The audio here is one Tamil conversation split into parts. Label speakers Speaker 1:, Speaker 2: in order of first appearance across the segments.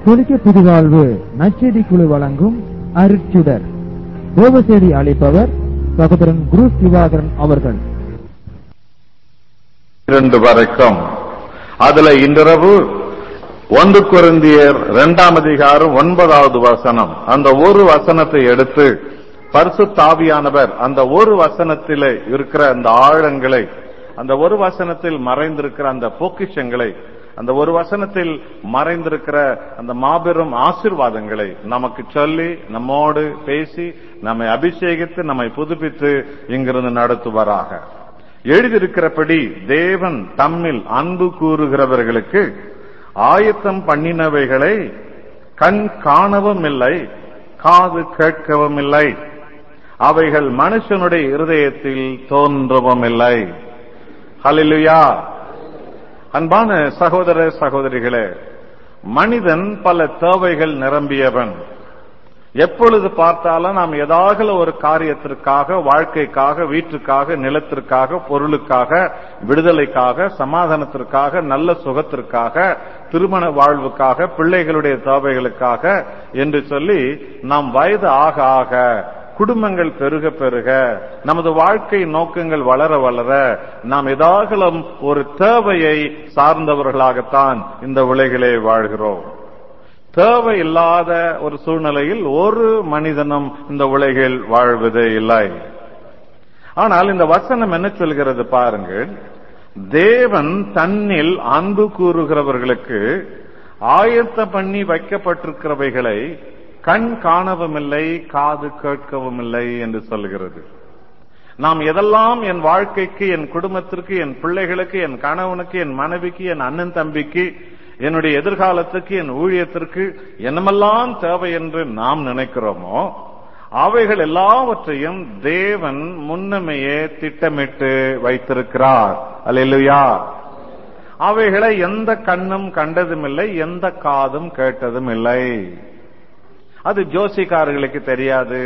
Speaker 1: கத்தோலிக்க புதுவாழ்வு நச்செடி குழு வழங்கும் அருட்சுடர் தேவசேதி அளிப்பவர் சகோதரன் குரு திவாகரன் அவர்கள்
Speaker 2: இரண்டு வரைக்கும் அதுல இன்றிரவு ஒன்று குருந்தியர் இரண்டாம் அதிகாரம் ஒன்பதாவது வசனம் அந்த ஒரு வசனத்தை எடுத்து பரிசு தாவியானவர் அந்த ஒரு வசனத்திலே இருக்கிற அந்த ஆழங்களை அந்த ஒரு வசனத்தில் மறைந்திருக்கிற அந்த பொக்கிஷங்களை அந்த ஒரு வசனத்தில் மறைந்திருக்கிற அந்த மாபெரும் ஆசிர்வாதங்களை நமக்கு சொல்லி நம்மோடு பேசி நம்மை அபிஷேகித்து நம்மை புதுப்பித்து இங்கிருந்து நடத்துவாராக எழுதியிருக்கிறபடி தேவன் தம்மில் அன்பு கூறுகிறவர்களுக்கு ஆயத்தம் பண்ணினவைகளை கண் காணவும் இல்லை காது கேட்கவும் இல்லை அவைகள் மனுஷனுடைய இருதயத்தில் தோன்றவும் இல்லை ஹலிலுயா அன்பான சகோதர சகோதரிகளே மனிதன் பல தேவைகள் நிரம்பியவன் எப்பொழுது பார்த்தாலும் நாம் ஏதாவது ஒரு காரியத்திற்காக வாழ்க்கைக்காக வீட்டுக்காக நிலத்திற்காக பொருளுக்காக விடுதலைக்காக சமாதானத்திற்காக நல்ல சுகத்திற்காக திருமண வாழ்வுக்காக பிள்ளைகளுடைய தேவைகளுக்காக என்று சொல்லி நாம் வயது ஆக ஆக குடும்பங்கள் பெருக பெருக நமது வாழ்க்கை நோக்கங்கள் வளர வளர நாம் ஏதாகலும் ஒரு தேவையை சார்ந்தவர்களாகத்தான் இந்த உலகிலே வாழ்கிறோம் தேவை இல்லாத ஒரு சூழ்நிலையில் ஒரு மனிதனும் இந்த உலகில் வாழ்வதே இல்லை ஆனால் இந்த வசனம் என்ன சொல்கிறது பாருங்கள் தேவன் தன்னில் அன்பு கூறுகிறவர்களுக்கு ஆயத்த பண்ணி வைக்கப்பட்டிருக்கிறவைகளை கண் காணவும் இல்லை காது கேட்கவும் இல்லை என்று சொல்கிறது நாம் எதெல்லாம் என் வாழ்க்கைக்கு என் குடும்பத்திற்கு என் பிள்ளைகளுக்கு என் கணவனுக்கு என் மனைவிக்கு என் அண்ணன் தம்பிக்கு என்னுடைய எதிர்காலத்துக்கு என் ஊழியத்திற்கு என்னமெல்லாம் தேவை என்று நாம் நினைக்கிறோமோ அவைகள் எல்லாவற்றையும் தேவன் முன்னமையே திட்டமிட்டு வைத்திருக்கிறார் அல்லா அவைகளை எந்த கண்ணும் கண்டதும் இல்லை எந்த காதும் கேட்டதும் இல்லை அது ஜோசிக்காரர்களுக்கு தெரியாது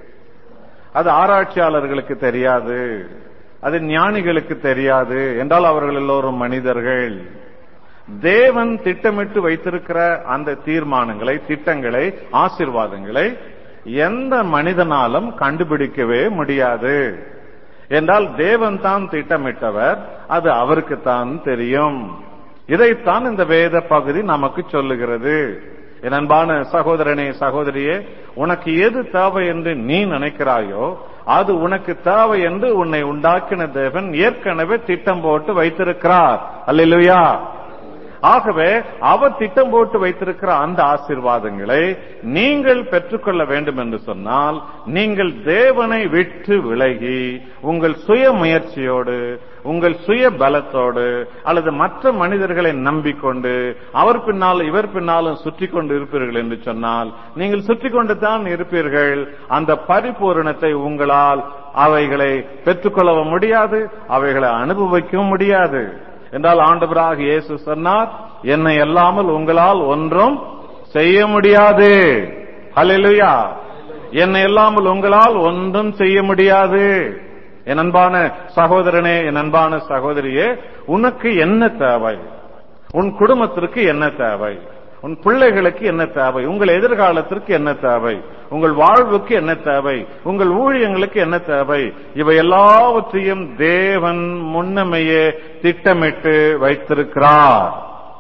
Speaker 2: அது ஆராய்ச்சியாளர்களுக்கு தெரியாது அது ஞானிகளுக்கு தெரியாது என்றால் அவர்கள் எல்லோரும் மனிதர்கள் தேவன் திட்டமிட்டு வைத்திருக்கிற அந்த தீர்மானங்களை திட்டங்களை ஆசிர்வாதங்களை எந்த மனிதனாலும் கண்டுபிடிக்கவே முடியாது என்றால் தேவன் தான் திட்டமிட்டவர் அது அவருக்குத்தான் தெரியும் இதைத்தான் இந்த வேத பகுதி நமக்கு சொல்லுகிறது என் அன்பான சகோதரனே சகோதரியே உனக்கு எது தேவை என்று நீ நினைக்கிறாயோ அது உனக்கு தேவை என்று உன்னை உண்டாக்கின தேவன் ஏற்கனவே திட்டம் போட்டு வைத்திருக்கிறார் அல்லையா ஆகவே அவர் திட்டம் போட்டு வைத்திருக்கிற அந்த ஆசிர்வாதங்களை நீங்கள் பெற்றுக்கொள்ள வேண்டும் என்று சொன்னால் நீங்கள் தேவனை விட்டு விலகி உங்கள் சுய முயற்சியோடு உங்கள் சுய பலத்தோடு அல்லது மற்ற மனிதர்களை நம்பிக்கொண்டு அவர் பின்னால் இவர் பின்னாலும் சுற்றி கொண்டு இருப்பீர்கள் என்று சொன்னால் நீங்கள் சுற்றி கொண்டு தான் இருப்பீர்கள் அந்த பரிபூரணத்தை உங்களால் அவைகளை பெற்றுக்கொள்ளவும் முடியாது அவைகளை அனுபவிக்கவும் முடியாது என்றால் ஆண்டவராக இயேசு சொன்னார் என்னை அல்லாமல் உங்களால் ஒன்றும் செய்ய முடியாது ஹலெலுயா என்னை இல்லாமல் உங்களால் ஒன்றும் செய்ய முடியாது என் அன்பான சகோதரனே என் அன்பான சகோதரியே உனக்கு என்ன தேவை உன் குடும்பத்திற்கு என்ன தேவை உன் பிள்ளைகளுக்கு என்ன தேவை உங்கள் எதிர்காலத்திற்கு என்ன தேவை உங்கள் வாழ்வுக்கு என்ன தேவை உங்கள் ஊழியங்களுக்கு என்ன தேவை இவை எல்லாவற்றையும் தேவன் முன்னமையே திட்டமிட்டு வைத்திருக்கிறார்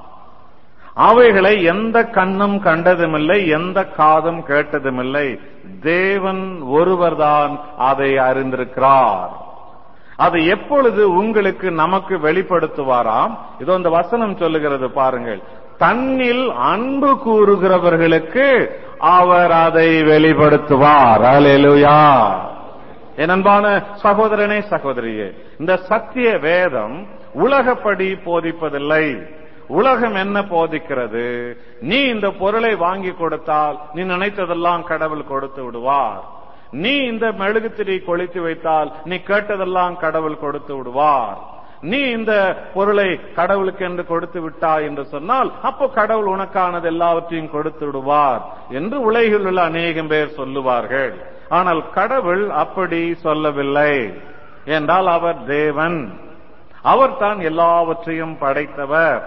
Speaker 2: அவைகளை எந்த கண்ணும் கண்டதுமில்லை எந்த காதும் கேட்டதுமில்லை தேவன் ஒருவர்தான் அதை அறிந்திருக்கிறார் அதை எப்பொழுது உங்களுக்கு நமக்கு வெளிப்படுத்துவாராம் இதோ இந்த வசனம் சொல்லுகிறது பாருங்கள் தன்னில் அன்பு கூறுகிறவர்களுக்கு அவர் அதை வெளிப்படுத்துவார் அலேலுயா என் அன்பான சகோதரனே சகோதரியே இந்த சத்திய வேதம் உலகப்படி போதிப்பதில்லை உலகம் என்ன போதிக்கிறது நீ இந்த பொருளை வாங்கி கொடுத்தால் நீ நினைத்ததெல்லாம் கடவுள் கொடுத்து விடுவார் நீ இந்த மெழுகுத்திரி கொளுத்தி வைத்தால் நீ கேட்டதெல்லாம் கடவுள் கொடுத்து விடுவார் நீ இந்த பொருளை கடவுளுக்கு என்று கொடுத்து விட்டாய் என்று சொன்னால் அப்போ கடவுள் உனக்கானது எல்லாவற்றையும் கொடுத்து விடுவார் என்று உலகில் உள்ள அநேகம் பேர் சொல்லுவார்கள் ஆனால் கடவுள் அப்படி சொல்லவில்லை என்றால் அவர் தேவன் அவர் தான் எல்லாவற்றையும் படைத்தவர்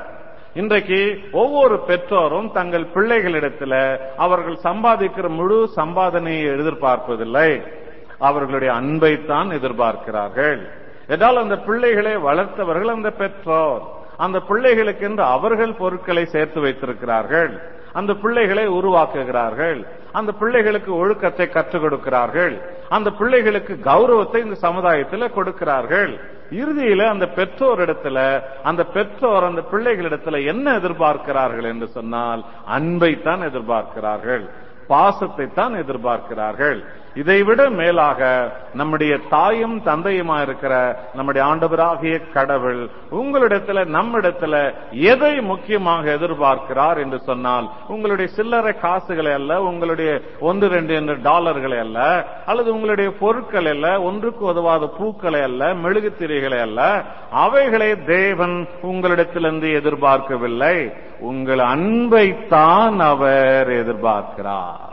Speaker 2: இன்றைக்கு ஒவ்வொரு பெற்றோரும் தங்கள் பிள்ளைகளிடத்துல அவர்கள் சம்பாதிக்கிற முழு சம்பாதனையை எதிர்பார்ப்பதில்லை அவர்களுடைய அன்பைத்தான் எதிர்பார்க்கிறார்கள் என்றால் அந்த பிள்ளைகளை வளர்த்தவர்கள் அந்த பெற்றோர் அந்த பிள்ளைகளுக்கு என்று அவர்கள் பொருட்களை சேர்த்து வைத்திருக்கிறார்கள் அந்த பிள்ளைகளை உருவாக்குகிறார்கள் அந்த பிள்ளைகளுக்கு ஒழுக்கத்தை கற்றுக் கொடுக்கிறார்கள் அந்த பிள்ளைகளுக்கு கௌரவத்தை இந்த சமுதாயத்தில் கொடுக்கிறார்கள் இறுதியில அந்த பெற்றோரிடத்துல அந்த பெற்றோர் அந்த பிள்ளைகளிடத்துல என்ன எதிர்பார்க்கிறார்கள் என்று சொன்னால் அன்பைத்தான் எதிர்பார்க்கிறார்கள் பாசத்தை தான் எதிர்பார்க்கிறார்கள் இதைவிட மேலாக நம்முடைய தாயும் தந்தையுமா இருக்கிற நம்முடைய ஆண்டவராகிய கடவுள் உங்களிடத்துல நம்மிடத்துல எதை முக்கியமாக எதிர்பார்க்கிறார் என்று சொன்னால் உங்களுடைய சில்லறை காசுகளை அல்ல உங்களுடைய ஒன்று ரெண்டு என்ற டாலர்களை அல்ல அல்லது உங்களுடைய பொருட்கள் அல்ல ஒன்றுக்கு உதவாத பூக்களை அல்ல மெழுகுத்திரைகளை அல்ல அவைகளை தேவன் உங்களிடத்திலிருந்து எதிர்பார்க்கவில்லை உங்கள் அன்பைத்தான் அவர் எதிர்பார்க்கிறார்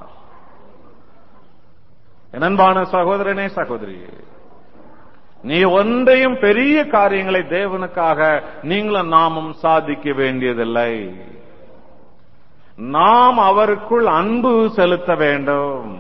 Speaker 2: என் அன்பான சகோதரனே சகோதரியே நீ ஒன்றையும் பெரிய காரியங்களை தேவனுக்காக நீங்களும் நாமும் சாதிக்க வேண்டியதில்லை நாம் அவருக்குள் அன்பு செலுத்த வேண்டும்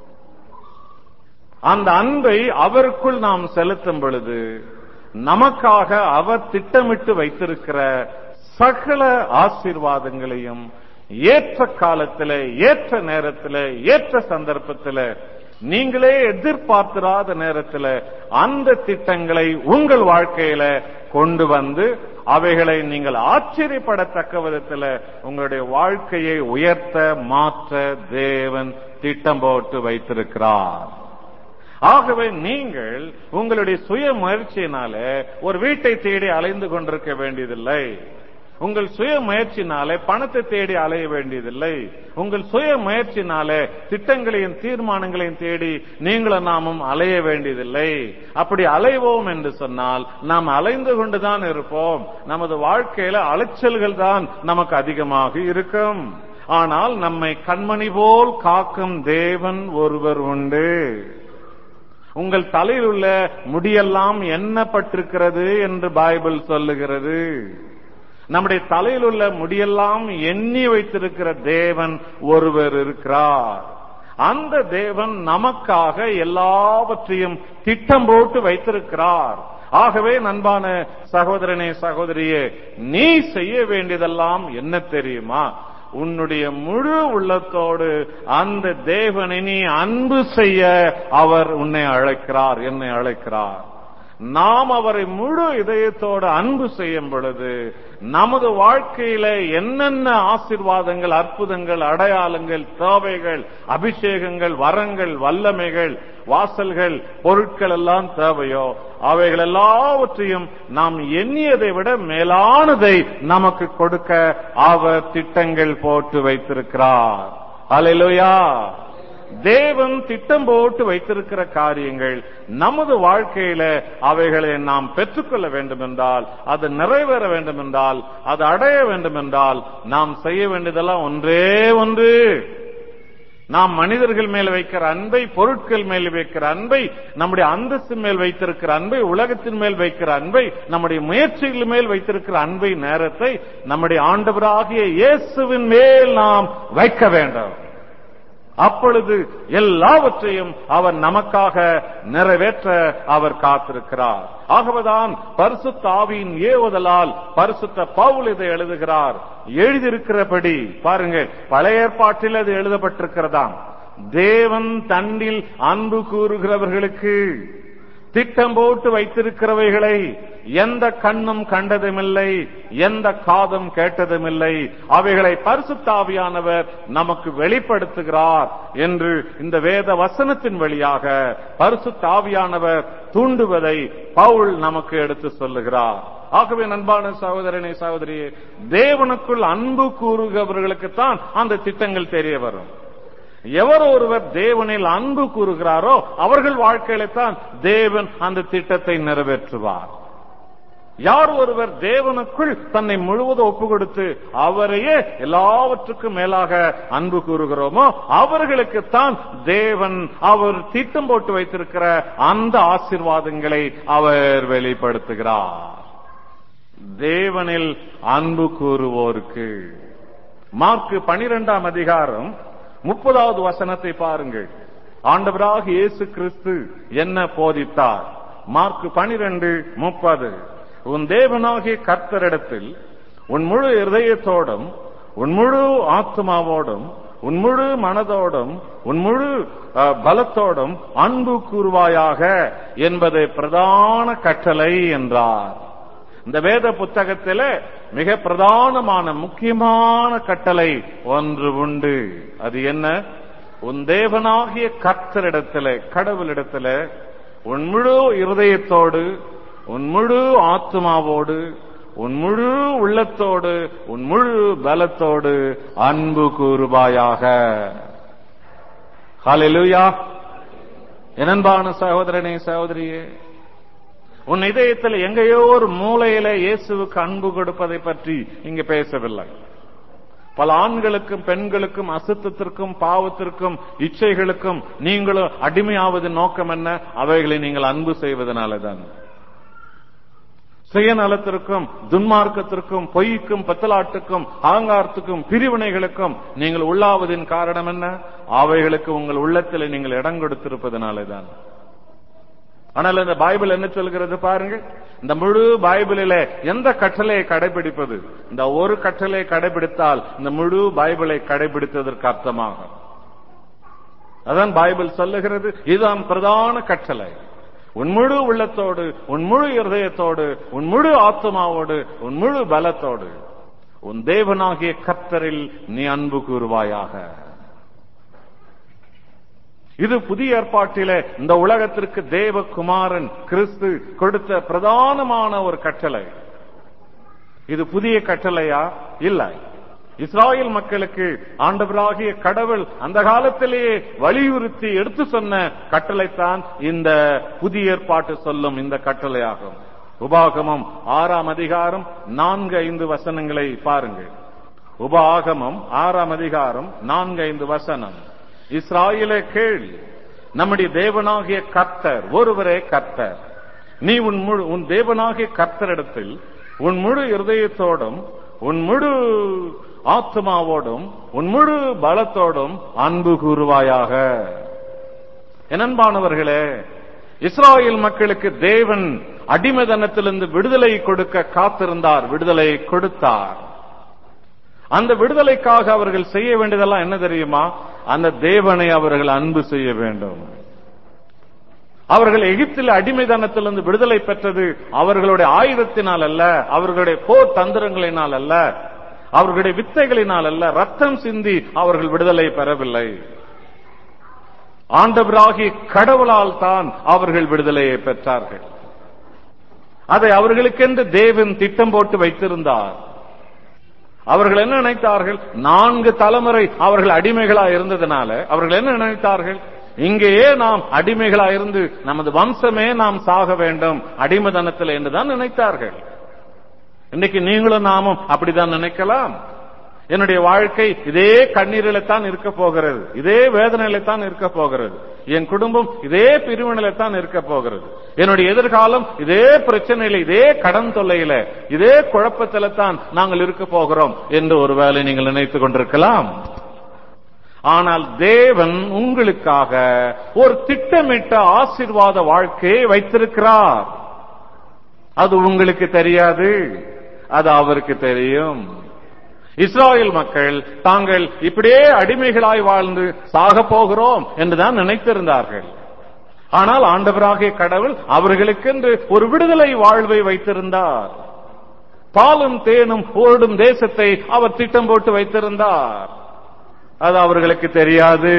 Speaker 2: அந்த அன்பை அவருக்குள் நாம் செலுத்தும் பொழுது நமக்காக அவர் திட்டமிட்டு வைத்திருக்கிற சகல ஆசீர்வாதங்களையும் ஏற்ற காலத்தில் ஏற்ற நேரத்தில் ஏற்ற சந்தர்ப்பத்தில் நீங்களே எதிர்பார்த்திராத நேரத்தில் அந்த திட்டங்களை உங்கள் வாழ்க்கையில கொண்டு வந்து அவைகளை நீங்கள் ஆச்சரியப்படத்தக்க விதத்தில் உங்களுடைய வாழ்க்கையை உயர்த்த மாற்ற தேவன் திட்டம் போட்டு வைத்திருக்கிறார் ஆகவே நீங்கள் உங்களுடைய சுய முயற்சியினால ஒரு வீட்டை தேடி அலைந்து கொண்டிருக்க வேண்டியதில்லை உங்கள் சுய முயற்சினாலே பணத்தை தேடி அலைய வேண்டியதில்லை உங்கள் சுய முயற்சினாலே திட்டங்களையும் தீர்மானங்களையும் தேடி நீங்களும் நாமும் அலைய வேண்டியதில்லை அப்படி அலைவோம் என்று சொன்னால் நாம் அலைந்து கொண்டுதான் இருப்போம் நமது வாழ்க்கையில அலைச்சல்கள் தான் நமக்கு அதிகமாக இருக்கும் ஆனால் நம்மை கண்மணி போல் காக்கும் தேவன் ஒருவர் உண்டு உங்கள் தலையில் உள்ள முடியெல்லாம் எண்ணப்பட்டிருக்கிறது என்று பைபிள் சொல்லுகிறது நம்முடைய தலையில் உள்ள முடியெல்லாம் எண்ணி வைத்திருக்கிற தேவன் ஒருவர் இருக்கிறார் அந்த தேவன் நமக்காக எல்லாவற்றையும் திட்டம் போட்டு வைத்திருக்கிறார் ஆகவே நண்பான சகோதரனே சகோதரியே நீ செய்ய வேண்டியதெல்லாம் என்ன தெரியுமா உன்னுடைய முழு உள்ளத்தோடு அந்த தேவனை நீ அன்பு செய்ய அவர் உன்னை அழைக்கிறார் என்னை அழைக்கிறார் நாம் அவரை முழு இதயத்தோடு அன்பு செய்யும் பொழுது நமது வாழ்க்கையில என்னென்ன ஆசிர்வாதங்கள் அற்புதங்கள் அடையாளங்கள் தேவைகள் அபிஷேகங்கள் வரங்கள் வல்லமைகள் வாசல்கள் பொருட்கள் எல்லாம் தேவையோ அவைகள் எல்லாவற்றையும் நாம் எண்ணியதை விட மேலானதை நமக்கு கொடுக்க அவர் திட்டங்கள் போட்டு வைத்திருக்கிறார் அலையிலுயா தேவன் திட்டம் போட்டு வைத்திருக்கிற காரியங்கள் நமது வாழ்க்கையில அவைகளை நாம் பெற்றுக்கொள்ள வேண்டும் என்றால் அது நிறைவேற வேண்டும் என்றால் அது அடைய வேண்டும் என்றால் நாம் செய்ய வேண்டியதெல்லாம் ஒன்றே ஒன்று நாம் மனிதர்கள் மேல் வைக்கிற அன்பை பொருட்கள் மேல் வைக்கிற அன்பை நம்முடைய அந்தஸ்து மேல் வைத்திருக்கிற அன்பை உலகத்தின் மேல் வைக்கிற அன்பை நம்முடைய முயற்சிகள் மேல் வைத்திருக்கிற அன்பை நேரத்தை நம்முடைய ஆண்டவராகிய இயேசுவின் மேல் நாம் வைக்க வேண்டும் அப்பொழுது எல்லாவற்றையும் அவர் நமக்காக நிறைவேற்ற அவர் காத்திருக்கிறார் ஆகவேதான் பரிசுத்த ஆவியின் ஏவுதலால் பரிசுத்த பவுல் இதை எழுதுகிறார் எழுதியிருக்கிறபடி பாருங்க பழைய ஏற்பாட்டில் அது எழுதப்பட்டிருக்கிறதாம் தேவன் தன்னில் அன்பு கூறுகிறவர்களுக்கு திட்டம் போட்டு வைத்திருக்கிறவைகளை எந்த கண்ணும் கண்டதுமில்லை எந்த காதும் கேட்டதுமில்லை அவைகளை பரிசுத்தாவியானவர் நமக்கு வெளிப்படுத்துகிறார் என்று இந்த வேத வசனத்தின் வழியாக பரிசுத்தாவியானவர் தூண்டுவதை பவுல் நமக்கு எடுத்து சொல்லுகிறார் ஆகவே நண்பான சகோதரனை சகோதரியே தேவனுக்குள் அன்பு கூறுகிறவர்களுக்குத்தான் அந்த திட்டங்கள் தெரிய வரும் எவர் ஒருவர் தேவனில் அன்பு கூறுகிறாரோ அவர்கள் வாழ்க்கையில்தான் தேவன் அந்த திட்டத்தை நிறைவேற்றுவார் யார் ஒருவர் தேவனுக்குள் தன்னை முழுவதும் ஒப்பு கொடுத்து அவரையே எல்லாவற்றுக்கும் மேலாக அன்பு கூறுகிறோமோ அவர்களுக்குத்தான் தேவன் அவர் திட்டம் போட்டு வைத்திருக்கிற அந்த ஆசிர்வாதங்களை அவர் வெளிப்படுத்துகிறார் தேவனில் அன்பு கூறுவோருக்கு மார்க் பனிரெண்டாம் அதிகாரம் முப்பதாவது வசனத்தை பாருங்கள் ஆண்டவராக இயேசு கிறிஸ்து என்ன போதித்தார் மார்க் பனிரெண்டு முப்பது உன் தேவனாகிய கர்த்தரிடத்தில் உன் முழு இருதயத்தோடும் உன் முழு ஆத்மாவோடும் உன் முழு மனதோடும் உன் முழு அஹ், பலத்தோடும் அன்பு கூறுவாயாக என்பதை பிரதான கட்டளை என்றார் இந்த வேத புத்தகத்தில மிக பிரதானமான முக்கியமான கட்டளை ஒன்று உண்டு அது என்ன உன் தேவனாகிய கர்த்தரிடத்திலே கடவுளிடத்திலே உன் முழு இருதயத்தோடு உன் முழு ஆத்மாவோடு உன் முழு உள்ளத்தோடு உன் முழு பலத்தோடு அன்பு கூறுவாயாக ஹalleluya எனன்பான சகோதரனே சகோதரியே உன் இதயத்தில் எங்கேயோ ஒரு மூலையில இயேசுவுக்கு அன்பு கொடுப்பதை பற்றி இங்கு பேசவில்லை பல ஆண்களுக்கும் பெண்களுக்கும் அசுத்தத்திற்கும் பாவத்திற்கும் இச்சைகளுக்கும் நீங்களும் அடிமையாவதன் நோக்கம் என்ன அவைகளை நீங்கள் அன்பு செய்வதனாலதான் சுயநலத்திற்கும் துன்மார்க்கத்திற்கும் பொய்க்கும் பத்தலாட்டுக்கும் ஆங்காரத்துக்கும் பிரிவினைகளுக்கும் நீங்கள் உள்ளாவதின் காரணம் என்ன அவைகளுக்கு உங்கள் உள்ளத்தில் நீங்கள் இடம் கொடுத்திருப்பதனாலேதான் ஆனால் இந்த பைபிள் என்ன சொல்கிறது பாருங்க இந்த முழு பைபிளில எந்த கட்டளையை கடைபிடிப்பது இந்த ஒரு கட்டளையை கடைபிடித்தால் இந்த முழு பைபிளை கடைபிடித்ததற்கு அர்த்தமாகும் அதான் பைபிள் சொல்லுகிறது இதுதான் பிரதான கட்டளை உன் முழு உள்ளத்தோடு உன் முழு இருதயத்தோடு உன் முழு ஆத்மாவோடு உன் முழு பலத்தோடு உன் தேவனாகிய கர்த்தரில் நீ அன்பு கூறுவாயாக இது புதிய ஏற்பாட்டிலே இந்த உலகத்திற்கு தேவகுமாரன் கிறிஸ்து கொடுத்த பிரதானமான ஒரு கட்டளை இது புதிய கட்டளையா இல்லை இஸ்ராயல் மக்களுக்கு ஆண்டவராகிய கடவுள் அந்த காலத்திலேயே வலியுறுத்தி எடுத்து சொன்ன கட்டளைத்தான் இந்த புதிய ஏற்பாட்டு சொல்லும் இந்த கட்டளையாகும் உபாகமம் ஆறாம் அதிகாரம் நான்கு ஐந்து வசனங்களை பாருங்கள் உபாகமம் ஆறாம் அதிகாரம் நான்கு ஐந்து வசனம் இஸ்ராயலே கேள் நம்முடைய தேவனாகிய கர்த்தர் ஒருவரே கர்த்தர் நீ உன் முழு உன் தேவனாகிய கர்த்தரிடத்தில் உன் முழு இருதயத்தோடும் உன் முழு ஆத்மாவோடும் உன் முழு பலத்தோடும் அன்பு கூறுவாயாக எனன்பானவர்களே இஸ்ராயல் மக்களுக்கு தேவன் அடிமைதனத்திலிருந்து விடுதலை கொடுக்க காத்திருந்தார் விடுதலை கொடுத்தார் அந்த விடுதலைக்காக அவர்கள் செய்ய வேண்டியதெல்லாம் என்ன தெரியுமா அந்த தேவனை அவர்கள் அன்பு செய்ய வேண்டும் அவர்கள் எகிப்தில் அடிமைதனத்திலிருந்து விடுதலை பெற்றது அவர்களுடைய ஆயுதத்தினால் அல்ல அவர்களுடைய போர் தந்திரங்களினால் அல்ல அவர்களுடைய வித்தைகளினால் அல்ல ரத்தம் சிந்தி அவர்கள் விடுதலை பெறவில்லை ஆண்டவராகி கடவுளால் தான் அவர்கள் விடுதலையை பெற்றார்கள் அதை அவர்களுக்கென்று தேவன் திட்டம் போட்டு வைத்திருந்தார் அவர்கள் என்ன நினைத்தார்கள் நான்கு தலைமுறை அவர்கள் அடிமைகளா இருந்ததுனால அவர்கள் என்ன நினைத்தார்கள் இங்கேயே நாம் அடிமைகளா இருந்து நமது வம்சமே நாம் சாக வேண்டும் அடிமைதனத்தில் என்றுதான் நினைத்தார்கள் இன்னைக்கு நீங்களும் நாமும் அப்படிதான் நினைக்கலாம் என்னுடைய வாழ்க்கை இதே கண்ணீரில தான் இருக்க போகிறது இதே வேதனையில தான் இருக்க போகிறது என் குடும்பம் இதே பிரிவினையில தான் இருக்க போகிறது என்னுடைய எதிர்காலம் இதே பிரச்சனையில இதே கடன் தொல்லையில இதே குழப்பத்தில தான் நாங்கள் இருக்க போகிறோம் என்று ஒருவேளை நீங்கள் நினைத்துக் கொண்டிருக்கலாம் ஆனால் தேவன் உங்களுக்காக ஒரு திட்டமிட்ட ஆசீர்வாத வாழ்க்கையை வைத்திருக்கிறார் அது உங்களுக்கு தெரியாது அது அவருக்கு தெரியும் இஸ்ராயல் மக்கள் தாங்கள் இப்படியே அடிமைகளாய் வாழ்ந்து சாக போகிறோம் என்றுதான் நினைத்திருந்தார்கள் ஆனால் ஆண்டவராகிய கடவுள் அவர்களுக்கென்று ஒரு விடுதலை வாழ்வை வைத்திருந்தார் பாலும் தேனும் ஓடும் தேசத்தை அவர் திட்டம் போட்டு வைத்திருந்தார் அது அவர்களுக்கு தெரியாது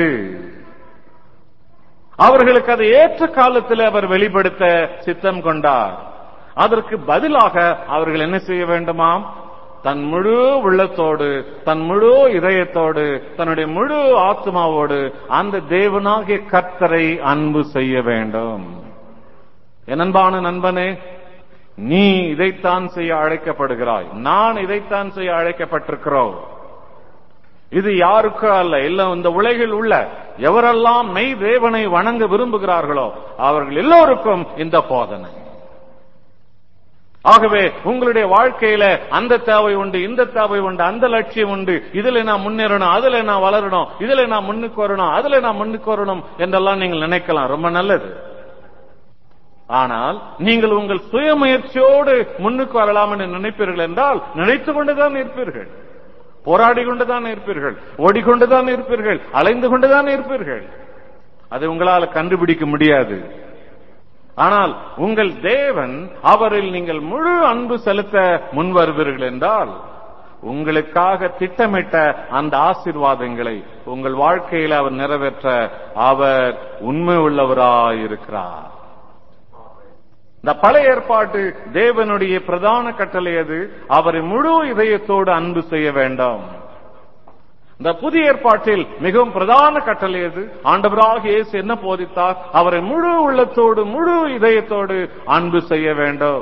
Speaker 2: அவர்களுக்கு அதை ஏற்ற காலத்தில் அவர் வெளிப்படுத்த சித்தம் கொண்டார் அதற்கு பதிலாக அவர்கள் என்ன செய்ய வேண்டுமாம் தன் முழு உள்ளத்தோடு தன் முழு இதயத்தோடு தன்னுடைய முழு ஆத்மாவோடு அந்த தேவனாகிய கர்த்தரை அன்பு செய்ய வேண்டும் எனன்பான நண்பனே நீ இதைத்தான் செய்ய அழைக்கப்படுகிறாய் நான் இதைத்தான் செய்ய அழைக்கப்பட்டிருக்கிறோம் இது யாருக்கோ அல்ல இல்ல இந்த உலகில் உள்ள எவரெல்லாம் மெய் தேவனை வணங்க விரும்புகிறார்களோ அவர்கள் எல்லோருக்கும் இந்த போதனை
Speaker 3: ஆகவே உங்களுடைய வாழ்க்கையில அந்த தேவை உண்டு இந்த தேவை உண்டு அந்த லட்சியம் உண்டு இதுல நான் முன்னேறணும் அதுல நான் வளரணும் இதுல நான் முன்னுக்கு வரணும் அதுல நான் முன்னுக்கு வரணும் என்றெல்லாம் நீங்கள் நினைக்கலாம் ரொம்ப நல்லது ஆனால் நீங்கள் உங்கள் சுயமுயற்சியோடு முன்னுக்கு வரலாம் என்று நினைப்பீர்கள் என்றால் நினைத்துக் கொண்டுதான் இருப்பீர்கள் போராடி கொண்டுதான் இருப்பீர்கள் ஓடிக்கொண்டுதான் இருப்பீர்கள் அலைந்து கொண்டுதான் இருப்பீர்கள் அதை உங்களால் கண்டுபிடிக்க முடியாது ஆனால் உங்கள் தேவன் அவரில் நீங்கள் முழு அன்பு செலுத்த முன் வருவீர்கள் என்றால் உங்களுக்காக திட்டமிட்ட அந்த ஆசீர்வாதங்களை உங்கள் வாழ்க்கையில் அவர் நிறைவேற்ற அவர் உண்மை உள்ளவராயிருக்கிறார் இந்த பழைய ஏற்பாட்டு தேவனுடைய பிரதான கட்டளை அது அவரை முழு இதயத்தோடு அன்பு செய்ய வேண்டாம் இந்த புதிய ஏற்பாட்டில் மிகவும் பிரதான கட்டளை அது ஆண்டவராக இயேசு என்ன போதித்தார் அவரை முழு உள்ளத்தோடு முழு இதயத்தோடு அன்பு செய்ய வேண்டும்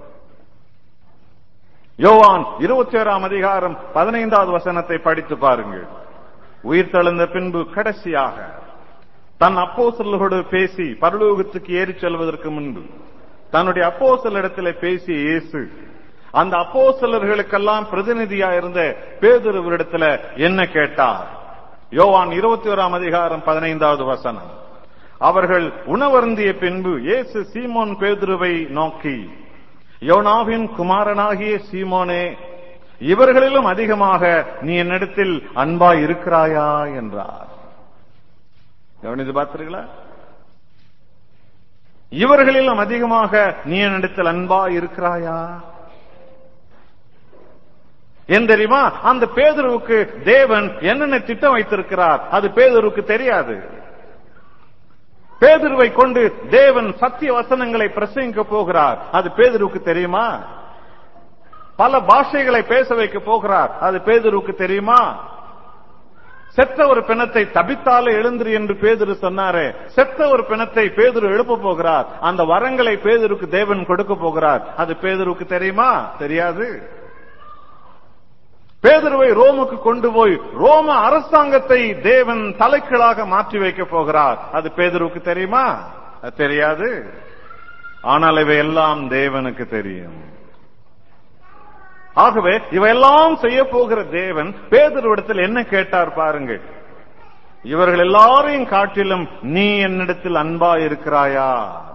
Speaker 3: யோவான் இருபத்தி ஓராம் அதிகாரம் பதினைந்தாவது வசனத்தை படித்து பாருங்கள் உயிர் தெழுந்த பின்பு கடைசியாக தன் அப்போசலோடு பேசி பரலோகத்துக்கு ஏறிச் செல்வதற்கு முன்பு தன்னுடைய அப்போசலிடத்தில் பேசிய இயேசு அந்த அப்போசலர்களுக்கெல்லாம் பிரதிநிதியா இருந்த பேதுருவரிடத்துல என்ன கேட்டார் யோவான் இருபத்தி ஓராம் அதிகாரம் பதினைந்தாவது வசனம் அவர்கள் உணவருந்திய பின்பு இயேசு சீமோன் பேதுருவை நோக்கி யோனாவின் குமாரனாகிய சீமோனே இவர்களிலும் அதிகமாக நீ என்னிடத்தில் அன்பா இருக்கிறாயா என்றார் கவனித்து பார்த்தீர்களா இவர்களிலும் அதிகமாக நீ என்னிடத்தில் அன்பா இருக்கிறாயா ஏன் தெரியுமா அந்த பேதுருவுக்கு தேவன் என்னென்ன திட்டம் வைத்திருக்கிறார் அது பேதுருவுக்கு தெரியாது பேதுருவை கொண்டு தேவன் சத்திய வசனங்களை பிரசங்கிக்க போகிறார் அது பேதுருவுக்கு தெரியுமா பல பாஷைகளை பேச வைக்க போகிறார் அது பேதுருவுக்கு தெரியுமா செத்த ஒரு பிணத்தை தபித்தாலே எழுந்திரு என்று பேதுரு சொன்னாரே செத்த ஒரு பிணத்தை பேதுரு எழுப்ப போகிறார் அந்த வரங்களை பேதுருக்கு தேவன் கொடுக்க போகிறார் அது பேதுருக்கு தெரியுமா தெரியாது பேதுருவை ரோமுக்கு கொண்டு போய் ரோம அரசாங்கத்தை தேவன் தலைக்கீழாக மாற்றி வைக்க போகிறார் அது பேதுருக்கு தெரியுமா அது தெரியாது ஆனால் இவை எல்லாம் தேவனுக்கு தெரியும் ஆகவே இவையெல்லாம் செய்ய போகிற தேவன் பேதருவிடத்தில் என்ன கேட்டார் பாருங்கள் இவர்கள் எல்லாரையும் காட்டிலும் நீ என்னிடத்தில் அன்பா இருக்கிறாயா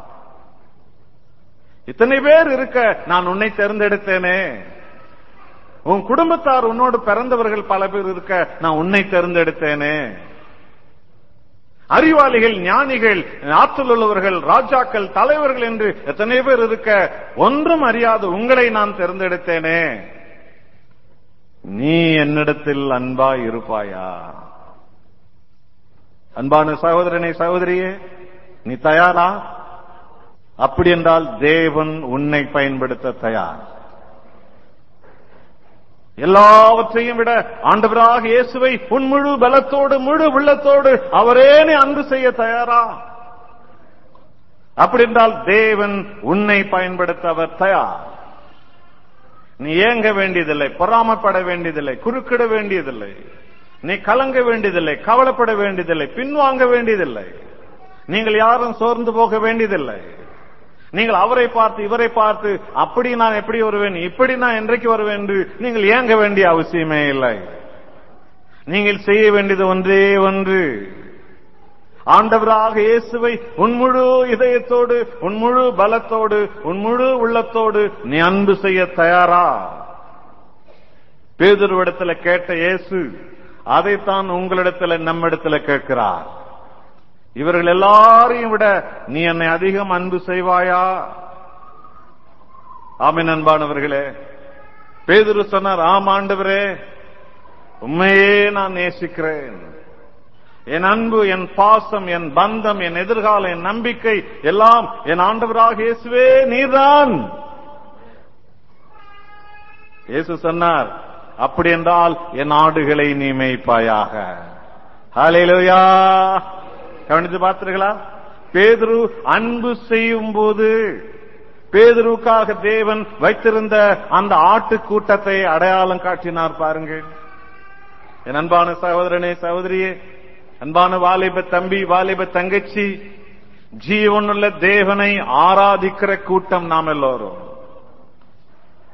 Speaker 3: இத்தனை பேர் இருக்க நான் உன்னை தேர்ந்தெடுத்தேனே உன் குடும்பத்தார் உன்னோடு பிறந்தவர்கள் பல பேர் இருக்க நான் உன்னை தேர்ந்தெடுத்தேனே அறிவாளிகள் ஞானிகள் ஆற்றல் உள்ளவர்கள் ராஜாக்கள் தலைவர்கள் என்று எத்தனை பேர் இருக்க ஒன்றும் அறியாத உங்களை நான் தேர்ந்தெடுத்தேனே நீ என்னிடத்தில் அன்பா இருப்பாயா அன்பான சகோதரனை சகோதரியே நீ தயாரா அப்படி என்றால் தேவன் உன்னை பயன்படுத்த தயார் எல்லாவற்றையும் விட ஆண்டவராக இயேசுவை உன் முழு பலத்தோடு முழு உள்ளத்தோடு அவரேனே அன்பு செய்ய தயாரா அப்படி என்றால் தேவன் உன்னை பயன்படுத்த அவர் தயார் நீ ஏங்க வேண்டியதில்லை பொறாமப்பட வேண்டியதில்லை குறுக்கிட வேண்டியதில்லை நீ கலங்க வேண்டியதில்லை கவலைப்பட வேண்டியதில்லை பின்வாங்க வேண்டியதில்லை நீங்கள் யாரும் சோர்ந்து போக வேண்டியதில்லை நீங்கள் அவரை பார்த்து இவரை பார்த்து அப்படி நான் எப்படி வருவேன் இப்படி நான் என்றைக்கு வருவேன் என்று நீங்கள் ஏங்க வேண்டிய அவசியமே இல்லை நீங்கள் செய்ய வேண்டியது ஒன்றே ஒன்று ஆண்டவராக இயேசுவை உன் முழு இதயத்தோடு உன் முழு பலத்தோடு உன் முழு உள்ளத்தோடு நீ அன்பு செய்ய தயாரா பேதுருவிடத்துல கேட்ட இயேசு அதைத்தான் உங்களிடத்துல நம்மிடத்துல கேட்கிறார் இவர்கள் எல்லாரையும் விட நீ என்னை அதிகம் அன்பு செய்வாயா ஆமின் அன்பானவர்களே பேதுரு சொன்னார் ஆம் ஆண்டவரே உண்மையே நான் நேசிக்கிறேன் என் அன்பு என் பாசம் என் பந்தம் என் எதிர்காலம் என் நம்பிக்கை எல்லாம் என் ஆண்டவராக இயேசுவே நீர்தான் இயேசு சொன்னார் அப்படி என்றால் என் ஆடுகளை நீ மேய்ப்பாயாக ஹalleluya கவனித்து பார்த்தீர்களா பேதுரு அன்பு செய்யும் போது பேதுருக்காக தேவன் வைத்திருந்த அந்த ஆட்டு கூட்டத்தை அடையாளம் காட்டினார் பாருங்கள் என் அன்பான சகோதரனே சகோதரியே அன்பான வாலிப தம்பி வாலிப தங்கச்சி ஜீவனுள்ள தேவனை ஆராதிக்கிற கூட்டம் நாம் எல்லோரும்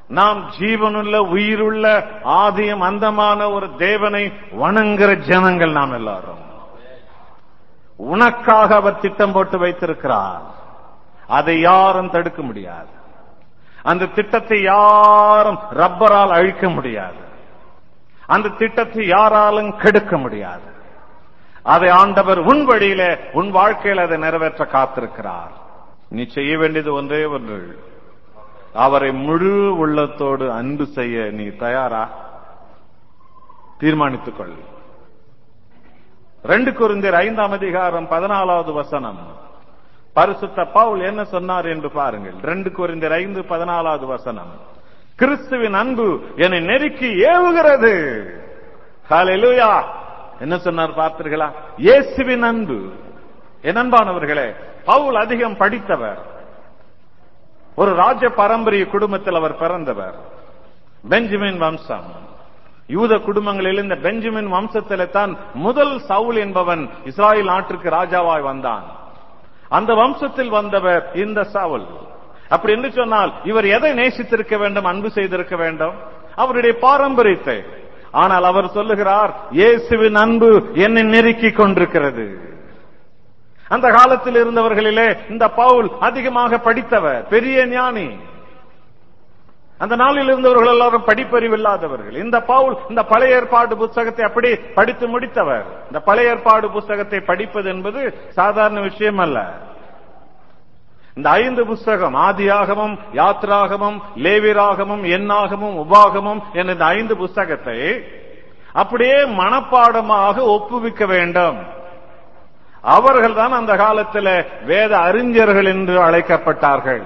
Speaker 3: நாம் ஜீவனுள்ள உயிருள்ள ஆதியம் அந்தமான ஒரு தேவனை வணங்குற ஜனங்கள் நாம் எல்லாரும் உனக்காக அவர் திட்டம் போட்டு வைத்திருக்கிறார் அதை யாரும் தடுக்க முடியாது அந்த திட்டத்தை யாரும் ரப்பரால் அழிக்க முடியாது அந்த திட்டத்தை யாராலும் கெடுக்க முடியாது அதை ஆண்டவர் உன் வழியில உன் வாழ்க்கையில் அதை நிறைவேற்ற காத்திருக்கிறார் நீ செய்ய வேண்டியது ஒன்றே ஒன்று அவரை முழு உள்ளத்தோடு அன்பு செய்ய நீ தயாரா தீர்மானித்துக் கொள் ரெண்டு குருந்தர் ஐந்தாம் அதிகாரம் பதினாலாவது வசனம் பரிசுத்த பவுல் என்ன சொன்னார் என்று பாருங்கள் ரெண்டு குருந்தர் ஐந்து பதினாலாவது வசனம் கிறிஸ்துவின் அன்பு என்னை நெருக்கி ஏவுகிறது ஹalleluya என்ன சொன்னார் பார்த்தீர்களா இயேசுவின் அன்பு என் அன்பானவர்களே பவுல் அதிகம் படித்தவர் ஒரு ராஜ பாரம்பரிய குடும்பத்தில் அவர் பிறந்தவர் பெஞ்சமின் வம்சம் யூத குடும்பங்களில் இந்த பெஞ்சமின் வம்சத்திலே தான் முதல் சவுல் என்பவன் இஸ்ராயல் நாட்டிற்கு ராஜாவாய் வந்தான் அந்த வம்சத்தில் வந்தவர் இந்த சவுல் அப்படி என்று சொன்னால் இவர் எதை நேசித்திருக்க வேண்டும் அன்பு செய்திருக்க வேண்டும் அவருடைய பாரம்பரியத்தை ஆனால் அவர் சொல்லுகிறார் இயேசுவின் அன்பு என்னை நெருக்கிக் கொண்டிருக்கிறது அந்த காலத்தில் இருந்தவர்களிலே இந்த பவுல் அதிகமாக படித்தவர் பெரிய ஞானி அந்த நாளில் இருந்தவர்கள் எல்லாரும் படிப்பறிவு இல்லாதவர்கள் இந்த பவுல் இந்த பழைய ஏற்பாடு புஸ்தகத்தை அப்படி படித்து முடித்தவர் இந்த பழைய ஏற்பாடு புஸ்தகத்தை படிப்பது என்பது சாதாரண விஷயம் அல்ல இந்த ஐந்து புஸ்தகம் ஆதியாகமும் யாத்ராகமும் லேவிராகமும் எண்ணாகமும் உபாகமும் என்ற இந்த ஐந்து புஸ்தகத்தை அப்படியே மனப்பாடமாக ஒப்புவிக்க வேண்டும் அவர்கள் தான் அந்த காலத்தில் வேத அறிஞர்கள் என்று அழைக்கப்பட்டார்கள்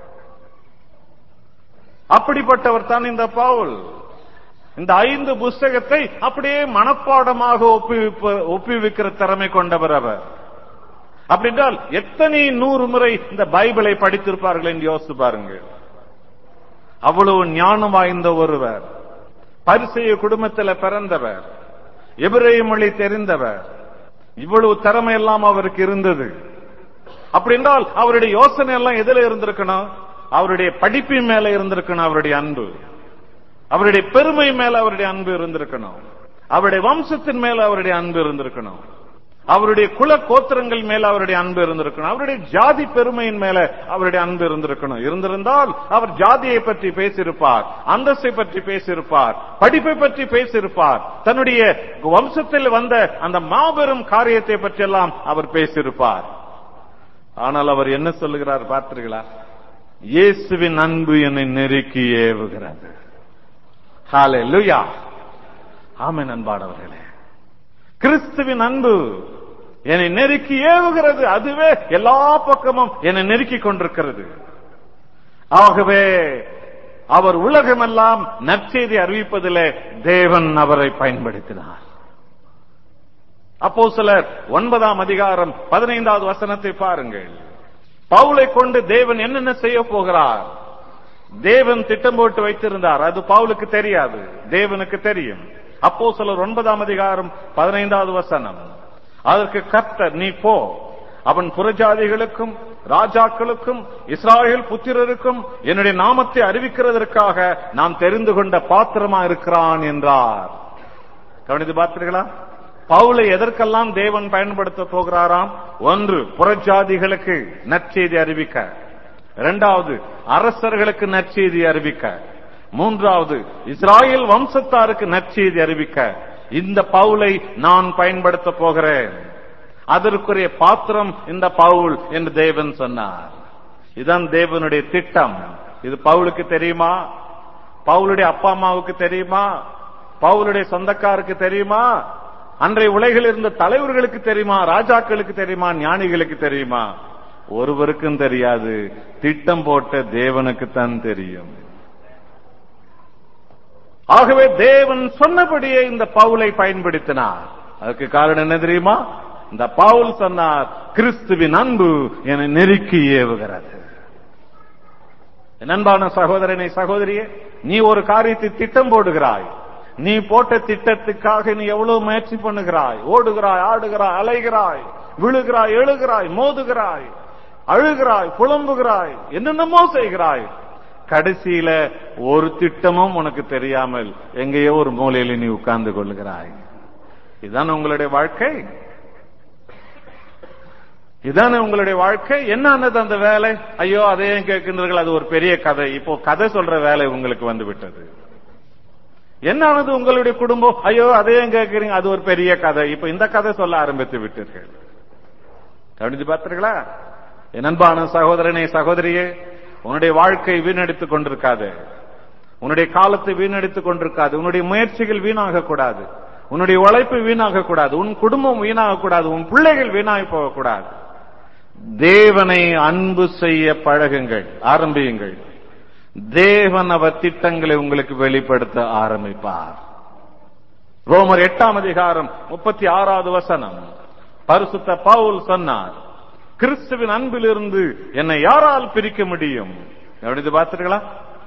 Speaker 3: அப்படிப்பட்டவர் தான் இந்த பவுல் இந்த ஐந்து புஸ்தகத்தை அப்படியே மனப்பாடமாக ஒப்புவிப்பு ஒப்புவிக்கிற திறமை கொண்டவர் அவர் அப்படின்றால் எத்தனை நூறு முறை இந்த பைபிளை படித்திருப்பார்கள் என்று யோசித்து பாருங்கள் அவ்வளவு ஞானம் வாய்ந்த ஒருவர் பரிசெய குடும்பத்தில் பிறந்தவர் எபிரேய மொழி தெரிந்தவர் இவ்வளவு திறமை எல்லாம் அவருக்கு இருந்தது அப்படி என்றால் அவருடைய யோசனை எல்லாம் எதுல இருந்திருக்கணும் அவருடைய படிப்பின் மேல இருந்திருக்கணும் அவருடைய அன்பு அவருடைய பெருமை மேல அவருடைய அன்பு இருந்திருக்கணும் அவருடைய வம்சத்தின் மேல அவருடைய அன்பு இருந்திருக்கணும் அவருடைய குல கோத்திரங்கள் மேல அவருடைய அன்பு இருந்திருக்கணும் அவருடைய ஜாதி பெருமையின் மேல அவருடைய அன்பு இருந்திருக்கணும் இருந்திருந்தால் அவர் ஜாதியை பற்றி பேசியிருப்பார் அந்தஸ்தை பற்றி பேசியிருப்பார் படிப்பை பற்றி பேசியிருப்பார் தன்னுடைய வம்சத்தில் வந்த அந்த மாபெரும் காரியத்தை பற்றி எல்லாம் அவர் பேசியிருப்பார் ஆனால் அவர் என்ன சொல்லுகிறார் பார்த்தீர்களா இயேசுவின் அன்பு என்னை நெருக்கி ஏவுகிறது ஹாலே லுயா ஆமென் அன்பானவர்களே கிறிஸ்துவின் அன்பு என்னை நெருக்கி ஏவுகிறது அதுவே எல்லா பக்கமும் என்னை நெருக்கி கொண்டிருக்கிறது ஆகவே அவர் உலகமெல்லாம் நற்செய்தி அறிவிப்பதிலே தேவன் அவரை பயன்படுத்தினார் அப்போ சிலர் ஒன்பதாம் அதிகாரம் பதினைந்தாவது வசனத்தை பாருங்கள் பவுலை கொண்டு தேவன் என்னென்ன செய்ய போகிறார் தேவன் திட்டம் போட்டு வைத்திருந்தார் அது பவுலுக்கு தெரியாது தேவனுக்கு தெரியும் அப்போ சிலர் ஒன்பதாம் அதிகாரம் பதினைந்தாவது வசனம் அதற்கு கர்த்தர் நீ போ அவன் புறஜாதிகளுக்கும் ராஜாக்களுக்கும் இஸ்ராயேல் புத்திரருக்கும் என்னுடைய நாமத்தை அறிவிக்கிறதற்காக நாம் தெரிந்து கொண்ட பாத்திரமா இருக்கிறான் என்றார் கவனித்து பார்த்தீர்களா பவுலை எதற்கெல்லாம் தேவன் பயன்படுத்த போகிறாராம் ஒன்று புறஜாதிகளுக்கு நற்செய்தி அறிவிக்க இரண்டாவது அரசர்களுக்கு நற்செய்தி அறிவிக்க மூன்றாவது இஸ்ராயேல் வம்சத்தாருக்கு நற்செய்தி அறிவிக்க இந்த பவுலை நான் பயன்படுத்த போகிறேன் அதற்குரிய பாத்திரம் இந்த பவுல் என்று தேவன் சொன்னார் இதுதான் தேவனுடைய திட்டம் இது பவுலுக்கு தெரியுமா பவுலுடைய அப்பா அம்மாவுக்கு தெரியுமா பவுலுடைய சொந்தக்காருக்கு தெரியுமா அன்றைய உலகில் இருந்த தலைவர்களுக்கு தெரியுமா ராஜாக்களுக்கு தெரியுமா ஞானிகளுக்கு தெரியுமா ஒருவருக்கும் தெரியாது திட்டம் போட்ட தேவனுக்கு தான் தெரியும் ஆகவே தேவன் சொன்னபடியே இந்த பவுலை பயன்படுத்தினார் அதுக்கு காரணம் என்ன தெரியுமா இந்த பவுல் சொன்னார் கிறிஸ்துவின் அன்பு என நெருக்கி ஏவுகிறது நண்பான சகோதரனை சகோதரியே நீ ஒரு காரியத்தை திட்டம் போடுகிறாய் நீ போட்ட திட்டத்துக்காக நீ எவ்வளவு முயற்சி பண்ணுகிறாய் ஓடுகிறாய் ஆடுகிறாய் அலைகிறாய் விழுகிறாய் எழுகிறாய் மோதுகிறாய் அழுகிறாய் புலம்புகிறாய் என்னென்னமோ செய்கிறாய் கடைசியில ஒரு திட்டமும் உனக்கு தெரியாமல் எங்கேயோ ஒரு மூலையில நீ உட்கார்ந்து கொள்ளுகிறாய் இதுதான் உங்களுடைய வாழ்க்கை இதானே உங்களுடைய வாழ்க்கை என்னன்னது அந்த வேலை ஐயோ அதையும் கேட்கின்றீர்கள் அது ஒரு பெரிய கதை இப்போ கதை சொல்ற வேலை உங்களுக்கு வந்து விட்டது என்னானது உங்களுடைய குடும்பம் ஐயோ அதையும் கேட்கிறீங்க அது ஒரு பெரிய கதை இப்ப இந்த கதை சொல்ல ஆரம்பித்து விட்டீர்கள் கவனித்து பார்த்தீர்களா என் அன்பான சகோதரனே சகோதரியே உன்னுடைய வாழ்க்கை வீணடித்துக் கொண்டிருக்காது உன்னுடைய காலத்தை வீணடித்துக் கொண்டிருக்காது உன்னுடைய முயற்சிகள் வீணாக கூடாது உன்னுடைய உழைப்பு வீணாக கூடாது உன் குடும்பம் வீணாக கூடாது உன் பிள்ளைகள் வீணாகி போகக்கூடாது தேவனை அன்பு செய்ய பழகுங்கள் ஆரம்பியுங்கள் தேவன் அவர் திட்டங்களை உங்களுக்கு வெளிப்படுத்த ஆரம்பிப்பார் ரோமர் எட்டாம் அதிகாரம் முப்பத்தி ஆறாவது வசனம் பரிசுத்த பவுல் சொன்னார் கிறிஸ்துவின் அன்பிலிருந்து என்னை யாரால் பிரிக்க முடியும் கவனித்து பார்த்தீர்களா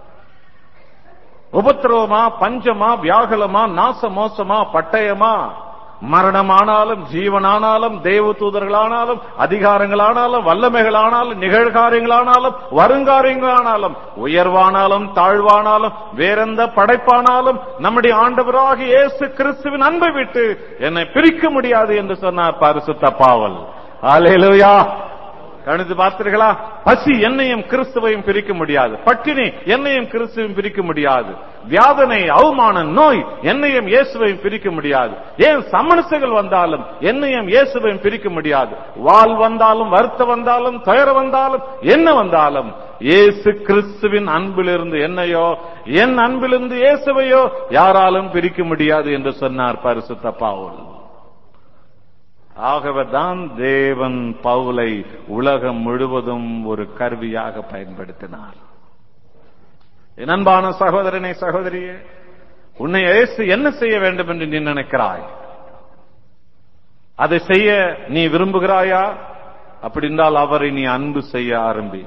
Speaker 3: உபத்திரவமா பஞ்சமா வியாகுலமா நாச மோசமா பட்டயமா மரணமானாலும் ஜீவனானாலும் தேவ தூதர்களானாலும் அதிகாரங்களானாலும் வல்லமைகளானாலும் நிகழ்காரியங்களானாலும் வருங்காரியங்களானாலும் உயர்வானாலும் தாழ்வானாலும் வேறெந்த படைப்பானாலும் நம்முடைய ஆண்டவராக இயேசு கிறிஸ்துவின் அன்பை விட்டு என்னை பிரிக்க முடியாது என்று சொன்னார் பரிசுத்த பாவல் ஆலேலுயா கவனித்து பார்த்தீர்களா பசி என்னையும் கிறிஸ்துவையும் பிரிக்க முடியாது பட்டினி என்னையும் கிறிஸ்துவையும் பிரிக்க முடியாது வியாதனை அவமானம் நோய் என்னையும் இயேசுவையும் பிரிக்க முடியாது ஏன் சமரசுகள் வந்தாலும் என்னையும் இயேசுவையும் பிரிக்க முடியாது வால் வந்தாலும் வருத்த வந்தாலும் துயர வந்தாலும் என்ன வந்தாலும் இயேசு கிறிஸ்துவின் அன்பிலிருந்து என்னையோ என் அன்பிலிருந்து இயேசுவையோ யாராலும் பிரிக்க முடியாது என்று சொன்னார் பரிசுத்த பாவுல் ஆகவேதான் தேவன் பவுலை உலகம் முழுவதும் ஒரு கருவியாக பயன்படுத்தினார் என் அன்பான சகோதரனை சகோதரியே உன்னை இயேசு என்ன செய்ய வேண்டும் என்று நீ நினைக்கிறாய் அதை செய்ய நீ விரும்புகிறாயா அப்படி இருந்தால் அவரை நீ அன்பு செய்ய ஆரம்பி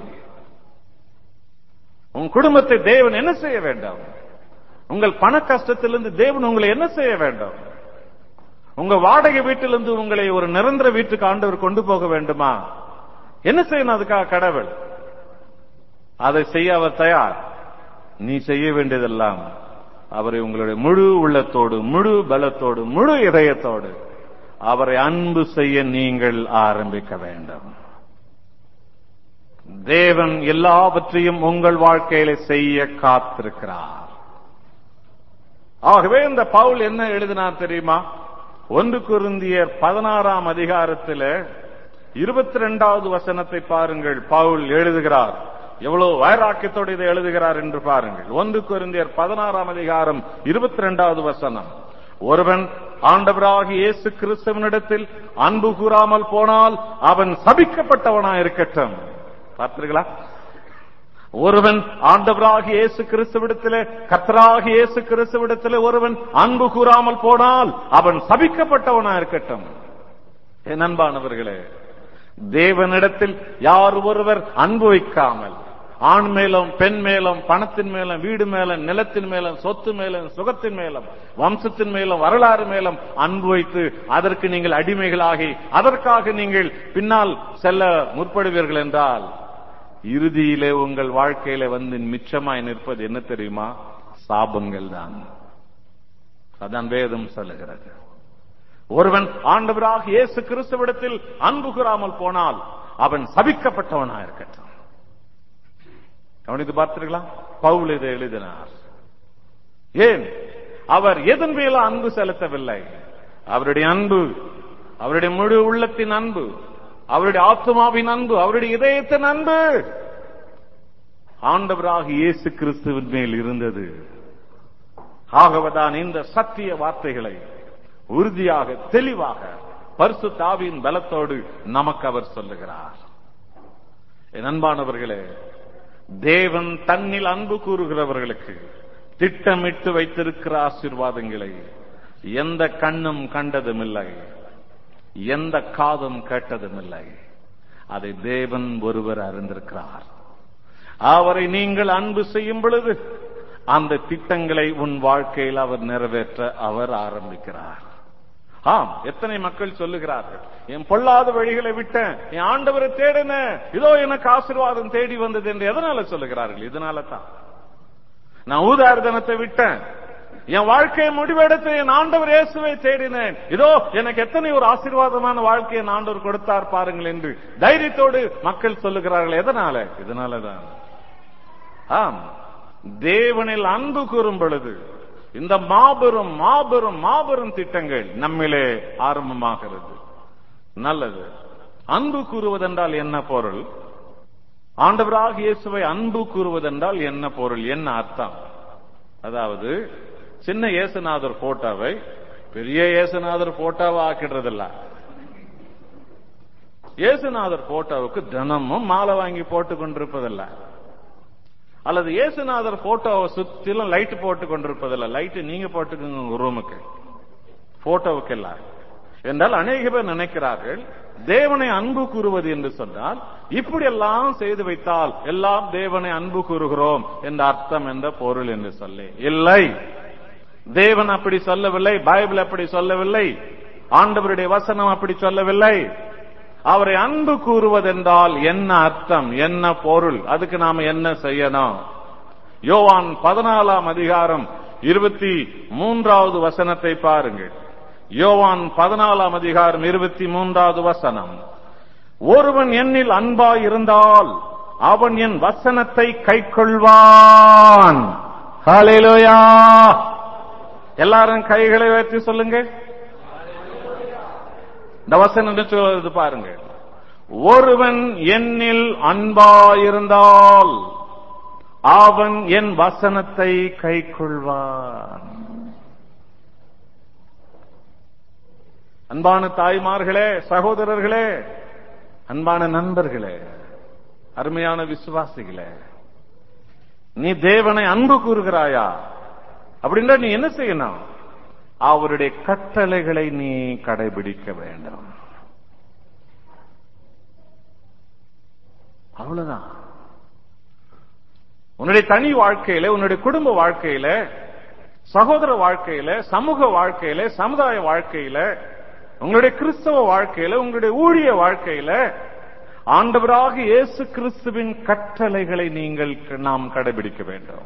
Speaker 3: உன் குடும்பத்தை தேவன் என்ன செய்ய வேண்டும் உங்கள் பண கஷ்டத்திலிருந்து தேவன் உங்களை என்ன செய்ய வேண்டும் உங்க வாடகை வீட்டிலிருந்து உங்களை ஒரு நிரந்தர வீட்டுக்கு ஆண்டவர் கொண்டு போக வேண்டுமா என்ன செய்யணும் அதுக்காக கடவுள் அதை செய்ய அவர் தயார் நீ செய்ய வேண்டியதெல்லாம் அவரை உங்களுடைய முழு உள்ளத்தோடு முழு பலத்தோடு முழு இதயத்தோடு அவரை அன்பு செய்ய நீங்கள் ஆரம்பிக்க வேண்டும் தேவன் எல்லாவற்றையும் உங்கள் வாழ்க்கையில செய்ய காத்திருக்கிறார் ஆகவே இந்த பவுல் என்ன எழுதினார் தெரியுமா ஒன்று குருந்தியர் பதினாறாம் அதிகாரத்தில் இருபத்தி ரெண்டாவது வசனத்தை பாருங்கள் பவுல் எழுதுகிறார் எவ்வளவு வைராக்கியத்தோடு இதை எழுதுகிறார் என்று பாருங்கள் ஒன்று குருந்தியர் பதினாறாம் அதிகாரம் இருபத்தி ரெண்டாவது வசனம் ஒருவன் ஆண்டவராக இயேசு கிறிஸ்துவனிடத்தில் அன்பு கூறாமல் போனால் அவன் சபிக்கப்பட்டவனா இருக்கட்டும் பார்த்தீர்களா ஒருவன் ஆண்டவராக இயேசு கிறிஸ்துவிடத்திலே கத்தராக இயேசு கிறிஸ்துவிடத்திலே ஒருவன் அன்பு கூறாமல் போனால் அவன் சபிக்கப்பட்டவனா இருக்கட்டும் என் அன்பானவர்களே தேவனிடத்தில் யார் ஒருவர் அன்பு வைக்காமல் ஆண் மேலும் பெண் மேலும் பணத்தின் மேலும் வீடு மேலும் நிலத்தின் மேலும் சொத்து மேலும் சுகத்தின் மேலும் வம்சத்தின் மேலும் வரலாறு மேலும் அன்பு வைத்து அதற்கு நீங்கள் அடிமைகளாகி அதற்காக நீங்கள் பின்னால் செல்ல முற்படுவீர்கள் என்றால் இறுதியிலே உங்கள் வாழ்க்கையில வந்து மிச்சமாய் நிற்பது என்ன தெரியுமா சாபங்கள் தான் அதான் வேதம் சொல்லுகிறது ஒருவன் ஆண்டவராக இயேசு கிறிஸ்துவிடத்தில் அன்பு கூறாமல் போனால் அவன் சபிக்கப்பட்டவனா இருக்கட்டும் கவனித்து பார்த்தீர்களா பவுல் இதை எழுதினார் ஏன் அவர் எதன் மேல அன்பு செலுத்தவில்லை அவருடைய அன்பு அவருடைய முழு உள்ளத்தின் அன்பு அவருடைய ஆத்மாவின் அன்பு அவருடைய இதயத்தின் அன்பு ஆண்டவராக இயேசு கிறிஸ்துவின் மேல் இருந்தது ஆகவேதான் இந்த சத்திய வார்த்தைகளை உறுதியாக தெளிவாக பரிசு தாவியின் பலத்தோடு நமக்கு அவர் சொல்லுகிறார் என் அன்பானவர்களே தேவன் தன்னில் அன்பு கூறுகிறவர்களுக்கு திட்டமிட்டு வைத்திருக்கிற ஆசீர்வாதங்களை எந்த கண்ணும் கண்டதுமில்லை எந்த காதும் கேட்டதுமில்லை அதை தேவன் ஒருவர் அறிந்திருக்கிறார் அவரை நீங்கள் அன்பு செய்யும் பொழுது அந்த திட்டங்களை உன் வாழ்க்கையில் அவர் நிறைவேற்ற அவர் ஆரம்பிக்கிறார் ஆம் எத்தனை மக்கள் சொல்லுகிறார்கள் என் பொல்லாத வழிகளை விட்டேன் என் ஆண்டவரை தேடினேன் இதோ எனக்கு ஆசீர்வாதம் தேடி வந்தது என்று எதனால சொல்லுகிறார்கள் இதனால தான் நான் ஊதார்தனத்தை விட்டேன் என் வாழ்க்கையை முடிவெடுத்து என் ஆண்டவர் இயேசுவை தேடினேன் இதோ எனக்கு எத்தனை ஒரு ஆசீர்வாதமான வாழ்க்கையை என் ஆண்டவர் கொடுத்தார் பாருங்கள் என்று தைரியத்தோடு மக்கள் சொல்லுகிறார்கள் எதனால இதனாலதான் ஆம் தேவனில் அன்பு கூறும் பொழுது இந்த மாபெரும் மாபெரும் மாபெரும் திட்டங்கள் நம்மிலே ஆரம்பமாகிறது நல்லது அன்பு கூறுவதென்றால் என்ன பொருள் ஆண்டவராக இயேசுவை அன்பு கூறுவதென்றால் என்ன பொருள் என்ன அர்த்தம் அதாவது சின்ன இயேசுநாதர் போட்டோவை பெரிய இயேசுநாதர் போட்டோவை ஆக்கிடுறதில்ல இயேசுநாதர் போட்டோவுக்கு தினமும் மாலை வாங்கி போட்டு கொண்டிருப்பதில்லை அல்லது இயேசுநாதர் போட்டோவை சுத்திலும் லைட் போட்டு கொண்டிருப்பதில்லை லைட் நீங்க போட்டுக்கோங்க உங்க ரூமுக்கு போட்டோவுக்கு எல்லாம் என்றால் அநேக பேர் நினைக்கிறார்கள் தேவனை அன்பு கூறுவது என்று சொன்னால் இப்படி எல்லாம் செய்து வைத்தால் எல்லாம் தேவனை அன்பு கூறுகிறோம் என்ற அர்த்தம் என்ற பொருள் என்று சொல்லி இல்லை தேவன் அப்படி சொல்லவில்லை பைபிள் அப்படி சொல்லவில்லை ஆண்டவருடைய வசனம் அப்படி சொல்லவில்லை அவரை அன்பு கூறுவதென்றால் என்ன அர்த்தம் என்ன பொருள் அதுக்கு நாம என்ன செய்யணும் யோவான் பதினாலாம் அதிகாரம் இருபத்தி மூன்றாவது வசனத்தை பாருங்கள் யோவான் பதினாலாம் அதிகாரம் இருபத்தி மூன்றாவது வசனம் ஒருவன் என்னில் அன்பாய் இருந்தால் அவன் என் வசனத்தை கைக்கொள்வான் ஹalleluya எல்லாரும் கைகளை உயர்த்தி சொல்லுங்க இந்த வசனம் என்ன சொல்றது பாருங்க ஒருவன் என்னில் அன்பாயிருந்தால் அவன் என் வசனத்தை கைக்கொள்வான் அன்பான தாய்மார்களே சகோதரர்களே அன்பான நண்பர்களே அருமையான விசுவாசிகளே நீ தேவனை அன்பு கூறுகிறாயா அப்படின்னா நீ என்ன செய்யணும் அவருடைய கட்டளைகளை நீ கடைபிடிக்க வேண்டும் அவ்வளவுதான் உன்னுடைய தனி வாழ்க்கையில உன்னுடைய குடும்ப வாழ்க்கையில சகோதர வாழ்க்கையில சமூக வாழ்க்கையில சமுதாய வாழ்க்கையில உங்களுடைய கிறிஸ்தவ வாழ்க்கையில உங்களுடைய ஊழிய வாழ்க்கையில ஆண்டவராக இயேசு கிறிஸ்துவின் கட்டளைகளை நீங்கள் நாம் கடைபிடிக்க வேண்டும்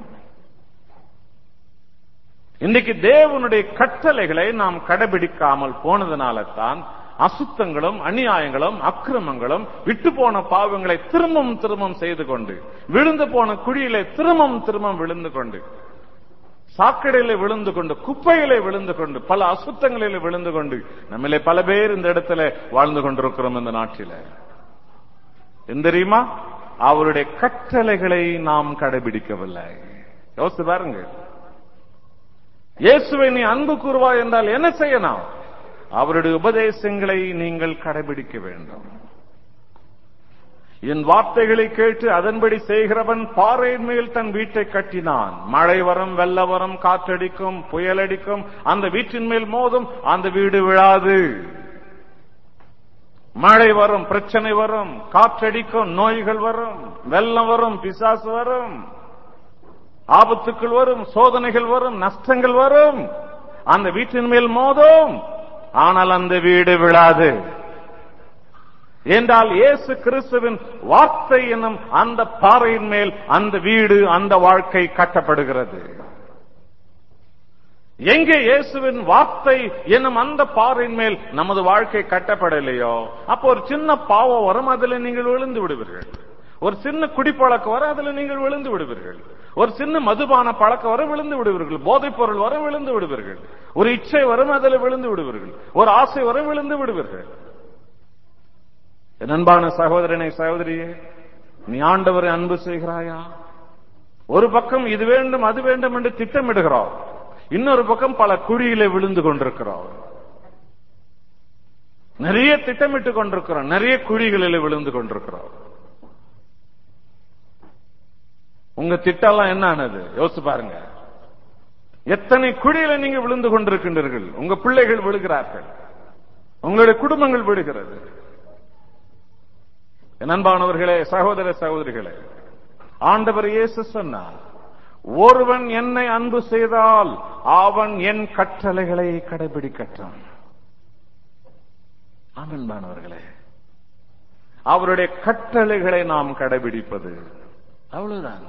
Speaker 3: இன்னைக்கு தேவனுடைய கட்டளைகளை நாம் கடைபிடிக்காமல் போனதுனால தான் அசுத்தங்களும் அநியாயங்களும் அக்கிரமங்களும் விட்டு போன பாவங்களை திரும்பவும் திரும்பவும் செய்து கொண்டு விழுந்து போன குழியிலே திரும்பவும் திரும்பவும் விழுந்து கொண்டு சாக்கடையில விழுந்து கொண்டு குப்பையிலே விழுந்து கொண்டு பல அசுத்தங்களிலே விழுந்து கொண்டு நம்மளே பல பேர் இந்த இடத்துல வாழ்ந்து கொண்டிருக்கிறோம் இந்த நாட்டில என் தெரியுமா அவருடைய கட்டளைகளை நாம் கடைபிடிக்கவில்லை யோசித்து பாருங்க இயேசுவை நீ அன்பு கூறுவாய் என்றால் என்ன செய்யணும் அவருடைய உபதேசங்களை நீங்கள் கடைபிடிக்க வேண்டும் என் வார்த்தைகளை கேட்டு அதன்படி செய்கிறவன் பாறையின் மேல் தன் வீட்டை கட்டினான் மழை வரும் வெள்ள வரும் காற்றடிக்கும் புயலடிக்கும் அந்த வீட்டின் மேல் மோதும் அந்த வீடு விழாது மழை வரும் பிரச்சனை வரும் காற்றடிக்கும் நோய்கள் வரும் வெள்ளம் வரும் பிசாசு வரும் ஆபத்துக்கள் வரும் சோதனைகள் வரும் நஷ்டங்கள் வரும் அந்த வீட்டின் மேல் மோதும் ஆனால் அந்த வீடு விழாது என்றால் இயேசு கிறிஸ்துவின் வார்த்தை என்னும் அந்த பாறையின் மேல் அந்த வீடு அந்த வாழ்க்கை கட்டப்படுகிறது எங்கே இயேசுவின் வார்த்தை என்னும் அந்த பாறையின் மேல் நமது வாழ்க்கை கட்டப்படலையோ அப்போ ஒரு சின்ன பாவம் வரும் அதுல நீங்கள் விழுந்து விடுவீர்கள் ஒரு சின்ன குடிப்பழக்கம் வர அதுல நீங்கள் விழுந்து விடுவீர்கள் ஒரு சின்ன மதுபான பழக்கம் வர விழுந்து விடுவீர்கள் போதைப் பொருள் வர விழுந்து விடுவீர்கள் ஒரு இச்சை வரும் அதில் விழுந்து விடுவீர்கள் ஒரு ஆசை வர விழுந்து விடுவீர்கள் என் அன்பான சகோதரனை சகோதரியே நீ ஆண்டவரை அன்பு செய்கிறாயா ஒரு பக்கம் இது வேண்டும் அது வேண்டும் என்று திட்டமிடுகிறோம் இன்னொரு பக்கம் பல குழியிலே விழுந்து கொண்டிருக்கிறோம் நிறைய திட்டமிட்டு கொண்டிருக்கிறோம் நிறைய குழிகளில் விழுந்து கொண்டிருக்கிறோம் உங்க திட்டம்லாம் என்ன ஆனது யோசிச்சு பாருங்க எத்தனை குழியில நீங்க விழுந்து கொண்டிருக்கின்றீர்கள் உங்க பிள்ளைகள் விழுகிறார்கள் உங்களுடைய குடும்பங்கள் விழுகிறது என் அன்பானவர்களே சகோதர சகோதரிகளே ஆண்டவர் இயேசு சொன்னார் ஒருவன் என்னை அன்பு செய்தால் அவன் என் கட்டளைகளை கடைபிடிக்கட்டும் ஆமன்பானவர்களே அவருடைய கட்டளைகளை நாம் கடைபிடிப்பது அவ்வளவுதான்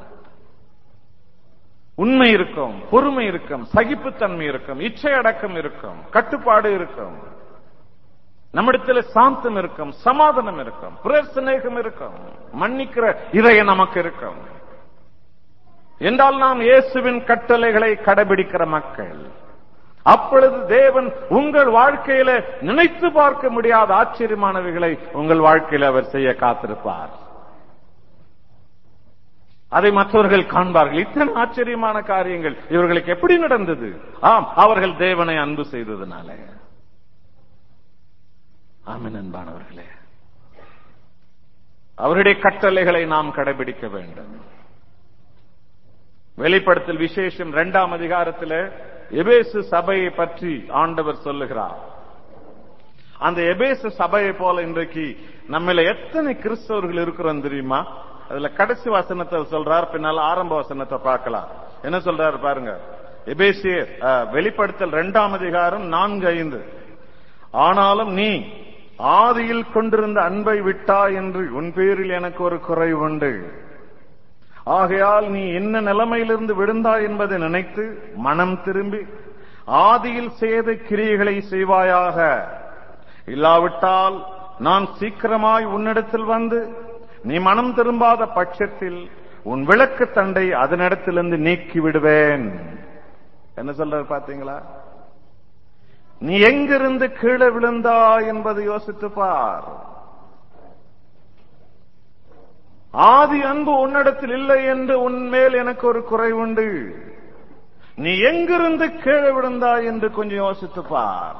Speaker 3: உண்மை இருக்கும் பொறுமை இருக்கும் சகிப்புத்தன்மை இருக்கும் இச்சை அடக்கம் இருக்கும் கட்டுப்பாடு இருக்கும் நம்மிடத்தில் சாந்தம் இருக்கும் சமாதானம் இருக்கும் பிரசனேகம் இருக்கும் மன்னிக்கிற இதய நமக்கு இருக்கும் என்றால் நாம் இயேசுவின் கட்டளைகளை கடைபிடிக்கிற மக்கள் அப்பொழுது தேவன் உங்கள் வாழ்க்கையில நினைத்து பார்க்க முடியாத ஆச்சரியமானவைகளை உங்கள் வாழ்க்கையில அவர் செய்ய காத்திருப்பார் அதை மற்றவர்கள் காண்பார்கள் இத்தனை ஆச்சரியமான காரியங்கள் இவர்களுக்கு எப்படி நடந்தது ஆம் அவர்கள் தேவனை அன்பு செய்ததுனால ஆமின் அன்பானவர்களே அவருடைய கட்டளைகளை நாம் கடைபிடிக்க வேண்டும் வெளிப்படுத்தல் விசேஷம் இரண்டாம் அதிகாரத்தில் எபேசு சபையை பற்றி ஆண்டவர் சொல்லுகிறார் அந்த எபேசு சபையை போல இன்றைக்கு நம்மள எத்தனை கிறிஸ்தவர்கள் இருக்கிறோம் தெரியுமா அதுல கடைசி வசனத்தை சொல்றார் பின்னால ஆரம்ப வசனத்தை பார்க்கலாம் என்ன சொல்றாரு பாருங்க எபேசிய வெளிப்படுத்தல் இரண்டாம் அதிகாரம் நான்கு ஐந்து ஆனாலும் நீ ஆதியில் கொண்டிருந்த அன்பை விட்டா என்று உன் பேரில் எனக்கு ஒரு குறை உண்டு ஆகையால் நீ என்ன நிலைமையிலிருந்து விழுந்தாய் என்பதை நினைத்து மனம் திரும்பி ஆதியில் செய்த கிரியைகளை செய்வாயாக இல்லாவிட்டால் நான் சீக்கிரமாய் உன்னிடத்தில் வந்து நீ மனம் திரும்பாத பட்சத்தில் உன் விளக்கு தண்டை அதனிடத்திலிருந்து நீக்கி விடுவேன் என்ன சொல்றாரு பாத்தீங்களா நீ எங்கிருந்து கீழே விழுந்தா என்பதை யோசித்து பார் ஆதி அன்பு உன்னிடத்தில் இல்லை என்று உன்மேல் எனக்கு ஒரு குறை உண்டு நீ எங்கிருந்து கீழே விழுந்தாய் என்று கொஞ்சம் யோசித்து பார்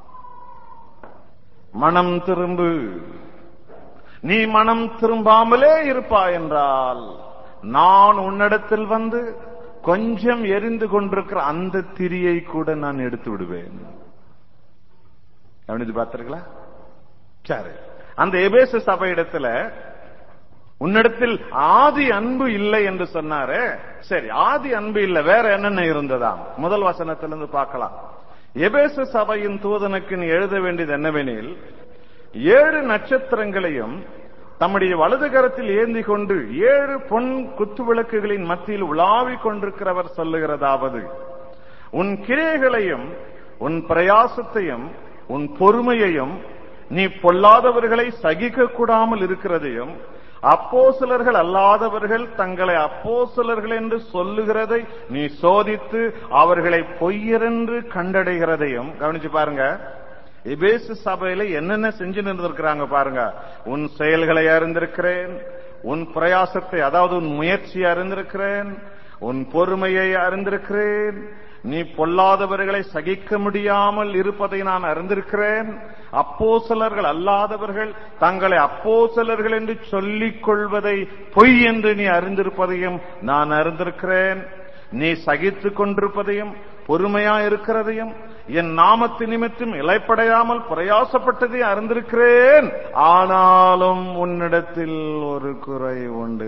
Speaker 3: மனம் திரும்பு நீ மனம் திரும்பாமலே இருப்பாய் என்றால் நான் உன்னிடத்தில் வந்து கொஞ்சம் எரிந்து கொண்டிருக்கிற அந்த திரியை கூட நான் எடுத்து விடுவேன் கவனித்து பார்த்தீர்களா சரி அந்த எபேச சபையிடத்துல உன்னிடத்தில் ஆதி அன்பு இல்லை என்று சொன்னாரு சரி ஆதி அன்பு இல்ல வேற என்னென்ன இருந்ததா முதல் வசனத்திலிருந்து பார்க்கலாம் எபேச சபையின் தூதனுக்கு நீ எழுத வேண்டியது என்னவெனில் ஏழு நட்சத்திரங்களையும் தம்முடைய வலது கரத்தில் ஏந்தி கொண்டு ஏழு பொன் குத்து விளக்குகளின் மத்தியில் உலாவிக் கொண்டிருக்கிறவர் சொல்லுகிறதாவது உன் கிரைகளையும் உன் பிரயாசத்தையும் உன் பொறுமையையும் நீ பொல்லாதவர்களை சகிக்க கூடாமல் இருக்கிறதையும் அப்போசிலர்கள் அல்லாதவர்கள் தங்களை அப்போசிலர்கள் என்று சொல்லுகிறதை நீ சோதித்து அவர்களை பொய்யரென்று கண்டடைகிறதையும் கவனிச்சு பாருங்க எபேசு சபையில என்னென்ன செஞ்சு நின்றிருக்கிறாங்க பாருங்க உன் செயல்களை அறிந்திருக்கிறேன் உன் பிரயாசத்தை அதாவது உன் முயற்சியை அறிந்திருக்கிறேன் உன் பொறுமையை அறிந்திருக்கிறேன் நீ பொல்லாதவர்களை சகிக்க முடியாமல் இருப்பதை நான் அறிந்திருக்கிறேன் அப்போசலர்கள் அல்லாதவர்கள் தங்களை அப்போசலர்கள் என்று சொல்லிக் கொள்வதை பொய் என்று நீ அறிந்திருப்பதையும் நான் அறிந்திருக்கிறேன் நீ சகித்துக் கொண்டிருப்பதையும் பொறுமையா இருக்கிறதையும் என் நாமத்து நிமித்தம் இலைப்படையாமல் பிரயாசப்பட்டதை அறிந்திருக்கிறேன் ஆனாலும் உன்னிடத்தில் ஒரு குறை உண்டு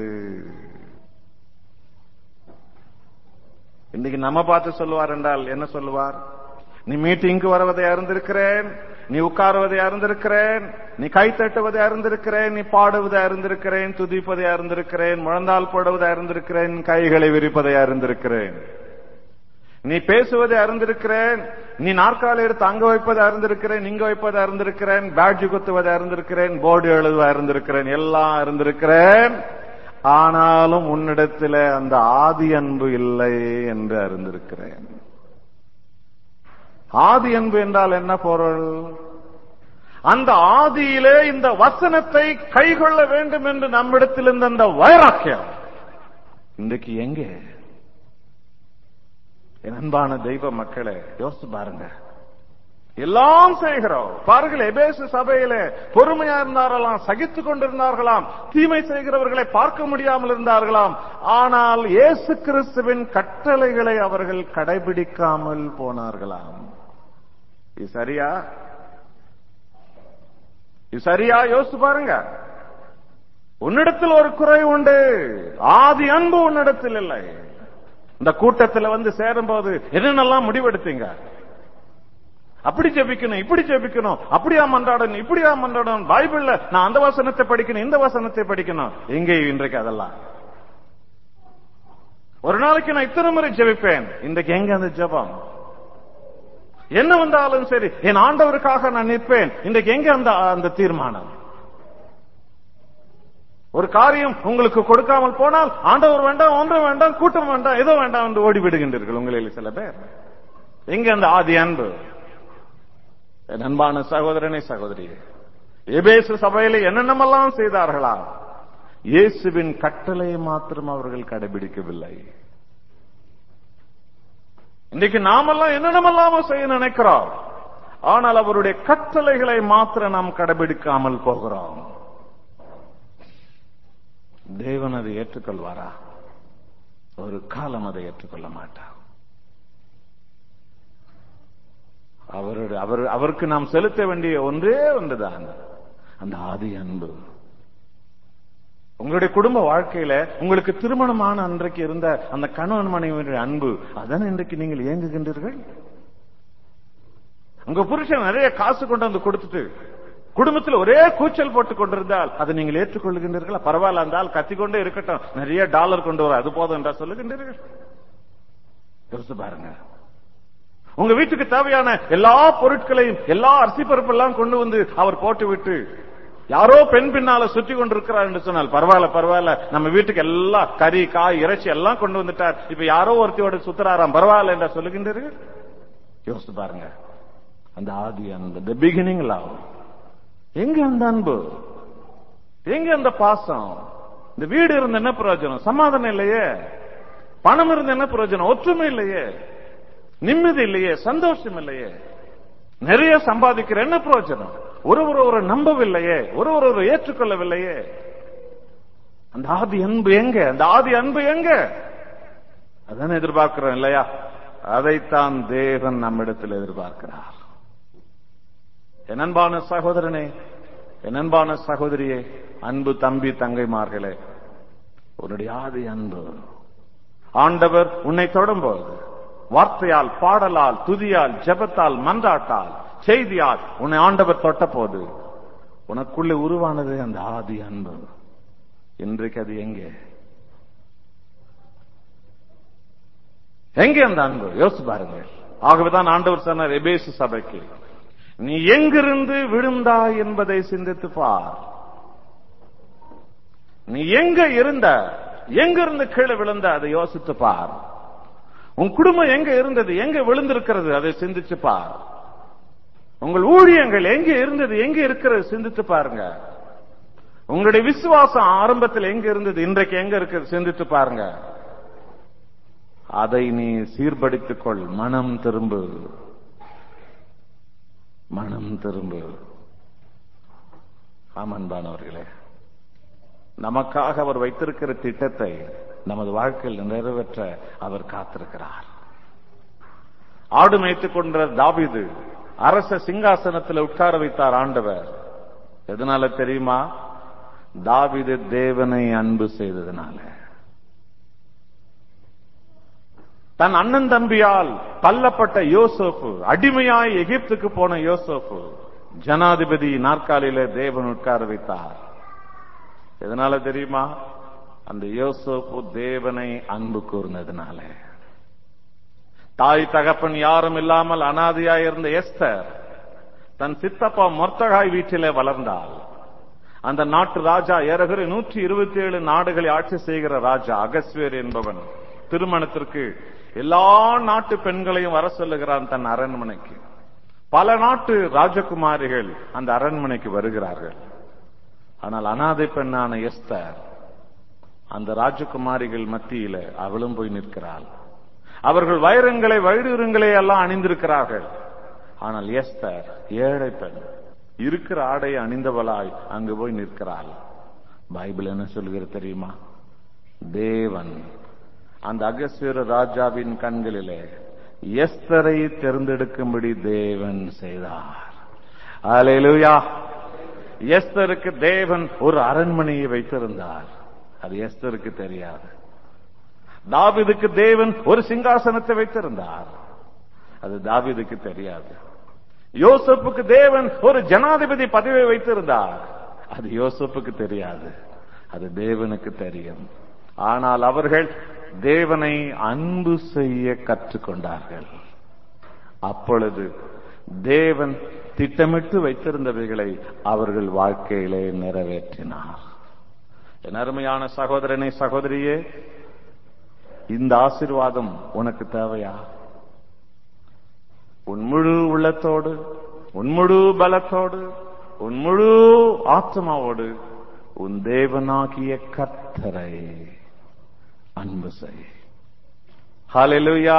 Speaker 3: இன்னைக்கு நம்ம பார்த்து சொல்லுவார் என்றால் என்ன சொல்லுவார் நீ மீட்டிங்க்கு வருவதை அறிந்திருக்கிறேன் நீ உட்காருவதை அறிந்திருக்கிறேன் நீ கை தட்டுவதை அறிந்திருக்கிறேன் நீ பாடுவதை அறிந்திருக்கிறேன் துதிப்பதை அறிந்திருக்கிறேன் முழந்தால் போடுவதை அறிந்திருக்கிறேன் கைகளை விரிப்பதை அறிந்திருக்கிறேன் நீ பேசுவதை அறிந்திருக்கிறேன் நீ நாற்காலி எடுத்து அங்க வைப்பதை அறிந்திருக்கிறேன் இங்க வைப்பதை அறிந்திருக்கிறேன் பேட்ஜ் குத்துவதை அறிந்திருக்கிறேன் போர்டு எழுதுவதை அறிந்திருக்கிறேன் எல்லாம் அறிந்திருக்கிறேன் ஆனாலும் உன்னிடத்தில் அந்த ஆதி அன்பு இல்லை என்று அறிந்திருக்கிறேன் ஆதி அன்பு என்றால் என்ன பொருள் அந்த ஆதியிலே இந்த வசனத்தை கைகொள்ள வேண்டும் என்று நம்மிடத்தில் இருந்த அந்த வைராக்கியம் இன்றைக்கு எங்கே என் அன்பான தெய்வ மக்களே யோசிச்சு பாருங்க எல்லாம் செய்கிறோம் பாருங்கள் எபேசு சபையில பொறுமையா இருந்தார்களாம் சகித்துக் கொண்டிருந்தார்களாம் தீமை செய்கிறவர்களை பார்க்க முடியாமல் இருந்தார்களாம் ஆனால் இயேசு கிறிஸ்துவின் கட்டளைகளை அவர்கள் கடைபிடிக்காமல் போனார்களாம் இது சரியா இது சரியா யோசிச்சு பாருங்க உன்னிடத்தில் ஒரு குறை உண்டு ஆதி அன்பு உன்னிடத்தில் இல்லை இந்த கூட்டத்தில் வந்து சேரும்போது என்னென்னலாம் முடிவெடுத்தீங்க அப்படி ஜெபிக்கணும் இப்படி ஜெபிக்கணும் அப்படியா மன்றாடணும் இப்படியா மன்றாடணும் பைபிள்ல நான் அந்த வசனத்தை படிக்கணும் இந்த வசனத்தை படிக்கணும் எங்கே இன்றைக்கு அதெல்லாம் ஒரு நாளைக்கு நான் இத்தனை முறை ஜெபிப்பேன் இன்றைக்கு எங்க அந்த ஜெபம் என்ன வந்தாலும் சரி என் ஆண்டவருக்காக நான் நிற்பேன் இன்றைக்கு எங்க அந்த அந்த தீர்மானம் ஒரு காரியம் உங்களுக்கு கொடுக்காமல் போனால் ஆண்டவர் வேண்டாம் ஒன்றும் வேண்டாம் கூட்டம் வேண்டாம் ஏதோ வேண்டாம் என்று ஓடி விடுகின்றீர்கள் உங்களில் சில பேர் எங்க அந்த ஆதி அன்பு என் அன்பான சகோதரனே சகோதரியே எபேசு சபையில என்னென்னமெல்லாம் செய்தார்களா இயேசுவின் கட்டளையை மாத்திரம் அவர்கள் கடைபிடிக்கவில்லை இன்னைக்கு நாமெல்லாம் என்னென்னமெல்லாமோ செய்ய நினைக்கிறோம் ஆனால் அவருடைய கட்டளைகளை மாத்திரம் நாம் கடைபிடிக்காமல் போகிறோம் தேவன் அதை ஏற்றுக்கொள்வாரா ஒரு காலம் அதை ஏற்றுக்கொள்ள மாட்டார் அவருடைய அவர் அவருக்கு நாம் செலுத்த வேண்டிய ஒன்றே ஒன்றுதான் அந்த ஆதி அன்பு உங்களுடைய குடும்ப வாழ்க்கையில உங்களுக்கு திருமணமான அன்றைக்கு இருந்த அந்த கணவன் மனைவியுடைய அன்பு அதான் இன்றைக்கு நீங்கள் இயங்குகின்றீர்கள் உங்க புருஷன் நிறைய காசு கொண்டு வந்து கொடுத்துட்டு குடும்பத்தில் ஒரே கூச்சல் போட்டுக் கொண்டிருந்தால் அதை நீங்கள் ஏற்றுக்கொள்கின்றீர்களா பரவாயில்ல இருந்தால் கத்திக்கொண்டே இருக்கட்டும் நிறைய டாலர் கொண்டு வர அது போதும் என்றா சொல்லுகின்றீர்கள் யோசிச்சு பாருங்க உங்க வீட்டுக்கு தேவையான எல்லா பொருட்களையும் எல்லா அரிசி பருப்பு எல்லாம் கொண்டு வந்து அவர் போட்டு விட்டு யாரோ பெண் பின்னால சுற்றி கொண்டிருக்கிறார் என்று சொன்னால் பரவாயில்ல பரவாயில்ல நம்ம வீட்டுக்கு எல்லாம் கறி காய் இறைச்சி எல்லாம் கொண்டு வந்துட்டார் இப்ப யாரோ ஒருத்தியோட சுத்துறாராம் பரவாயில்ல என்ற சொல்லுகின்றீர்கள் யோசிச்சு பாருங்க அந்த ஆதி அந்த த பிகினிங் லவ் எங்க அந்த அன்பு எங்க அந்த பாசம் இந்த வீடு இருந்த என்ன பிரயோஜனம் சமாதானம் இல்லையே பணம் இருந்த என்ன பிரயோஜனம் ஒற்றுமை இல்லையே நிம்மதி இல்லையே சந்தோஷம் இல்லையே நிறைய சம்பாதிக்கிற என்ன பிரயோஜனம் ஒருவர் ஒரு நம்பவில்லையே ஒருவர் ஒரு ஏற்றுக்கொள்ளவில்லையே அந்த ஆதி அன்பு எங்க அந்த ஆதி அன்பு எங்க அதான் எதிர்பார்க்கிறோம் இல்லையா அதைத்தான் தேவன் நம்மிடத்தில் எதிர்பார்க்கிறார் என் அன்பான சகோதரனே என் அன்பான சகோதரியே அன்பு தம்பி தங்கைமார்களே உன்னுடைய ஆதி அன்பு ஆண்டவர் உன்னை தொடும்போது வார்த்தையால் பாடலால் துதியால் ஜெபத்தால் மன்றாட்டால் செய்தியால் உன்னை ஆண்டவர் தொட்ட போது உனக்குள்ளே உருவானது அந்த ஆதி அன்பு இன்றைக்கு அது எங்கே எங்கே அந்த அன்பு யோசிச்சு பாருங்க ஆகவேதான் ஆண்டவர் சொன்னார் எபேசு சபைக்கு நீ எங்கிருந்து விழுந்தாய் என்பதை சிந்தித்து பார் நீ எங்க இருந்த எங்கிருந்து கீழே விழுந்த அதை யோசித்து பார் உன் குடும்பம் எங்க இருந்தது எங்க விழுந்திருக்கிறது அதை சிந்திச்சு பார் உங்கள் ஊழியங்கள் எங்க இருந்தது எங்க இருக்கிறது சிந்தித்து பாருங்க உங்களுடைய விசுவாசம் ஆரம்பத்தில் எங்க இருந்தது இன்றைக்கு எங்க இருக்கிறது சிந்தித்து பாருங்க அதை நீ சீர்படுத்திக் கொள் மனம் திரும்பு மனம் திரும்பு ஆமன்பானவர்களே நமக்காக அவர் வைத்திருக்கிற திட்டத்தை நமது வாழ்க்கையில் நிறைவேற்ற அவர் காத்திருக்கிறார் ஆடு மேய்த்துக் கொண்ட தாவிது அரச சிங்காசனத்தில் உட்கார வைத்தார் ஆண்டவர் எதனால தெரியுமா தாவிது தேவனை அன்பு செய்ததுனால தன் அண்ணன் தம்பியால் தள்ளப்பட்ட யோசோப்பு அடிமையாய் எகிப்துக்கு போன யோசோப்பு ஜனாதிபதி நாற்காலியில தேவன் உட்கார வைத்தார் எதனால தெரியுமா அந்த யோசோப்பு தேவனை அன்பு கூர்ந்ததுனால தாய் தகப்பன் யாரும் இல்லாமல் அனாதியாய் இருந்த எஸ்தர் தன் சித்தப்பா மொர்த்தகாய் வீட்டிலே வளர்ந்தாள் அந்த நாட்டு ராஜா ஏறகுறை நூற்றி இருபத்தி ஏழு நாடுகளை ஆட்சி செய்கிற ராஜா அகஸ்வேர் என்பவன் திருமணத்திற்கு எல்லா நாட்டு பெண்களையும் வர சொல்லுகிறான் தன் அரண்மனைக்கு பல நாட்டு ராஜகுமாரிகள் அந்த அரண்மனைக்கு வருகிறார்கள் ஆனால் அனாதை பெண்ணான எஸ்தர் அந்த ராஜகுமாரிகள் மத்தியில அவளும் போய் நிற்கிறாள் அவர்கள் வைரங்களை வைடூரங்களை எல்லாம் அணிந்திருக்கிறார்கள் ஆனால் எஸ்தர் ஏழை பெண் இருக்கிற ஆடையை அணிந்தவளாய் அங்கு போய் நிற்கிறாள் பைபிள் என்ன சொல்கிறது தெரியுமா தேவன் அந்த அகஸ்வர ராஜாவின் கண்களிலே எஸ்தரை தேர்ந்தெடுக்கும்படி தேவன் செய்தார் அலையிலுயா எஸ்தருக்கு தேவன் ஒரு அரண்மனையை வைத்திருந்தார் அது எஸ்தருக்கு தெரியாது தாவிதுக்கு தேவன் ஒரு சிங்காசனத்தை வைத்திருந்தார் அது தாவிதுக்கு தெரியாது யோசப்புக்கு தேவன் ஒரு ஜனாதிபதி பதவியை வைத்திருந்தார் அது யோசப்புக்கு தெரியாது அது தேவனுக்கு தெரியும் ஆனால் அவர்கள் தேவனை அன்பு செய்ய கற்றுக்கொண்டார்கள் அப்பொழுது தேவன் திட்டமிட்டு வைத்திருந்தவைகளை அவர்கள் வாழ்க்கையிலே நிறைவேற்றினார் என் அருமையான சகோதரனை சகோதரியே இந்த ஆசிர்வாதம் உனக்கு தேவையா உன் முழு உள்ளத்தோடு உன் முழு பலத்தோடு உன் முழு ஆத்மாவோடு உன் தேவனாகிய கர்த்தரை அன்பு செய் ஹalleluya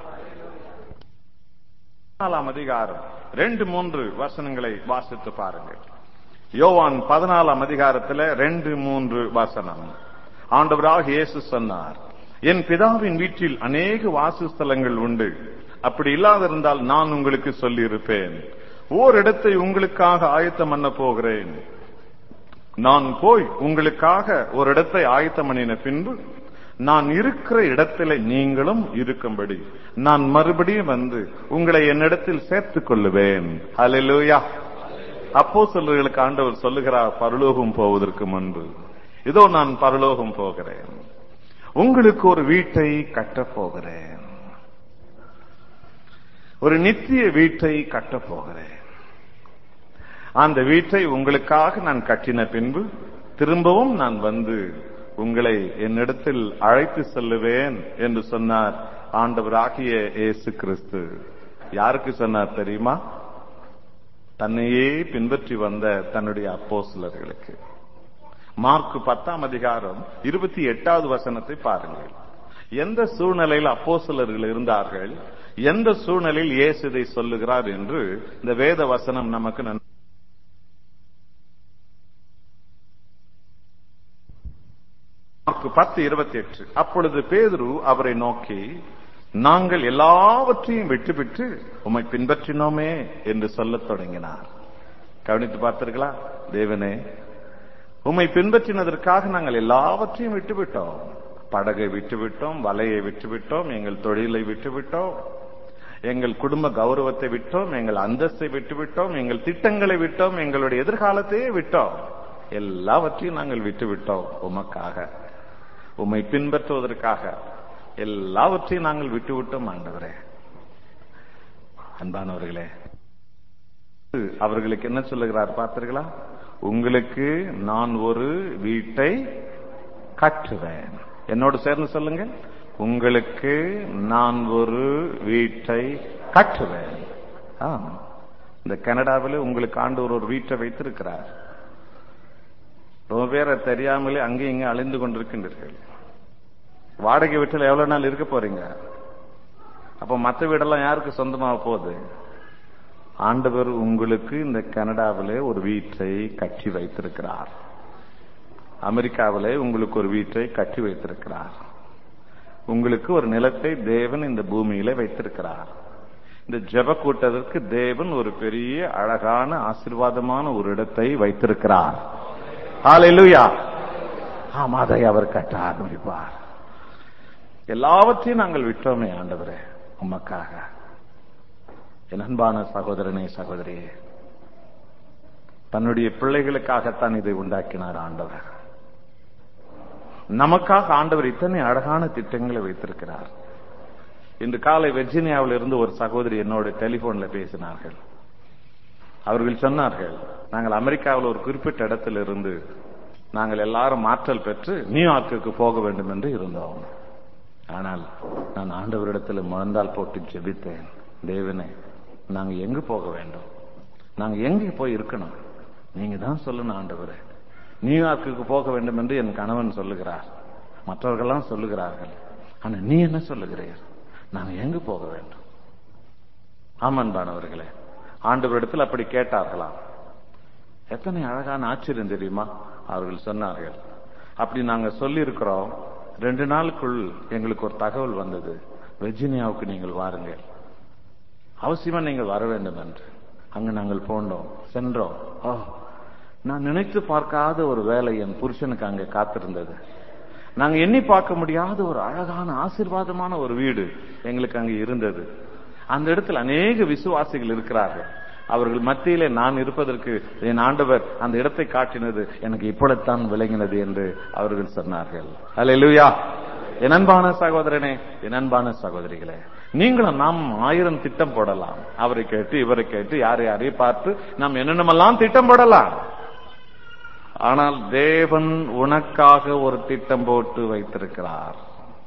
Speaker 3: நாலாம் அதிகாரம் ரெண்டு மூன்று வசனங்களை வாசித்து பாருங்கள் யோவான் பதினாலாம் அதிகாரத்துல ரெண்டு மூன்று வசனம் ஆண்டவராக இயேசு சொன்னார் என் பிதாவின் வீட்டில் அநேக வாசஸ்தலங்கள் உண்டு அப்படி இல்லாதிருந்தால் நான் உங்களுக்கு சொல்லியிருப்பேன் ஓரிடத்தை உங்களுக்காக ஆயத்தம் பண்ண போகிறேன் நான் போய் உங்களுக்காக ஒரு இடத்தை ஆயத்தம் பண்ணின பின்பு நான் இருக்கிற இடத்துல நீங்களும் இருக்கும்படி நான் மறுபடியும் வந்து உங்களை என்னிடத்தில் சேர்த்துக் கொள்ளுவேன் ஹalleluya அப்போ சொல்லுகளுக்கு ஆண்டவர் சொல்லுகிறார் பரலோகம் போவதற்கு முன்பு இதோ நான் பரலோகம் போகிறேன் உங்களுக்கு ஒரு வீட்டை கட்டப் போகிறேன் ஒரு நித்திய வீட்டை கட்டப் போகிறேன் அந்த வீட்டை உங்களுக்காக நான் கட்டின பின்பு திரும்பவும் நான் வந்து உங்களை என்னிடத்தில் அழைத்து செல்லுவேன் என்று சொன்னார் ஆண்டவராகிய இயேசு கிறிஸ்து யாருக்கு சொன்னார் தெரியுமா தன்னையே பின்பற்றி வந்த தன்னுடைய அப்போஸ்லர்களுக்கு மார்க் பத்தாம் அதிகாரம் இருபத்தி எட்டாவது வசனத்தை பாருங்கள் எந்த சூழ்நிலையில் அப்போஸ்லர்கள் இருந்தார்கள் எந்த சூழ்நிலையில் இயேசு இதை சொல்லுகிறார் என்று இந்த வேத வசனம் நமக்கு நன் மார்க்கு பத்து இருபத்தி எட்டு அப்பொழுது பேதுரு அவரை நோக்கி நாங்கள் எல்லாவற்றையும் விட்டுவிட்டு உம்மை பின்பற்றினோமே என்று சொல்லத் தொடங்கினார் கவனித்து பார்த்தீர்களா தேவனே உம்மை பின்பற்றினதற்காக நாங்கள் எல்லாவற்றையும் விட்டுவிட்டோம் படகை விட்டுவிட்டோம் வலையை விட்டுவிட்டோம் எங்கள் தொழிலை விட்டுவிட்டோம் எங்கள் குடும்ப கௌரவத்தை விட்டோம் எங்கள் அந்தஸ்தை விட்டுவிட்டோம் எங்கள் திட்டங்களை விட்டோம் எங்களுடைய எதிர்காலத்தையே விட்டோம் எல்லாவற்றையும் நாங்கள் விட்டுவிட்டோம் உமக்காக உம்மை பின்பற்றுவதற்காக எல்லாவற்றையும் நாங்கள் விட்டுவிட்டோம் ஆண்டவரே அன்பானவர்களே அவர்களுக்கு என்ன சொல்லுகிறார் பார்த்தீர்களா உங்களுக்கு நான் ஒரு வீட்டை கட்டுவேன் என்னோடு சேர்ந்து சொல்லுங்க உங்களுக்கு நான் ஒரு வீட்டை கட்டுவேன் ஆம். இந்த கனடாவில் உங்களுக்கு ஆண்டவர் ஒரு வீட்டை வைத்திருக்கிறார் ரொம்ப பேரை தெரியாமலே அங்கே இங்கே அழிந்து கொண்டிருக்கின்றீர்கள் வாடகை வீட்டில் எவ்வளவு நாள் இருக்க போறீங்க அப்ப மற்ற வீடெல்லாம் யாருக்கு சொந்தமாக போகுது ஆண்டவர் உங்களுக்கு இந்த கனடாவிலே ஒரு வீட்டை கட்டி வைத்திருக்கிறார் அமெரிக்காவிலே உங்களுக்கு ஒரு வீட்டை கட்டி வைத்திருக்கிறார் உங்களுக்கு ஒரு நிலத்தை தேவன் இந்த பூமியில வைத்திருக்கிறார் இந்த ஜெப கூட்டத்திற்கு தேவன் ஒரு பெரிய அழகான ஆசீர்வாதமான ஒரு இடத்தை வைத்திருக்கிறார் ஹalleluya ஆம் அதை அவர் கட்ட ஆரம்பிப்பார் எல்லாவற்றையும் நாங்கள் விட்டோமே ஆண்டவரே உமக்காக என் அன்பான சகோதரனே சகோதரியே தன்னுடைய பிள்ளைகளுக்காகத்தான் இதை உண்டாக்கினார் ஆண்டவர் நமக்காக ஆண்டவர் இத்தனை அழகான திட்டங்களை வைத்திருக்கிறார் இன்று காலை வெர்ஜினியாவில் இருந்து ஒரு சகோதரி என்னோட டெலிபோன்ல பேசினார்கள் அவர்கள் சொன்னார்கள் நாங்கள் அமெரிக்காவில் ஒரு குறிப்பிட்ட இடத்தில் இருந்து நாங்கள் எல்லாரும் மாற்றல் பெற்று நியூயார்க்குக்கு போக வேண்டும் என்று இருந்தோம் ஆனால் நான் ஆண்டவரிடத்தில் முழந்தால் போட்டு ஜெபித்தேன் தேவனே நாங்க எங்கு போக வேண்டும் நாங்க எங்கே போய் இருக்கணும் நீங்க தான் சொல்லணும் ஆண்டவரே நியூயார்க்குக்கு போக வேண்டும் என்று என் கணவன் சொல்லுகிறார் மற்றவர்கள்லாம் சொல்லுகிறார்கள் ஆனா நீ என்ன சொல்லுகிறீர் நாங்க எங்கு போக வேண்டும் ஆமன்பானவர்களே ஆண்டவரிடத்தில் அப்படி கேட்டார்களாம் எத்தனை அழகான ஆச்சரியம் தெரியுமா அவர்கள் சொன்னார்கள் அப்படி நாங்க சொல்லி இருக்கிறோம் ரெண்டு நாளுக்குள் எங்களுக்கு ஒரு தகவல் வந்தது வெர்ஜினியாவுக்கு நீங்கள் வாருங்கள் அவசியமா நீங்கள் வர வேண்டும் என்று அங்கு நாங்கள் போனோம் சென்றோம் ஓ நான் நினைத்து பார்க்காத ஒரு வேலை என் புருஷனுக்கு அங்கே காத்திருந்தது நாங்க எண்ணி பார்க்க முடியாத ஒரு அழகான ஆசீர்வாதமான ஒரு வீடு எங்களுக்கு அங்கே இருந்தது அந்த இடத்துல அநேக விசுவாசிகள் இருக்கிறார்கள் அவர்கள் மத்தியிலே நான் இருப்பதற்கு என் ஆண்டவர் அந்த இடத்தை காட்டினது எனக்கு இப்படித்தான் விளங்கினது என்று அவர்கள் சொன்னார்கள் அல்லேலூயா என் அன்பான சகோதரனே என் அன்பான சகோதரிகளே நீங்களும் நாம் ஆயிரம் திட்டம் போடலாம் அவரை கேட்டு இவரை கேட்டு யாரை யாரையும் பார்த்து நாம் என்னென்னமெல்லாம் திட்டம் போடலாம் ஆனால் தேவன் உனக்காக ஒரு திட்டம் போட்டு வைத்திருக்கிறார்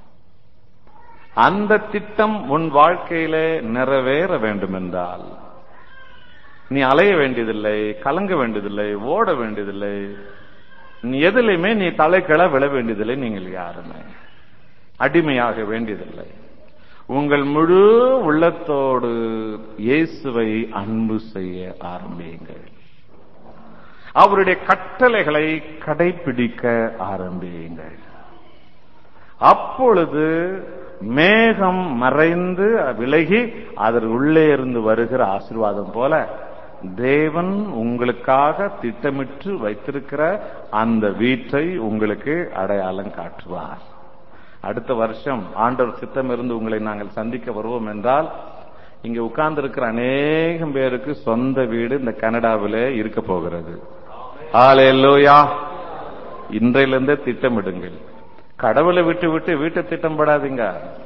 Speaker 3: அந்த திட்டம் உன் வாழ்க்கையில நிறைவேற வேண்டும் என்றால் நீ அலைய வேண்டியதில்லை கலங்க வேண்டியதில்லை ஓட வேண்டியதில்லை நீ எதுலையுமே நீ தலைக்கிழ விழ வேண்டியதில்லை நீங்கள் யாருமே அடிமையாக வேண்டியதில்லை உங்கள் முழு உள்ளத்தோடு இயேசுவை அன்பு செய்ய ஆரம்பியுங்கள் அவருடைய கட்டளைகளை கடைபிடிக்க ஆரம்பியுங்கள் அப்பொழுது மேகம் மறைந்து விலகி அதன் உள்ளே இருந்து வருகிற ஆசீர்வாதம் போல தேவன் உங்களுக்காக திட்டமிட்டு வைத்திருக்கிற அந்த வீட்டை உங்களுக்கு அடையாளம் காட்டுவார் அடுத்த வருஷம் ஆண்டவர் சித்தம் இருந்து உங்களை நாங்கள் சந்திக்க வருவோம் என்றால் இங்க உட்கார்ந்து இருக்கிற அநேகம் பேருக்கு சொந்த வீடு இந்த கனடாவிலே இருக்க போகிறது ஹalleluya இன்றையிலிருந்தே திட்டமிடுங்கள் கடவுளை விட்டு விட்டு வீட்டை திட்டம் படாதீங்க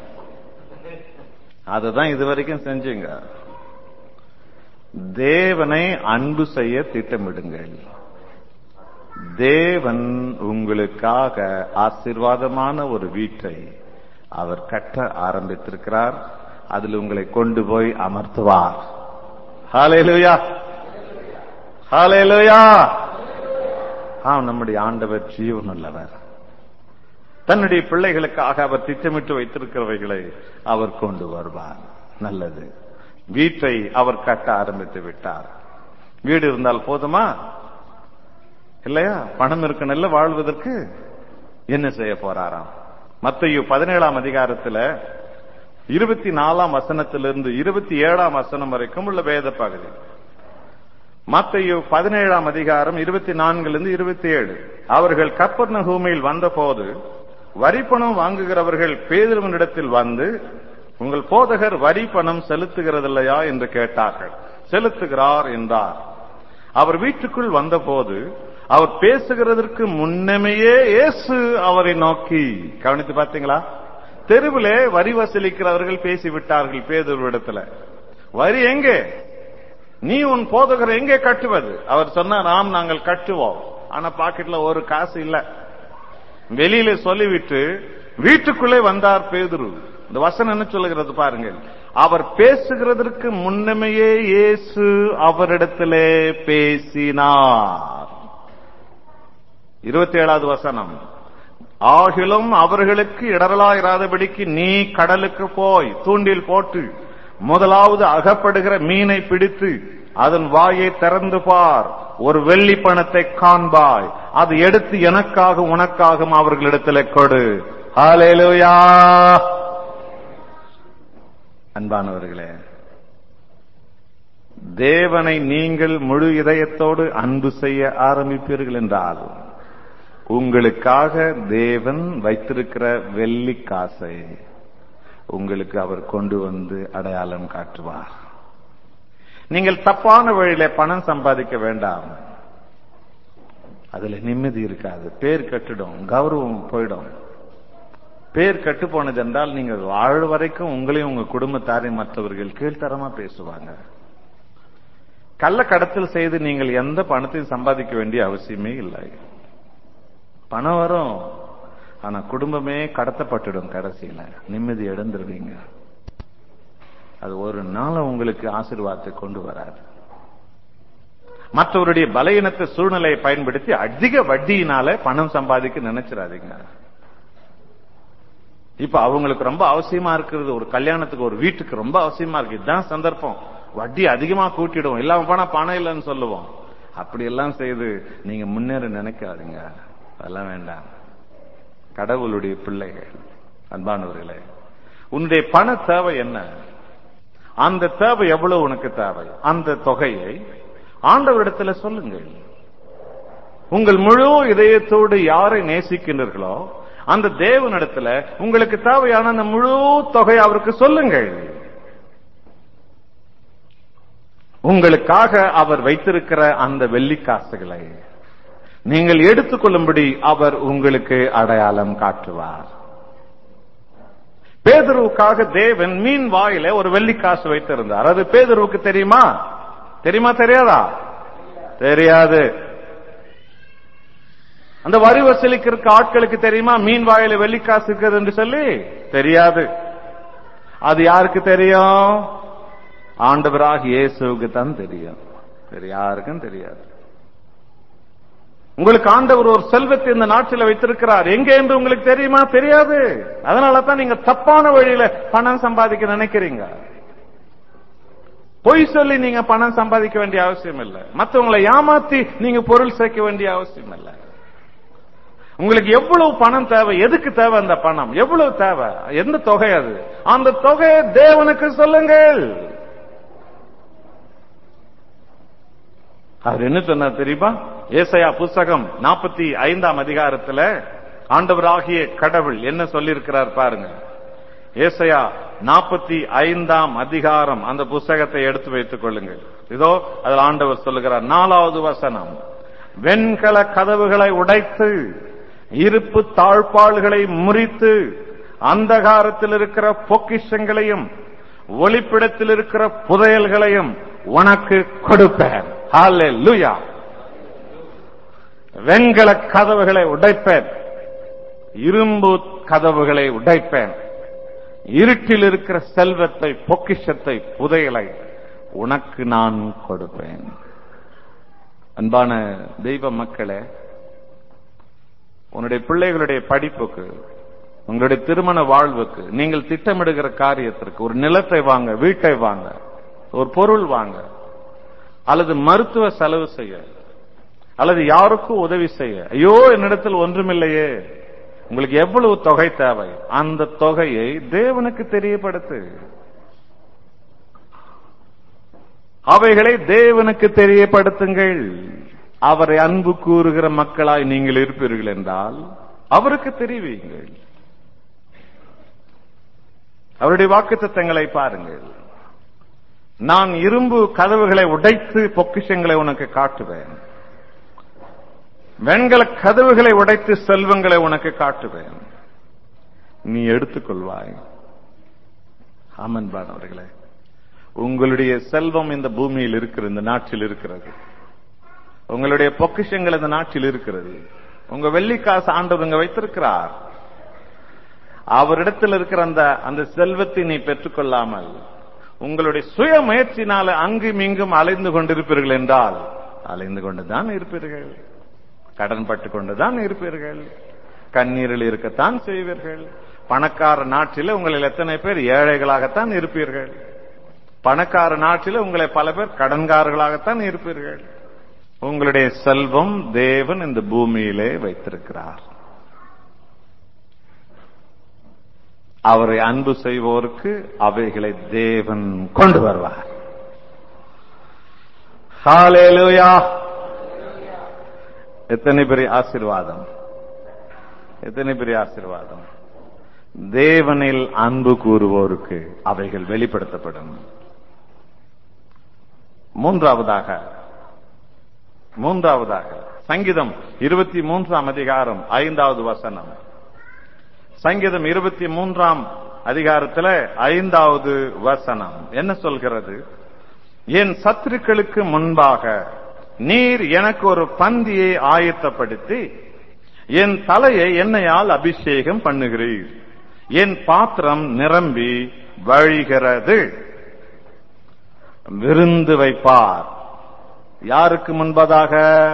Speaker 3: அதுதான் இதுவரைக்கும் செஞ்சீங்க தேவனை அன்பு செய்ய திட்டமிடுங்கள் தேவன் உங்களுக்காக ஆசீர்வாதமான ஒரு வீட்டை அவர் கட்ட ஆரம்பித்திருக்கிறார் அதில் உங்களை கொண்டு போய் அமர்த்துவார் ஹalleluya ஹalleluya ஆம் நம்முடைய ஆண்டவர் ஜீவன் உள்ளவர் தன்னுடைய பிள்ளைகளுக்காக அவர் திட்டமிட்டு வைத்திருக்கிறவைகளை அவர் கொண்டு வருவார் நல்லது வீட்டை அவர் கட்ட ஆரம்பித்து விட்டார் வீடு இருந்தால் போதுமா இல்லையா பணம் இருக்கணும்ல வாழ்வதற்கு என்ன செய்ய போறாராம் மத்தையு பதினேழாம் அதிகாரத்துல இருபத்தி நாலாம் வசனத்திலிருந்து இருபத்தி ஏழாம் வசனம் வரைக்கும் உள்ள வேத பகுதி மத்தையு பதினேழாம் அதிகாரம் இருபத்தி நான்கிலிருந்து இருபத்தி ஏழு அவர்கள் கப்பர் நகூமையில் வந்தபோது வரிப்பணம் வாங்குகிறவர்கள் பேதுருவனிடத்தில் வந்து உங்கள் போதகர் வரி பணம் செலுத்துகிறதில்லையா என்று கேட்டார்கள் செலுத்துகிறார் என்றார் அவர் வீட்டுக்குள் வந்தபோது அவர் பேசுகிறதற்கு முன்னமையே இயேசு அவரை நோக்கி கவனித்து பார்த்தீங்களா தெருவிலே வரி வசூலிக்கிறவர்கள் பேசிவிட்டார்கள் பேதுருவிடத்துல வரி எங்கே நீ உன் போதகரை எங்கே கட்டுவது அவர் சொன்னார் ஆம் நாங்கள் கட்டுவோம் ஆனா பாக்கெட்ல ஒரு காசு இல்ல வெளியில சொல்லிவிட்டு வீட்டுக்குள்ளே வந்தார் பேதுரு இந்த வசனம் என்ன சொல்லுகிறது பாருங்கள் அவர் பேசுகிறதற்கு முன்னமையே இயேசு அவரிடத்திலே பேசினார் இருபத்தி ஏழாவது வசனம் ஆகிலும் அவர்களுக்கு இடரலாயிராதபடிக்கு நீ கடலுக்கு போய் தூண்டில் போட்டு முதலாவது அகப்படுகிற மீனை பிடித்து அதன் வாயை திறந்து பார் ஒரு வெள்ளி பணத்தை காண்பாய் அது எடுத்து எனக்காக உனக்காகவும் அவர்களிடத்தில் கொடு ஹalleluya அன்பானவர்களே தேவனை நீங்கள் முழு இதயத்தோடு அன்பு செய்ய ஆரம்பிப்பீர்கள் என்றால் உங்களுக்காக தேவன் வைத்திருக்கிற வெள்ளி காசை உங்களுக்கு அவர் கொண்டு வந்து அடையாளம் காட்டுவார் நீங்கள் தப்பான வழியில பணம் சம்பாதிக்க வேண்டாம் அதுல நிம்மதி இருக்காது பேர் கட்டிடும் கௌரவம் போயிடும் பேர் கட்டு போனது என்றால் நீங்கள் வாழ் வரைக்கும் உங்களையும் உங்க குடும்பத்தாரையும் மற்றவர்கள் கீழ்த்தரமா பேசுவாங்க கள்ள கடத்தல் செய்து நீங்கள் எந்த பணத்தையும் சம்பாதிக்க வேண்டிய அவசியமே இல்லை பணம் வரும் ஆனா குடும்பமே கடத்தப்பட்டுடும் கடைசியில நிம்மதி இழந்துருவீங்க அது ஒரு நாள் உங்களுக்கு ஆசீர்வாதத்தை கொண்டு வராது மற்றவருடைய பலகீனத்தை சூழ்நிலையை பயன்படுத்தி அதிக வட்டியினால பணம் சம்பாதிக்க நினைச்சிடாதீங்க இப்ப அவங்களுக்கு ரொம்ப அவசியமா இருக்கிறது ஒரு கல்யாணத்துக்கு ஒரு வீட்டுக்கு ரொம்ப அவசியமா இருக்கு இதுதான் சந்தர்ப்பம் வட்டி அதிகமா கூட்டிடுவோம் இல்லாம போனா பணம் இல்லைன்னு சொல்லுவோம் அப்படி எல்லாம் செய்து நீங்க முன்னேற நினைக்காதீங்க அதெல்லாம் வேண்டாம் கடவுளுடைய பிள்ளைகள் அன்பானவர்களே உன்னுடைய பண தேவை என்ன அந்த தேவை எவ்வளவு உனக்கு தேவை அந்த தொகையை ஆண்டவரிடத்துல சொல்லுங்கள் உங்கள் முழு இதயத்தோடு யாரை நேசிக்கின்றீர்களோ அந்த தேவனிடத்துல உங்களுக்கு தேவையான அந்த முழு தொகை அவருக்கு சொல்லுங்கள் உங்களுக்காக அவர் வைத்திருக்கிற அந்த வெள்ளிக்காசுகளை நீங்கள் எடுத்துக்கொள்ளும்படி அவர் உங்களுக்கு அடையாளம் காட்டுவார் பேதுருவுக்காக தேவன் மீன் வாயில ஒரு வெள்ளிக்காசு வைத்திருந்தார் அது பேதுருவுக்கு தெரியுமா தெரியுமா தெரியாதா தெரியாது அந்த வரி வசூலிக்கிறதுக்கு ஆட்களுக்கு தெரியுமா மீன் வாயில வெள்ளிக்காசு இருக்குது என்று சொல்லி தெரியாது அது யாருக்கு தெரியும் ஆண்டவராக இயேசுவுக்கு தான் தெரியும் வேற யாருக்கும் தெரியாது உங்களுக்கு ஆண்டவர் ஒரு செல்வத்தை இந்த நாட்டில் வைத்திருக்கிறார் எங்க என்று உங்களுக்கு தெரியுமா தெரியாது அதனால தான் நீங்க தப்பான வழியில பணம் சம்பாதிக்க நினைக்கிறீங்க பொய் சொல்லி நீங்க பணம் சம்பாதிக்க வேண்டிய அவசியம் இல்லை மற்றவங்களை ஏமாத்தி நீங்க பொருள் சேர்க்க வேண்டிய அவசியம் இல்லை உங்களுக்கு எவ்வளவு பணம் தேவை எதுக்கு தேவை அந்த பணம் எவ்வளவு தேவை எந்த தொகை அது அந்த தொகையை தேவனுக்கு சொல்லுங்கள் அவர் என்ன சொன்னார் தெரியுமா ஏசையா புஸ்தகம் நாற்பத்தி ஐந்தாம் அதிகாரத்துல ஆண்டவராகிய கடவுள் என்ன சொல்லியிருக்கிறார் பாருங்க ஏசையா நாற்பத்தி ஐந்தாம் அதிகாரம் அந்த புஸ்தகத்தை எடுத்து வைத்துக் கொள்ளுங்கள் இதோ அதில் ஆண்டவர் சொல்லுகிறார் நாலாவது வசனம் வெண்கல கதவுகளை உடைத்து இருப்பு தாழ்பாள்களை முறித்து அந்தகாரத்தில் இருக்கிற பொக்கிஷங்களையும் ஒளிப்பிடத்தில் இருக்கிற புதையல்களையும் உனக்கு கொடுப்பேன் ஹalleluya வெண்கல கதவுகளை உடைப்பேன் இரும்பு கதவுகளை உடைப்பேன் இருட்டில் இருக்கிற செல்வத்தை பொக்கிஷத்தை புதையலை உனக்கு நான் கொடுப்பேன் அன்பான தெய்வ மக்களே உன்னுடைய பிள்ளைகளுடைய படிப்புக்கு உங்களுடைய திருமண வாழ்வுக்கு நீங்கள் திட்டமிடுகிற காரியத்திற்கு ஒரு நிலத்தை வாங்க வீட்டை வாங்க ஒரு பொருள் வாங்க அல்லது மருத்துவ செலவு செய்ய அல்லது யாருக்கும் உதவி செய்ய ஐயோ என்னிடத்தில் ஒன்றுமில்லையே உங்களுக்கு எவ்வளவு தொகை தேவை அந்த தொகையை தேவனுக்கு தெரியப்படுத்து அவைகளை தேவனுக்கு தெரியப்படுத்துங்கள் அவரை அன்பு கூறுகிற மக்களாய் நீங்கள் இருப்பீர்கள் என்றால் அவருக்கு தெரிவியுங்கள் அவருடைய வாக்குத்தத்தங்களை பாருங்கள் நான் இரும்பு கதவுகளை உடைத்து பொக்கிஷங்களை உனக்கு காட்டுவேன் வெண்கல கதவுகளை உடைத்து செல்வங்களை உனக்கு காட்டுவேன் நீ எடுத்துக்கொள்வாய் ஆமன்பானவர்களே உங்களுடைய செல்வம் இந்த பூமியில் இருக்கிறது இந்த நாட்டில் இருக்கிறது உங்களுடைய பொக்கிஷங்கள் இந்த நாட்டில் இருக்கிறது உங்க வெள்ளிக்காசு ஆண்டவர் இங்க வைத்திருக்கிறார் அவரிடத்தில் இருக்கிற அந்த அந்த செல்வத்தை நீ பெற்றுக்கொள்ளாமல் உங்களுடைய சுய முயற்சினால அங்கும் இங்கும் அலைந்து கொண்டிருப்பீர்கள் என்றால் அலைந்து கொண்டுதான் இருப்பீர்கள் கடன் பட்டு கொண்டுதான் இருப்பீர்கள் கண்ணீரில் இருக்கத்தான் செய்வீர்கள் பணக்கார நாட்டில் உங்களில் எத்தனை பேர் ஏழைகளாகத்தான் இருப்பீர்கள் பணக்கார நாட்டில் உங்களை பல பேர் கடன்காரர்களாகத்தான் இருப்பீர்கள் உங்களுடைய செல்வம் தேவன் இந்த பூமியிலே வைத்திருக்கிறார் அவரை அன்பு செய்வோருக்கு அவைகளை தேவன் கொண்டு வருவார் ஹalleluya எத்தனை பெரிய ஆசீர்வாதம் எத்தனை பெரிய ஆசீர்வாதம் தேவனில் அன்பு கூறுவோருக்கு அவைகள் வெளிப்படுத்தப்படும் மூன்றாவதாக மூன்றாவதாக சங்கீதம் இருபத்தி மூன்றாம் அதிகாரம் ஐந்தாவது வசனம் சங்கீதம் இருபத்தி மூன்றாம் அதிகாரத்தில் ஐந்தாவது வசனம் என்ன சொல்கிறது என் சத்துருக்களுக்கு முன்பாக நீர் எனக்கு ஒரு பந்தியை ஆயத்தப்படுத்தி என் தலையை எண்ணெயால் அபிஷேகம் பண்ணுகிறீர் என் பாத்திரம் நிரம்பி வழிகிறது விருந்து வைப்பார் யாருக்கு முன்பதாக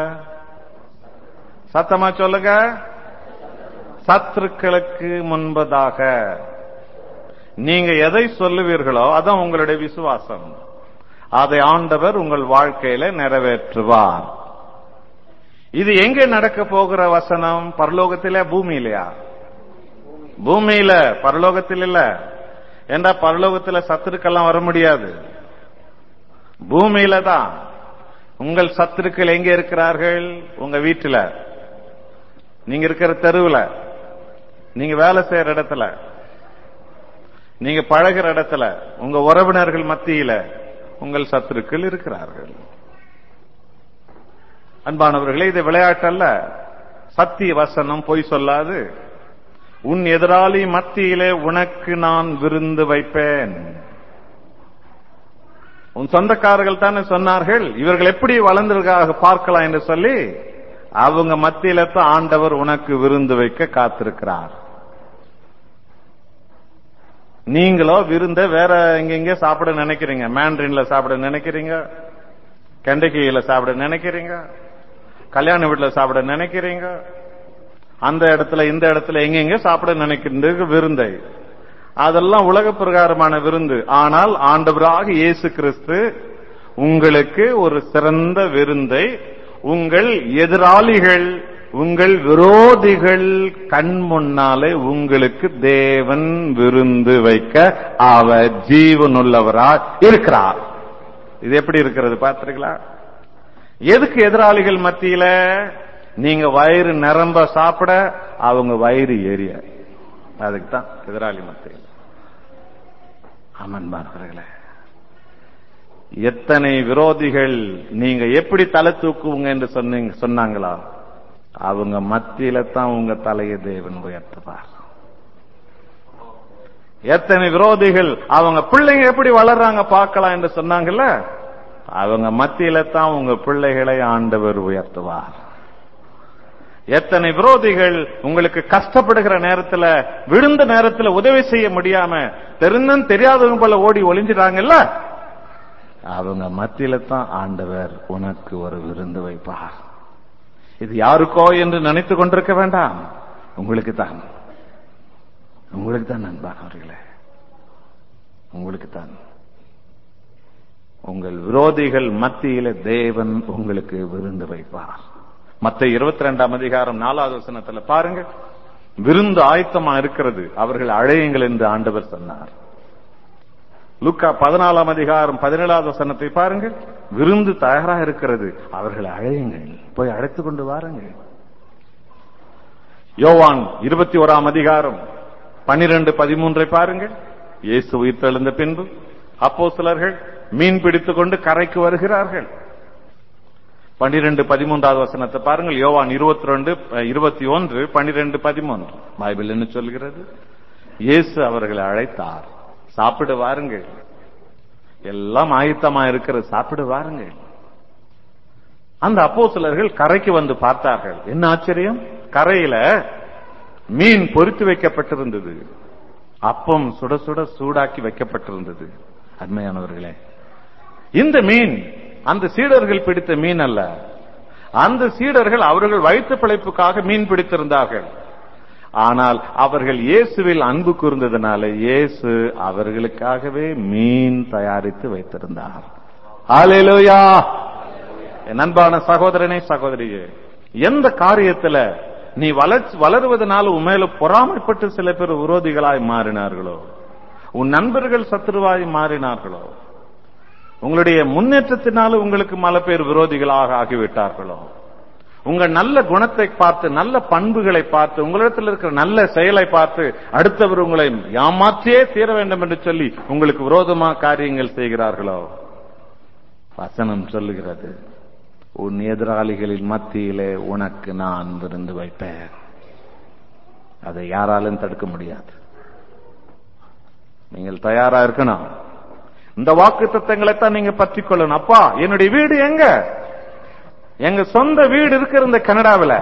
Speaker 3: சத்தமா சொல்லுங்க சத்துருக்களுக்கு முன்பதாக நீங்க எதை சொல்லுவீர்களோ அதான் உங்களுடைய விசுவாசம் அதை ஆண்டவர் உங்கள் வாழ்க்கையில நிறைவேற்றுவார் இது எங்க நடக்க போகிற வசனம் பரலோகத்தில பூமியிலையா பூமியில பரலோகத்தில் இல்ல ஏண்டா பரலோகத்துல சத்துருக்கெல்லாம் வர முடியாது பூமியில தான் உங்கள் சத்துருக்கள் எங்க இருக்கிறார்கள் உங்க வீட்டுல நீங்க இருக்கிற தெருவுல நீங்க வேலை செய்யற இடத்துல நீங்க பழகிற இடத்துல உங்க உறவினர்கள் மத்தியில உங்கள் சத்துருக்கள் இருக்கிறார்கள் அன்பானவர்களே இது விளையாட்டல்ல சத்திய வசனம் பொய் சொல்லாது உன் எதிராளி மத்தியிலே உனக்கு நான் விருந்து வைப்பேன் உன் சொந்தக்காரர்கள் தானே சொன்னார்கள் இவர்கள் எப்படி வளர்ந்திருக்காக பார்க்கலாம் என்று சொல்லி அவங்க மத்தியில தான் ஆண்டவர் உனக்கு விருந்து வைக்க காத்திருக்கிறார் நீங்களோ விருந்த வேற எங்கெங்க சாப்பிட நினைக்கிறீங்க மேண்ட்ரின்ல சாப்பிட நினைக்கிறீங்க கெண்டக்கியில சாப்பிட நினைக்கிறீங்க கல்யாண வீட்டுல சாப்பிட நினைக்கிறீங்க அந்த இடத்துல இந்த இடத்துல எங்கெங்க சாப்பிட நினைக்கிறது விருந்தை அதெல்லாம் உலக பிரகாரமான விருந்து ஆனால் ஆண்டவராக இயேசு கிறிஸ்து உங்களுக்கு ஒரு சிறந்த விருந்தை உங்கள் எதிராளிகள் உங்கள் விரோதிகள் கண் முன்னாலே உங்களுக்கு தேவன் விருந்து வைக்க அவர் ஜீவனுள்ளவரா இருக்கிறார் இது எப்படி இருக்கிறது பார்த்திருக்கீங்களா எதுக்கு எதிராளிகள் மத்தியில நீங்க வயிறு நிரம்ப சாப்பிட அவங்க வயிறு எரிய அதுக்கு தான் எதிராளி மத்தியில் அமன்பார்களே எத்தனை விரோதிகள் நீங்க எப்படி தலை தூக்குவீங்க என்று சொன்னீங்க சொன்னாங்களா அவங்க மத்தியில தான் உங்க தலையை தேவன் உயர்த்துவார் எத்தனை விரோதிகள் அவங்க பிள்ளைங்க எப்படி வளர்றாங்க பார்க்கலாம் என்று சொன்னாங்கல்ல அவங்க மத்தியில தான் உங்க பிள்ளைகளை ஆண்டவர் உயர்த்துவார் எத்தனை விரோதிகள் உங்களுக்கு கஷ்டப்படுகிற நேரத்துல விழுந்த நேரத்துல உதவி செய்ய முடியாம தெரிந்தும் தெரியாதவங்க போல ஓடி ஒளிஞ்சிட்டாங்கல்ல அவங்க மத்தியில தான் ஆண்டவர் உனக்கு ஒரு விருந்து வைப்பார் இது யாருக்கோ என்று நினைத்துக் கொண்டிருக்க வேண்டாம் உங்களுக்கு தான் உங்களுக்கு தான் நண்பானவர்களே உங்களுக்கு தான் உங்கள் விரோதிகள் மத்தியில தேவன் உங்களுக்கு விருந்து வைப்பார் மத்த இருபத்தி ரெண்டாம் அதிகாரம் நாலாவது வசனத்துல பாருங்க விருந்து ஆயத்தமா இருக்கிறது அவர்கள் அழையுங்கள் என்று ஆண்டவர் சொன்னார் லுக்கா பதினாலாம் அதிகாரம் பதினேழாவது வசனத்தை பாருங்க விருந்து தயாரா இருக்கிறது அவர்கள் அழையுங்கள் போய் அழைத்துக் கொண்டு வாருங்கள் யோவான் இருபத்தி ஓராம் அதிகாரம் பனிரெண்டு பதிமூன்றை பாருங்கள் இயேசு உயிர்த்தெழுந்த பின்பு அப்போ சிலர்கள் மீன் பிடித்துக் கொண்டு கரைக்கு வருகிறார்கள் பனிரெண்டு பதிமூன்றாவது வசனத்தை பாருங்கள் யோவான் இருபத்தி ரெண்டு இருபத்தி ஒன்று பனிரெண்டு பதிமூன்று பைபிள் என்ன சொல்கிறது இயேசு அவர்களை அழைத்தார் சாப்பிட வாருங்கள் எல்லாம் ஆயத்தமா இருக்கிறது சாப்பிட வாருங்கள் அந்த அப்போ சிலர்கள் கரைக்கு வந்து பார்த்தார்கள் என்ன ஆச்சரியம் கரையில மீன் பொறித்து வைக்கப்பட்டிருந்தது அப்பம் சுட சுட சூடாக்கி வைக்கப்பட்டிருந்தது அருமையானவர்களே இந்த மீன் அந்த சீடர்கள் பிடித்த மீன் அல்ல அந்த சீடர்கள் அவர்கள் வயிற்று பிழைப்புக்காக மீன் பிடித்திருந்தார்கள் ஆனால் அவர்கள் இயேசுவில் அன்பு கூர்ந்ததுனால இயேசு அவர்களுக்காகவே மீன் தயாரித்து வைத்திருந்தார் ஆலேலோயா என் அன்பான சகோதரனே சகோதரியே எந்த காரியத்துல நீ வளர்ச்சி வளருவதனால உண்மையில பொறாமைப்பட்டு சில பேர் விரோதிகளாய் மாறினார்களோ உன் நண்பர்கள் சத்துருவாய் மாறினார்களோ உங்களுடைய முன்னேற்றத்தினால உங்களுக்கு பல பேர் விரோதிகளாக ஆகிவிட்டார்களோ உங்க நல்ல குணத்தை பார்த்து நல்ல பண்புகளை பார்த்து உங்களிடத்தில் இருக்கிற நல்ல செயலை பார்த்து அடுத்தவர் உங்களை ஏமாற்றியே தீர வேண்டும் என்று சொல்லி உங்களுக்கு விரோதமா காரியங்கள் செய்கிறார்களோ வசனம் சொல்லுகிறது உன் எதிராளிகளின் மத்தியிலே உனக்கு நான் விருந்து வைப்பேன் அதை யாராலும் தடுக்க முடியாது நீங்கள் தயாரா இருக்கணும் இந்த வாக்கு தத்தங்களைத்தான் நீங்க பற்றி கொள்ளணும் அப்பா என்னுடைய வீடு எங்க எங்க சொந்த வீடு இருக்கிற இந்த கனடாவில்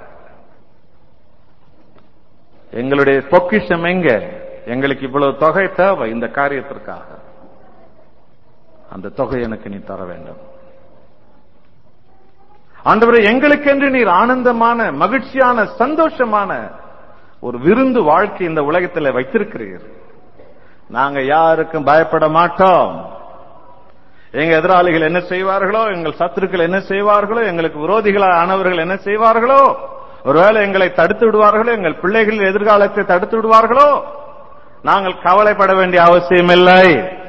Speaker 3: எங்களுடைய பொக்கிஷம் எங்க எங்களுக்கு இவ்வளவு தொகை தேவை இந்த காரியத்திற்காக அந்த தொகை எனக்கு நீ தர வேண்டும் ஆண்டவரை எங்களுக்கென்று நீர் ஆனந்தமான மகிழ்ச்சியான சந்தோஷமான ஒரு விருந்து வாழ்க்கை இந்த உலகத்தில் வைத்திருக்கிறீர் நாங்க யாருக்கும் பயப்பட மாட்டோம் எங்க எதிராளிகள் என்ன செய்வார்களோ எங்கள் சத்துருக்கள் என்ன செய்வார்களோ எங்களுக்கு விரோதிகளாக ஆனவர்கள் என்ன செய்வார்களோ ஒருவேளை எங்களை தடுத்து விடுவார்களோ எங்கள் பிள்ளைகளின் எதிர்காலத்தை தடுத்து விடுவார்களோ நாங்கள் கவலைப்பட வேண்டிய அவசியமில்லை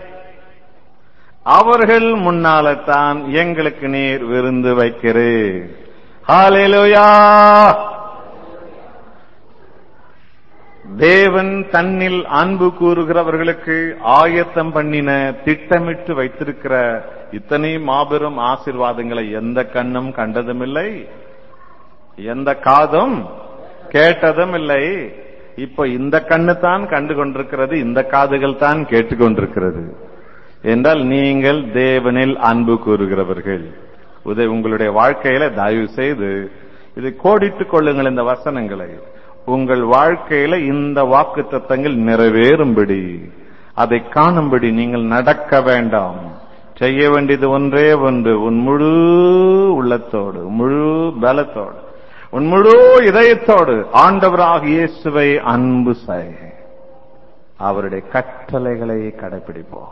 Speaker 3: அவர்கள் முன்னால்தான் எங்களுக்கு நீர் விருந்து வைக்கிறீர் ஹalleluya தேவன் தன்னில் அன்பு கூறுகிறவர்களுக்கு ஆயத்தம் பண்ணின திட்டமிட்டு வைத்திருக்கிற இத்தனை மாபெரும் ஆசீர்வாதங்களை எந்த கண்ணும் கண்டதும் இல்லை எந்த காதும் கேட்டதும் இல்லை இப்ப இந்த கண்ணு தான் கண்டு கொண்டிருக்கிறது இந்த காதுகள் தான் கேட்டுக்கொண்டிருக்கிறது என்றால் நீங்கள் தேவனில் அன்பு கூறுகிறவர்கள் இதை உங்களுடைய வாழ்க்கையில தயவு செய்து இதை கோடிட்டுக் கொள்ளுங்கள் இந்த வசனங்களை உங்கள் வாழ்க்கையில இந்த வாக்கு தத்தங்கள் நிறைவேறும்படி அதை காணும்படி நீங்கள் நடக்க வேண்டாம் செய்ய வேண்டியது ஒன்றே ஒன்று உன் முழு உள்ளத்தோடு முழு பலத்தோடு உன் முழு இதயத்தோடு ஆண்டவராக இயேசுவை அன்பு செய் அவருடைய கட்டளைகளை கடைபிடிப்போம்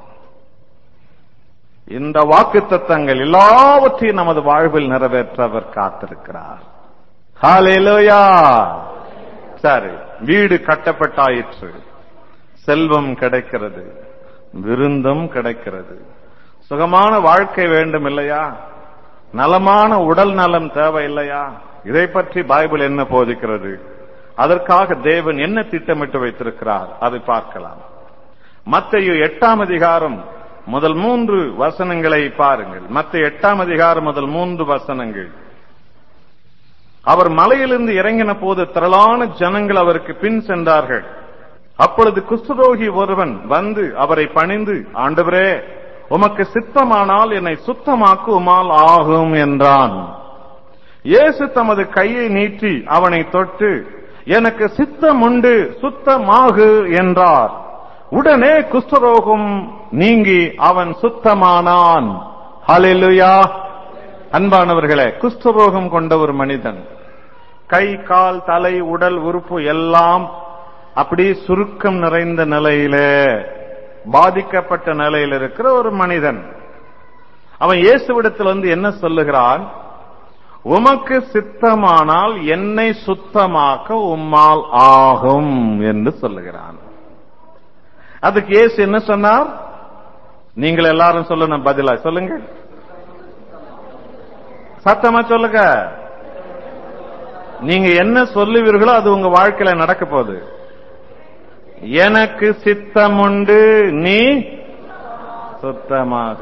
Speaker 3: இந்த வாக்கு தத்தங்கள் எல்லாவற்றையும் நமது வாழ்வில் நிறைவேற்ற அவர் காத்திருக்கிறார் ஹalleluya சரி வீடு கட்டப்பட்டாயிற்று செல்வம் கிடைக்கிறது விருந்தும் கிடைக்கிறது சுகமான வாழ்க்கை வேண்டும் இல்லையா நலமான உடல் நலம் தேவை இல்லையா இதை பற்றி பைபிள் என்ன போதிக்கிறது அதற்காக தேவன் என்ன திட்டமிட்டு வைத்திருக்கிறார் அதை பார்க்கலாம் மத்தையு எட்டாம் அதிகாரம் முதல் மூன்று வசனங்களை பாருங்கள் மத்த எட்டாம் அதிகாரம் முதல் மூன்று வசனங்கள் அவர் மலையிலிருந்து இறங்கின போது திரளான ஜனங்கள் அவருக்கு பின் சென்றார்கள் அப்பொழுது குஷ்டரோகி ஒருவன் வந்து அவரை பணிந்து ஆண்டவரே உமக்கு சித்தமானால் என்னை சுத்தமாக்கு உமால் ஆகும் என்றான் இயேசு தமது கையை நீட்டி அவனை தொட்டு எனக்கு சித்தம் உண்டு சுத்தமாகு என்றார் உடனே குஷ்டரோகம் நீங்கி அவன் சுத்தமானான் ஹalleluya அன்பானவர்களே குஷ்டரோகம் கொண்ட ஒரு மனிதன் கை கால் தலை உடல் உறுப்பு எல்லாம் அப்படி சுருக்கம் நிறைந்த நிலையிலே பாதிக்கப்பட்ட நிலையில் இருக்கிற ஒரு மனிதன் அவன் இயேசுவிடத்தில் வந்து என்ன சொல்லுகிறான் உமக்கு சித்தமானால் என்னை சுத்தமாக்க உம்மால் ஆகும் என்று சொல்லுகிறான் அதுக்கு இயேசு என்ன சொன்னார் நீங்கள் எல்லாரும் சொல்லணும் பதிலா சொல்லுங்க சத்தமா சொல்லுங்க நீங்க என்ன சொல்லுவீர்களோ அது உங்க வாழ்க்கையில நடக்க போகுது எனக்கு சித்தம் உண்டு நீ சுத்தமாக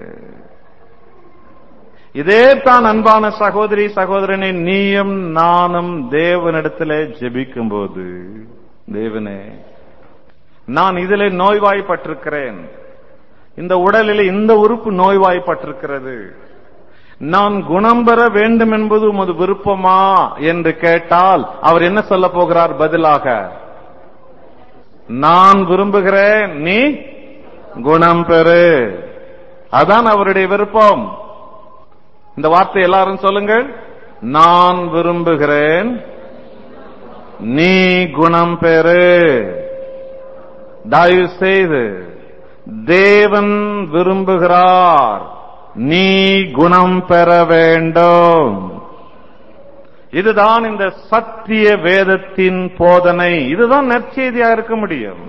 Speaker 3: இதே தான் அன்பான சகோதரி சகோதரனை நீயும் நானும் தேவனிடத்திலே ஜெபிக்கும் போது தேவனே நான் இதிலே நோய்வாய்ப்பட்டிருக்கிறேன் இந்த உடலில் இந்த உறுப்பு நோய்வாய்ப்பட்டிருக்கிறது நான் குணம் பெற வேண்டும் என்பது உமது விருப்பமா என்று கேட்டால் அவர் என்ன சொல்ல போகிறார் பதிலாக நான் விரும்புகிறேன் நீ குணம் பெறு அதான் அவருடைய விருப்பம் இந்த வார்த்தை எல்லாரும் சொல்லுங்கள் நான் விரும்புகிறேன் நீ குணம் பெறு தயவு செய்து தேவன் விரும்புகிறார் நீ குணம் பெற வேண்டும் இதுதான் இந்த சத்திய வேதத்தின் போதனை இதுதான் நற்செய்தியா இருக்க முடியும்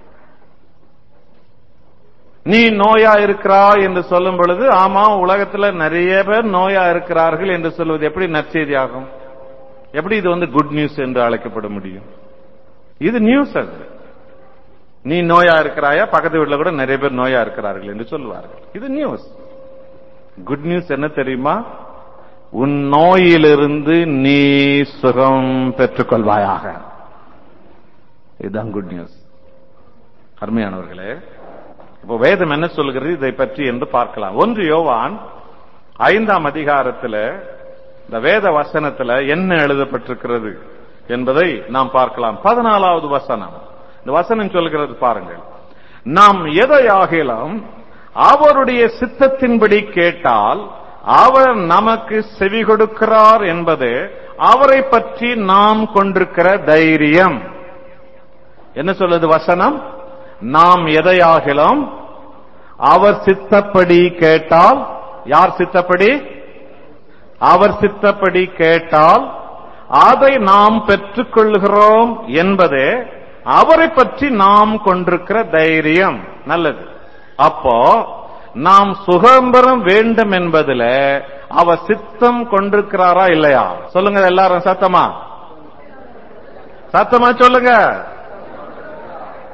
Speaker 3: நீ நோயா இருக்கிறாய் என்று சொல்லும் பொழுது ஆமா உலகத்துல நிறைய பேர் நோயா இருக்கிறார்கள் என்று சொல்வது எப்படி நற்செய்தியாகும் எப்படி இது வந்து குட் நியூஸ் என்று அழைக்கப்பட முடியும் இது நியூஸ் அது நீ நோயா இருக்கிறாயா பக்கத்து வீட்டுல கூட நிறைய பேர் நோயா இருக்கிறார்கள் என்று சொல்லுவார்கள் இது நியூஸ் குட் நியூஸ் என்ன தெரியுமா உன் நோயிலிருந்து நீ சுகம் பெற்றுக்கொள்வாயாக இதுதான் குட் நியூஸ் அருமையானவர்களே இப்போ வேதம் என்ன சொல்கிறது இதை பற்றி என்று பார்க்கலாம் ஒன்று யோவான் ஐந்தாம் அதிகாரத்தில் இந்த வேத வசனத்துல என்ன எழுதப்பட்டிருக்கிறது என்பதை நாம் பார்க்கலாம் பதினாலாவது வசனம் இந்த வசனம் சொல்கிறது பாருங்கள் நாம் எதையாகிலும் அவருடைய சித்தத்தின்படி கேட்டால் அவர் நமக்கு செவி கொடுக்கிறார் என்பது அவரை பற்றி நாம் கொண்டிருக்கிற தைரியம் என்ன சொல்லுது வசனம் நாம் எதையாகிலும் அவர் சித்தப்படி கேட்டால் யார் சித்தப்படி அவர் சித்தப்படி கேட்டால் அதை நாம் பெற்றுக்கொள்கிறோம் என்பதே அவரை பற்றி நாம் கொண்டிருக்கிற தைரியம் நல்லது அப்போ நாம் சுகம்பரம் வேண்டும் என்பதுல அவர் சித்தம் கொண்டிருக்கிறாரா இல்லையா சொல்லுங்க எல்லாரும் சத்தமா சத்தமா சொல்லுங்க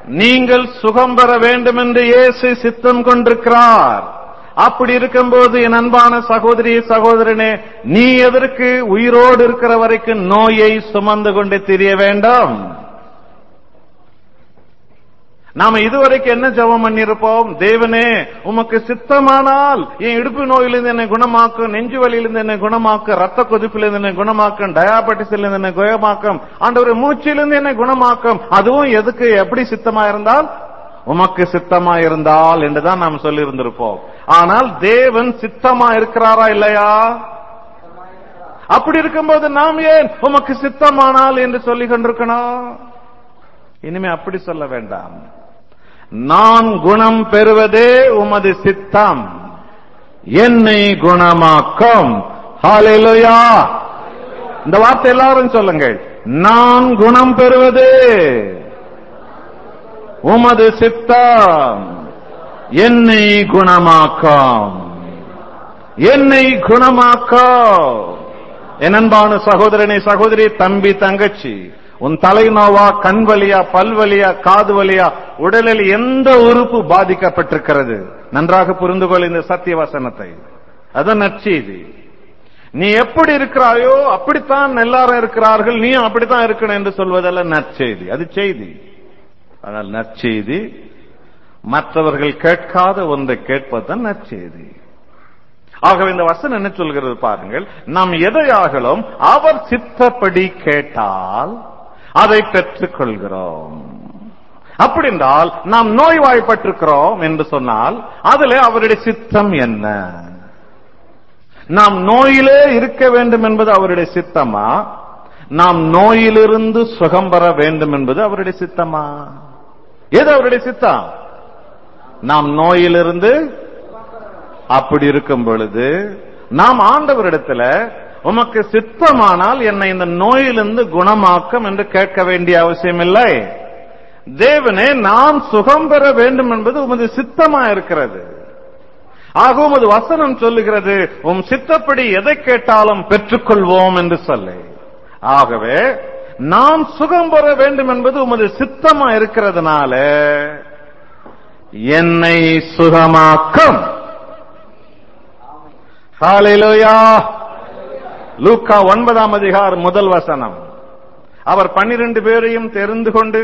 Speaker 3: நீங்கள் சுகம் பெற வேண்டும் என்று இயேசு சித்தம் கொண்டிருக்கிறார் அப்படி இருக்கும்போது என் அன்பான சகோதரி சகோதரனே நீ எதற்கு உயிரோடு இருக்கிற வரைக்கும் நோயை சுமந்து கொண்டு திரிய வேண்டும் நாம இதுவரைக்கும் என்ன ஜெபம் பண்ணிருப்போம் தேவனே உமக்கு சித்தமானால் என் இடுப்பு நோயிலிருந்து என்னை குணமாக்கும் நெஞ்சு வலியிலிருந்து என்னை குணமாக்கும் ரத்த கொதிப்பிலிருந்து என்னை குணமாக்கும் டயாபெட்டிஸிலிருந்து என்னை குணமாக்கும் ஆண்டவர் மூச்சிலிருந்து என்னை குணமாக்கும் அதுவும் எதுக்கு எப்படி சித்தமா இருந்தால் உமக்கு சித்தமா இருந்தால் என்றுதான் நாம் சொல்லி இருந்திருப்போம் ஆனால் தேவன் சித்தமா இருக்கிறாரா இல்லையா அப்படி இருக்கும்போது நாம் ஏன் உமக்கு சித்தமானால் என்று சொல்லிக் கொண்டிருக்கணும் இனிமே அப்படி சொல்ல வேண்டாம் நான் குணம் பெறுவதே உமது சித்தம் என்னை குணமாக்கும் ஹalleluya இந்த வார்த்தை எல்லாரும் சொல்லுங்கள் நான் குணம் பெறுவது உமது சித்தம் என்னை குணமாக்கும் என்னை குணமாக்கும் என் அன்பான சகோதரனை சகோதரி தம்பி தங்கச்சி உன் தலை நோவா கண் வலியா பல் வலியா காது வலியா உடலில் எந்த உறுப்பு பாதிக்கப்பட்டிருக்கிறது நன்றாக புரிந்து கொள் இந்த சத்திய வசனத்தை அதான் நற்செய்தி நீ எப்படி இருக்கிறாயோ அப்படித்தான் எல்லாரும் இருக்கிறார்கள் நீயும் அப்படித்தான் இருக்கணும் என்று சொல்வதல்ல நற்செய்தி அது செய்தி ஆனால் நற்செய்தி மற்றவர்கள் கேட்காத ஒன்றை கேட்பதுதான் நற்செய்தி ஆகவே இந்த வசனம் என்ன சொல்கிறது பாருங்கள் நாம் எதையாகலும் அவர் சித்தப்படி கேட்டால் அதை பெற்றுக் கொள்கிறோம் அப்படி என்றால் நாம் நோய்வாய்ப்பட்டிருக்கிறோம் என்று சொன்னால் அதுல அவருடைய சித்தம் என்ன நாம் நோயிலே இருக்க வேண்டும் என்பது அவருடைய சித்தமா நாம் நோயிலிருந்து சுகம் பெற வேண்டும் என்பது அவருடைய சித்தமா எது அவருடைய சித்தம் நாம் நோயிலிருந்து அப்படி இருக்கும் பொழுது நாம் ஆண்டவரிடத்துல உமக்கு சித்தமானால் என்னை இந்த நோயிலிருந்து குணமாக்கும் என்று கேட்க வேண்டிய அவசியம் இல்லை தேவனே நான் சுகம் பெற வேண்டும் என்பது உமது சித்தமா இருக்கிறது ஆக உமது வசனம் சொல்லுகிறது உம் சித்தப்படி எதை கேட்டாலும் பெற்றுக்கொள்வோம் என்று சொல்லு ஆகவே நாம் சுகம் பெற வேண்டும் என்பது உமது சித்தமா இருக்கிறதுனால என்னை சுகமாக்கும் ஹalleluya லூக்கா ஒன்பதாம் அதிகாரம் முதல் வசனம் அவர் பன்னிரண்டு பேரையும் தெரிந்து கொண்டு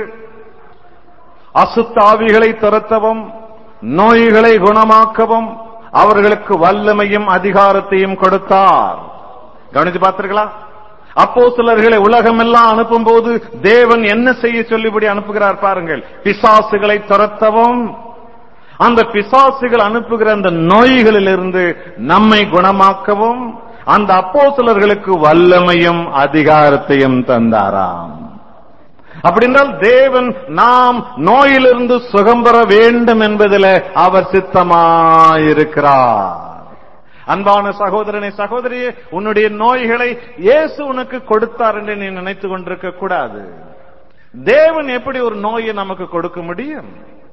Speaker 3: அசுத்தாவிகளை துரத்தவும் நோய்களை குணமாக்கவும் அவர்களுக்கு வல்லமையும் அதிகாரத்தையும் கொடுத்தார் கவனிச்சு பார்த்தீர்களா அப்போ சிலர்களை உலகமெல்லாம் அனுப்பும் போது தேவன் என்ன செய்ய சொல்லிபடி அனுப்புகிறார் பாருங்கள் பிசாசுகளை துரத்தவும் அந்த பிசாசுகள் அனுப்புகிற அந்த நோய்களிலிருந்து நம்மை குணமாக்கவும் அந்த அப்போஸ்தலர்களுக்கு வல்லமையும் அதிகாரத்தையும் தந்தாராம் அப்படின்றால் தேவன் நாம் நோயிலிருந்து சுகம் பெற வேண்டும் என்பதில் அவர் சித்தமாயிருக்கிறார் அன்பான சகோதரனை சகோதரியே உன்னுடைய நோய்களை இயேசு உனக்கு கொடுத்தார் என்று நீ நினைத்துக் கொண்டிருக்க கூடாது தேவன் எப்படி ஒரு நோயை நமக்கு கொடுக்க முடியும்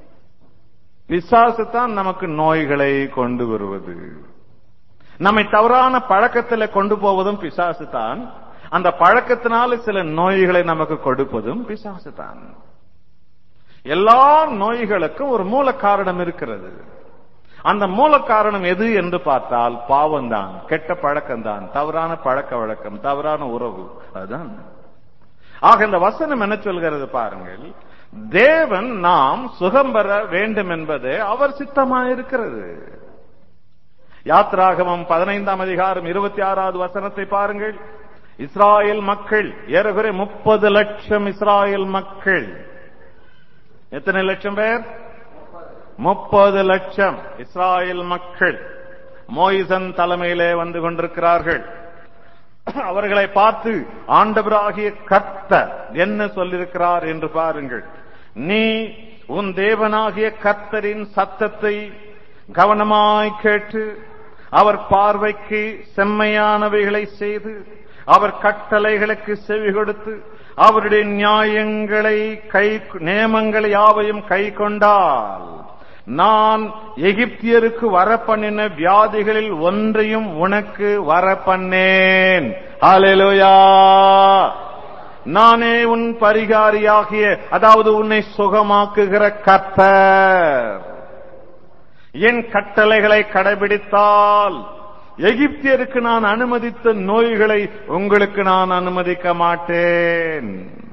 Speaker 3: பிசாசு தான் நமக்கு நோய்களை கொண்டு வருவது நம்மை தவறான பழக்கத்தில் கொண்டு போவதும் பிசாசு தான் அந்த பழக்கத்தினால சில நோய்களை நமக்கு கொடுப்பதும் பிசாசு தான் எல்லா நோய்களுக்கும் ஒரு மூல காரணம் இருக்கிறது அந்த மூல காரணம் எது என்று பார்த்தால் பாவம்தான் கெட்ட பழக்கம்தான் தவறான பழக்க வழக்கம் தவறான உறவு அதுதான் ஆக இந்த வசனம் என்ன சொல்கிறது பாருங்கள் தேவன் நாம் சுகம் பெற வேண்டும் என்பது அவர் சித்தமாயிருக்கிறது யாத்ராகமம் பதினைந்தாம் அதிகாரம் இருபத்தி ஆறாவது வசனத்தை பாருங்கள் இஸ்ராயல் மக்கள் ஏறக்குறை முப்பது லட்சம் இஸ்ராயல் மக்கள் எத்தனை லட்சம் பேர் முப்பது லட்சம் இஸ்ராயல் மக்கள் மோயிசன் தலைமையிலே வந்து கொண்டிருக்கிறார்கள் அவர்களை பார்த்து ஆண்டவராகிய கர்த்தர் என்ன சொல்லியிருக்கிறார் என்று பாருங்கள் நீ உன் தேவனாகிய கர்த்தரின் சத்தத்தை கவனமாய் கேட்டு அவர் பார்வைக்கு செம்மையானவைகளை செய்து அவர் கட்டளைகளுக்கு செவி கொடுத்து அவருடைய நியாயங்களை கை நியமங்களை யாவையும் கை கொண்டால் நான் எகிப்தியருக்கு வரப்பண்ணின வியாதிகளில் ஒன்றையும் உனக்கு வரப்பண்ணேன் ஹalleluya நானே உன் பரிகாரியாகிய அதாவது உன்னை சுகமாக்குகிற கர்த்தர் என் கட்டளைகளை கடைபிடித்தால் எகிப்தியருக்கு நான் அனுமதித்த நோய்களை உங்களுக்கு நான் அனுமதிக்க மாட்டேன்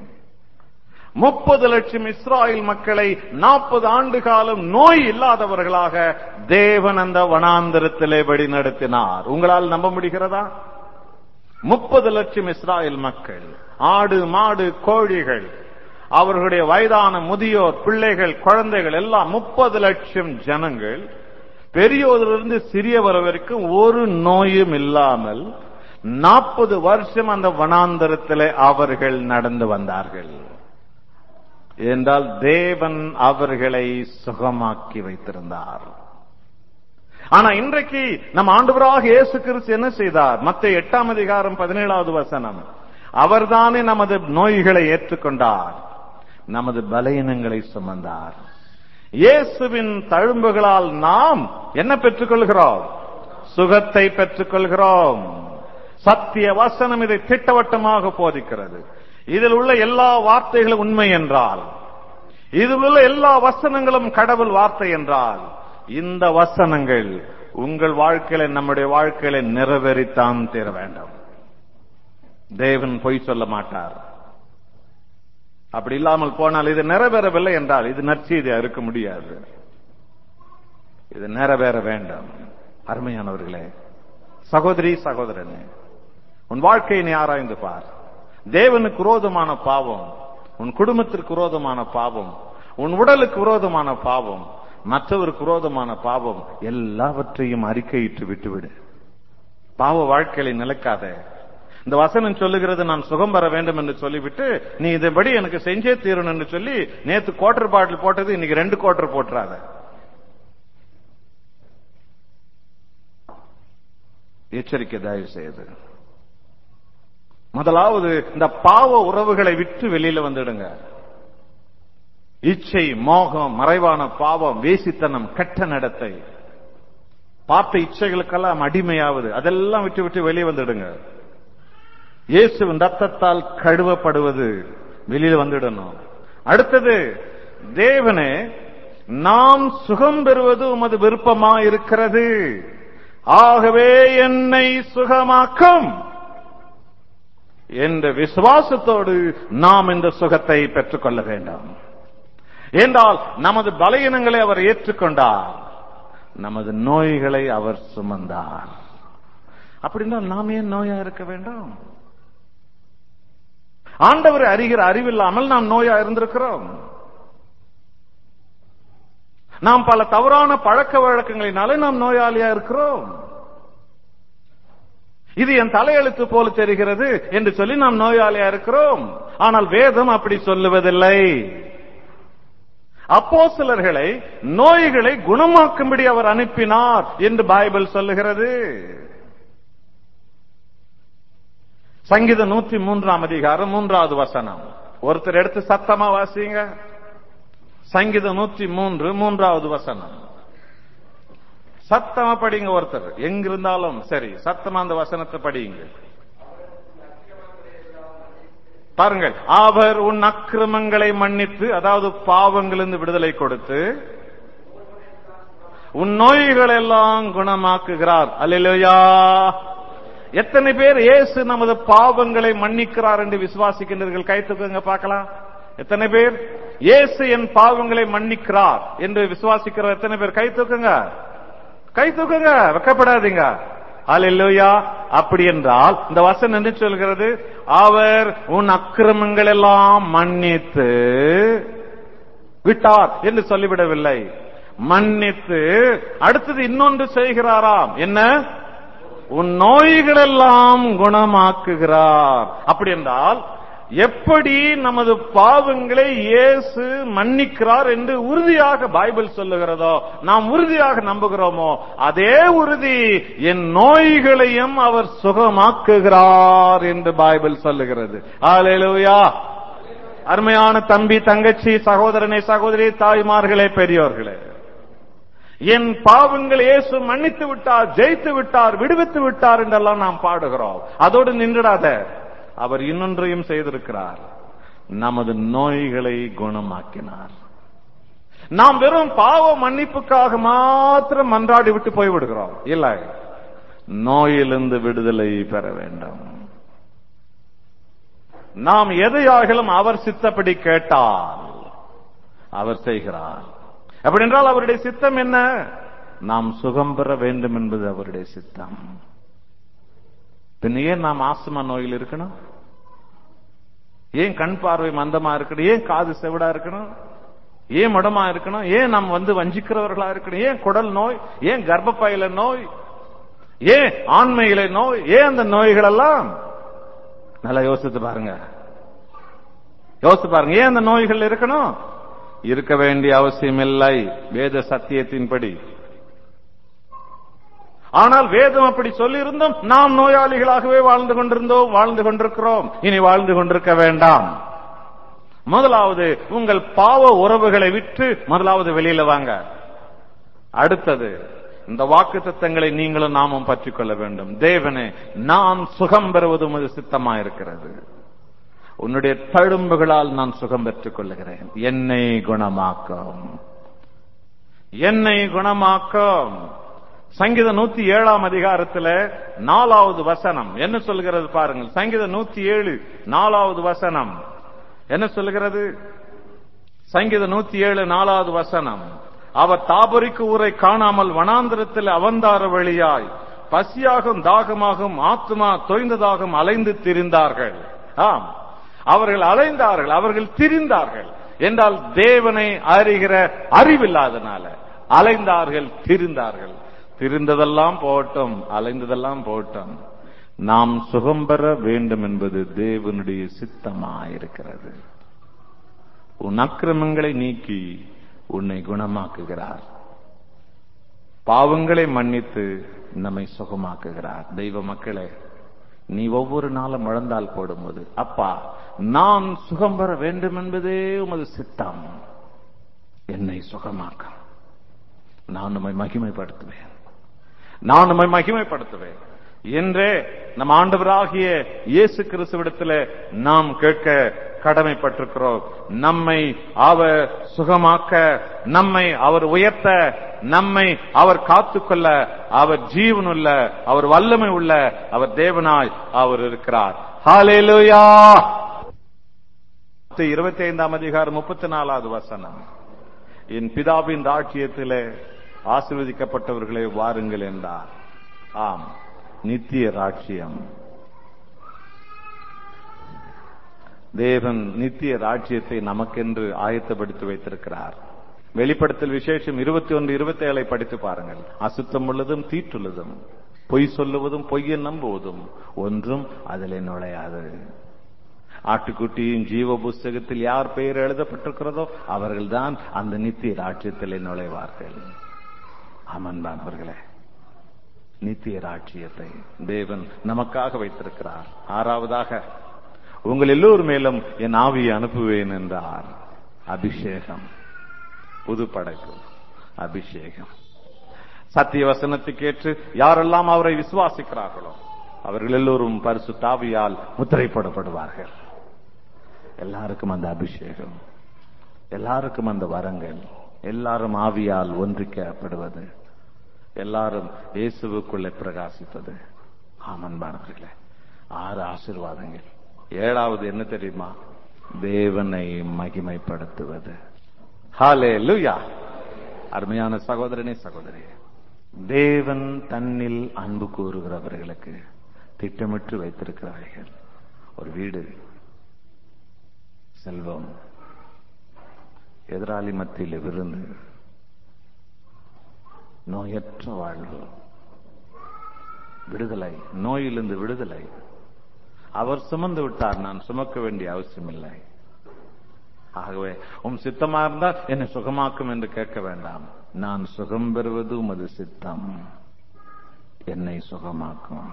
Speaker 3: முப்பது லட்சம் இஸ்ராயல் மக்களை நாற்பது ஆண்டு காலம் நோய் இல்லாதவர்களாக தேவன் அந்த வனாந்தரத்திலே வழி நடத்தினார் உங்களால் நம்ப முடிகிறதா முப்பது லட்சம் இஸ்ராயல் மக்கள் ஆடு மாடு கோழிகள் அவர்களுடைய வயதான முதியோர் பிள்ளைகள் குழந்தைகள் எல்லாம் முப்பது லட்சம் ஜனங்கள் பெரியோரிலிருந்து சிறியவர் வரைக்கும் ஒரு நோயும் இல்லாமல் நாற்பது வருஷம் அந்த வனாந்தரத்திலே அவர்கள் நடந்து வந்தார்கள் என்றால் தேவன் அவர்களை சுகமாக்கி வைத்திருந்தார் ஆனா இன்றைக்கு நம் ஆண்டவராக இயேசு கிறிஸ்து என்ன செய்தார் மத்த எட்டாம் அதிகாரம் பதினேழாவது வசனம் அவர்தானே நமது நோய்களை ஏற்றுக்கொண்டார் நமது பலவீனங்களை சுமந்தார் இயேசுவின் தழும்புகளால் நாம் என்ன பெற்றுக்கொள்கிறோம் சுகத்தை பெற்றுக்கொள்கிறோம் சத்திய வசனம் இதை திட்டவட்டமாக போதிக்கிறது இதில் உள்ள எல்லா வார்த்தைகளும் உண்மை என்றால் இதில் உள்ள எல்லா வசனங்களும் கடவுள் வார்த்தை என்றால் இந்த வசனங்கள் உங்கள் வாழ்க்கையில நம்முடைய வாழ்க்கையில நிறைவேறித்தான் தீர வேண்டும் தேவன் பொய் சொல்ல மாட்டார் அப்படி இல்லாமல் போனால் இது நிறைவேறவில்லை என்றால் இது நற்செய்தியா இருக்க முடியாது இது நிறைவேற வேண்டும் அருமையானவர்களே சகோதரி சகோதரனே உன் வாழ்க்கையை நீ ஆராய்ந்து பார் தேவனுக்கு விரோதமான பாவம் உன் குடும்பத்திற்கு விரோதமான பாவம் உன் உடலுக்கு விரோதமான பாவம் மற்றவருக்கு விரோதமான பாவம் எல்லாவற்றையும் அறிக்கையிட்டு விட்டுவிடு பாவ வாழ்க்கையை நிலைக்காத இந்த வசனம் சொல்லுகிறது நான் சுகம் பெற வேண்டும் என்று சொல்லிவிட்டு நீ இதன்படி எனக்கு செஞ்சே தீரணும் என்று சொல்லி நேத்து குவார்டர் பாட்டில் போட்டது இன்னைக்கு ரெண்டு குவார்டர் போட்டுறாத எச்சரிக்கை தயவு செய்து முதலாவது இந்த பாவ உறவுகளை விட்டு வெளியில வந்துடுங்க இச்சை மோகம் மறைவான பாவம் வேசித்தனம் கெட்ட நடத்தை பார்த்த இச்சைகளுக்கெல்லாம் அடிமையாவது அதெல்லாம் விட்டு விட்டு வெளியே வந்துடுங்க இயேசுவின் ரத்தத்தால் கழுவப்படுவது வெளியில வந்துடணும் அடுத்தது தேவனே நாம் சுகம் பெறுவது உமது விருப்பமா இருக்கிறது ஆகவே என்னை சுகமாக்கும் என்ற விசுவாசத்தோடு நாம் இந்த சுகத்தை பெற்றுக்கொள்ள வேண்டும் என்றால் நமது பலகீனங்களை அவர் ஏற்றுக்கொண்டார் நமது நோய்களை அவர் சுமந்தார் அப்படின்னா நாம் ஏன் நோயா இருக்க வேண்டும் ஆண்டவரை அறிகிற அறிவில்லாமல் நாம் நோயா இருந்திருக்கிறோம் நாம் பல தவறான பழக்க வழக்கங்களினாலே நாம் நோயாளியா இருக்கிறோம் இது என் தலையெழுத்து போல தெரிகிறது என்று சொல்லி நாம் நோயாளியா இருக்கிறோம் ஆனால் வேதம் அப்படி சொல்லுவதில்லை அப்போ சிலர்களை நோய்களை குணமாக்கும்படி அவர் அனுப்பினார் என்று பைபிள் சொல்லுகிறது சங்கீத நூற்றி மூன்றாம் அதிகாரம் மூன்றாவது வசனம் ஒருத்தர் எடுத்து சத்தமா வாசிங்க சங்கீதம் நூற்றி மூன்று மூன்றாவது வசனம் சத்தமா படிங்க ஒருத்தர் எங்க இருந்தாலும் சரி சத்தமா அந்த வசனத்தை படியுங்க பாருங்கள் அவர் உன் அக்கிரமங்களை மன்னித்து அதாவது பாவங்களிலிருந்து விடுதலை கொடுத்து உன் நோய்கள் எல்லாம் குணமாக்குகிறார் அல்லையா எத்தனை பேர் இயேசு நமது பாவங்களை மன்னிக்கிறார் என்று விசுவாசிக்கின்றீர்கள் கை தூக்குங்க பார்க்கலாம் எத்தனை பேர் இயேசு என் பாவங்களை மன்னிக்கிறார் என்று விசுவாசிக்கிற எத்தனை பேர் கை தூக்குங்க கை தூக்குங்க வெக்கப்படாதீங்க அல்லேலூயா அப்படி என்றால் இந்த வசனம் என்ன சொல்கிறது அவர் உன் அக்கிரமங்கள் எல்லாம் மன்னித்து விட்டார் என்று சொல்லிவிடவில்லை மன்னித்து அடுத்தது இன்னொன்று செய்கிறாராம் என்ன உன் நோய்களெல்லாம் குணமாக்குகிறார் அப்படி என்றால் எப்படி நமது பாவங்களை இயேசு மன்னிக்கிறார் என்று உறுதியாக பைபிள் சொல்லுகிறதோ நாம் உறுதியாக நம்புகிறோமோ அதே உறுதி என் நோய்களையும் அவர் சுகமாக்குகிறார் என்று பைபிள் சொல்லுகிறது ஆலேலூயா அருமையான தம்பி தங்கச்சி சகோதரனை சகோதரி தாய்மார்களே பெரியோர்களே என் பாவங்கள் இயேசு மன்னித்து விட்டார் ஜெயித்து விட்டார் விடுவித்து விட்டார் என்றெல்லாம் நாம் பாடுகிறோம் அதோடு நின்றுடாத அவர் இன்னொன்றையும் செய்திருக்கிறார் நமது நோய்களை குணமாக்கினார் நாம் வெறும் பாவ மன்னிப்புக்காக மாத்திரம் மன்றாடி விட்டு போய்விடுகிறோம் இல்ல நோயிலிருந்து விடுதலை பெற வேண்டும் நாம் எதையாகிலும் அவர் சித்தப்படி கேட்டால் அவர் செய்கிறார் அப்படி என்றால் அவருடைய சித்தம் என்ன நாம் சுகம் பெற வேண்டும் என்பது அவருடைய சித்தம் பின்ன ஏன் நாம் ஆஸ்துமா நோயில் இருக்கணும் ஏன் கண் பார்வை மந்தமா இருக்கணும் ஏன் காது செவிடா இருக்கணும் ஏன் மடமா இருக்கணும் ஏன் நாம் வந்து வஞ்சிக்கிறவர்களா இருக்கணும் ஏன் குடல் நோய் ஏன் கர்ப்பப்பையில நோய் ஏன் ஆண்மையில நோய் ஏன் அந்த நோய்கள் எல்லாம் நல்லா யோசித்து பாருங்க யோசித்து பாருங்க ஏன் அந்த நோய்கள் இருக்கணும் இருக்க வேண்டிய அவசியம் இல்லை வேத சத்தியத்தின்படி ஆனால் வேதம் அப்படி சொல்லியிருந்தோம் நாம் நோயாளிகளாகவே வாழ்ந்து கொண்டிருந்தோம் வாழ்ந்து கொண்டிருக்கிறோம் இனி வாழ்ந்து கொண்டிருக்க வேண்டாம் முதலாவது உங்கள் பாவ உறவுகளை விற்று முதலாவது வெளியில வாங்க அடுத்தது இந்த வாக்கு தத்தங்களை நீங்களும் நாமும் பற்றிக் கொள்ள வேண்டும் தேவனே நான் சுகம் பெறுவது உமது சித்தமா இருக்கிறது உன்னுடைய தழும்புகளால் நான் சுகம் பெற்றுக் கொள்ளுகிறேன் என்னை குணமாக்கும் என்னை குணமாக்கும் சங்கீதம் நூத்தி ஏழாம் அதிகாரத்துல நாலாவது வசனம் என்ன சொல்கிறது பாருங்கள் சங்கீதம் நூத்தி ஏழு நாலாவது வசனம் என்ன சொல்லுகிறது சங்கீதம் நூத்தி ஏழு நாலாவது வசனம் அவர் தாபரிக்கு ஊரை காணாமல் வனாந்திரத்தில் அவந்தார வழியாய் பசியாகும் தாகமாகும் ஆத்மா தொய்ந்ததாகும் அலைந்து திரிந்தார்கள் ஆம் அவர்கள் அலைந்தார்கள் அவர்கள் திரிந்தார்கள் என்றால் தேவனை அறிகிற அறிவில்லாதனால அலைந்தார்கள் திரிந்தார்கள் திரிந்ததெல்லாம் போட்டும் அலைந்ததெல்லாம் போட்டும் நாம் சுகம் பெற வேண்டும் என்பது தேவனுடைய சித்தமாயிருக்கிறது உன் அக்கிரமங்களை நீக்கி உன்னை குணமாக்குகிறார் பாவங்களை மன்னித்து நம்மை சுகமாக்குகிறார் தெய்வ மக்களே நீ ஒவ்வொரு நாளும் முழந்தால் போடும்போது அப்பா நான் சுகம் பெற வேண்டும் என்பதே உமது சித்தம் என்னை சுகமாக்க நான் நம்மை மகிமைப்படுத்துவேன் நான் நம்மை மகிமைப்படுத்துவேன் என்றே நம் ஆண்டவராகிய இயேசு கிறிஸ்துவிடத்தில் நாம் கேட்க கடமைப்பட்டிருக்கிறோம் நம்மை அவர் சுகமாக்க நம்மை அவர் உயர்த்த நம்மை அவர் காத்துக்கொள்ள அவர் ஜீவனுள்ள அவர் வல்லமை உள்ள அவர் தேவனாய் அவர் இருக்கிறார் ஹalleluya இருபத்தி ஐந்தாம் அதிகாரம் முப்பத்தி நாலாவது வசனம் என் பிதாவின் ராட்சியத்திலே ஆசீர்வதிக்கப்பட்டவர்களே வாருங்கள் என்றார் ஆம் நித்திய ராட்சியம் தேவன் நித்திய ராஜ்யத்தை நமக்கென்று ஆயத்தப்படுத்தி வைத்திருக்கிறார் வெளிப்படுத்தல் விசேஷம் இருபத்தி ஒன்று இருபத்தி ஏழை படித்து பாருங்கள் அசுத்தம் உள்ளதும் தீட்டுள்ளதும் பொய் சொல்லுவதும் பொய்யை நம்புவதும் ஒன்றும் அதிலே நுழையாது ஆட்டுக்குட்டியின் ஜீவ புஸ்தகத்தில் யார் பெயர் எழுதப்பட்டிருக்கிறதோ அவர்கள்தான் அந்த நித்திய ராஜ்யத்திலே நுழைவார்கள் அமன்பானவர்களே நித்திய ராட்சியத்தை தேவன் நமக்காக வைத்திருக்கிறார் ஆறாவதாக உங்கள் எல்லோர் மேலும் என் ஆவியை அனுப்புவேன் என்றார் அபிஷேகம் புது படைப்பு அபிஷேகம் சத்திய வசனத்துக்கு ஏற்று யாரெல்லாம் அவரை விசுவாசிக்கிறார்களோ அவர்கள் எல்லோரும் பரிசு தாவியால் முத்திரைப்படப்படுவார்கள் எல்லாருக்கும் அந்த அபிஷேகம் எல்லாருக்கும் அந்த வரங்கள் எல்லாரும் ஆவியால் ஒன்றிக்கப்படுவது எல்லாரும் இயேசுவுக்குள்ளே பிரகாசிப்பது ஆமன்பானவர்களே ஆறு ஆசிர்வாதங்கள் ஏழாவது என்ன தெரியுமா தேவனை மகிமைப்படுத்துவது ஹாலே லுயா அருமையான சகோதரனே சகோதரி தேவன் தன்னில் அன்பு கூறுகிறவர்களுக்கு திட்டமிட்டு வைத்திருக்கிறார்கள் ஒரு வீடு செல்வம் எதிராளி மத்தியில் விருந்து நோயற்ற வாழ்வு விடுதலை நோயிலிருந்து விடுதலை அவர் சுமந்து விட்டார் நான் சுமக்க வேண்டிய அவசியம் இல்லை ஆகவே உம் சித்தமா இருந்தால் என்னை சுகமாக்கும் என்று கேட்க வேண்டாம் நான் சுகம் பெறுவது உமது சித்தம் என்னை சுகமாக்கும்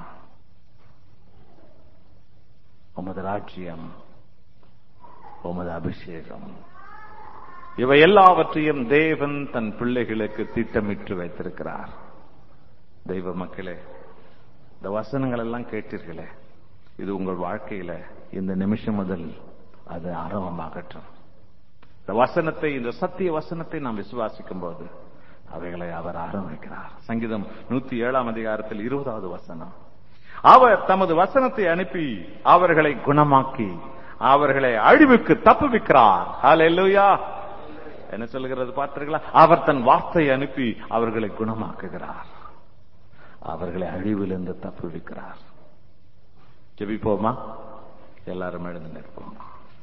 Speaker 3: உமது ராட்சியம் உமது அபிஷேகம் இவை எல்லாவற்றையும் தேவன் தன் பிள்ளைகளுக்கு திட்டமிட்டு வைத்திருக்கிறார் தெய்வ மக்களே இந்த வசனங்கள் எல்லாம் கேட்டீர்களே இது உங்கள் வாழ்க்கையில இந்த நிமிஷம் முதல் அது ஆரம்பமாகட்டும் இந்த வசனத்தை இந்த சத்திய வசனத்தை நாம் விசுவாசிக்கும் போது அவைகளை அவர் ஆரம்பிக்கிறார் சங்கீதம் நூத்தி ஏழாம் அதிகாரத்தில் இருபதாவது வசனம் அவர் தமது வசனத்தை அனுப்பி அவர்களை குணமாக்கி அவர்களை அழிவுக்கு தப்புவிக்கிறார் ஹalleluya என்ன சொல்லுகிறது பார்த்தீர்களா அவர் தன் வார்த்தையை அனுப்பி அவர்களை குணமாக்குகிறார் அவர்களை அழிவிலிருந்து தப்புவிக்கிறார் ஜெபிப்போமா எல்லாரும் எழுந்து நிற்போம்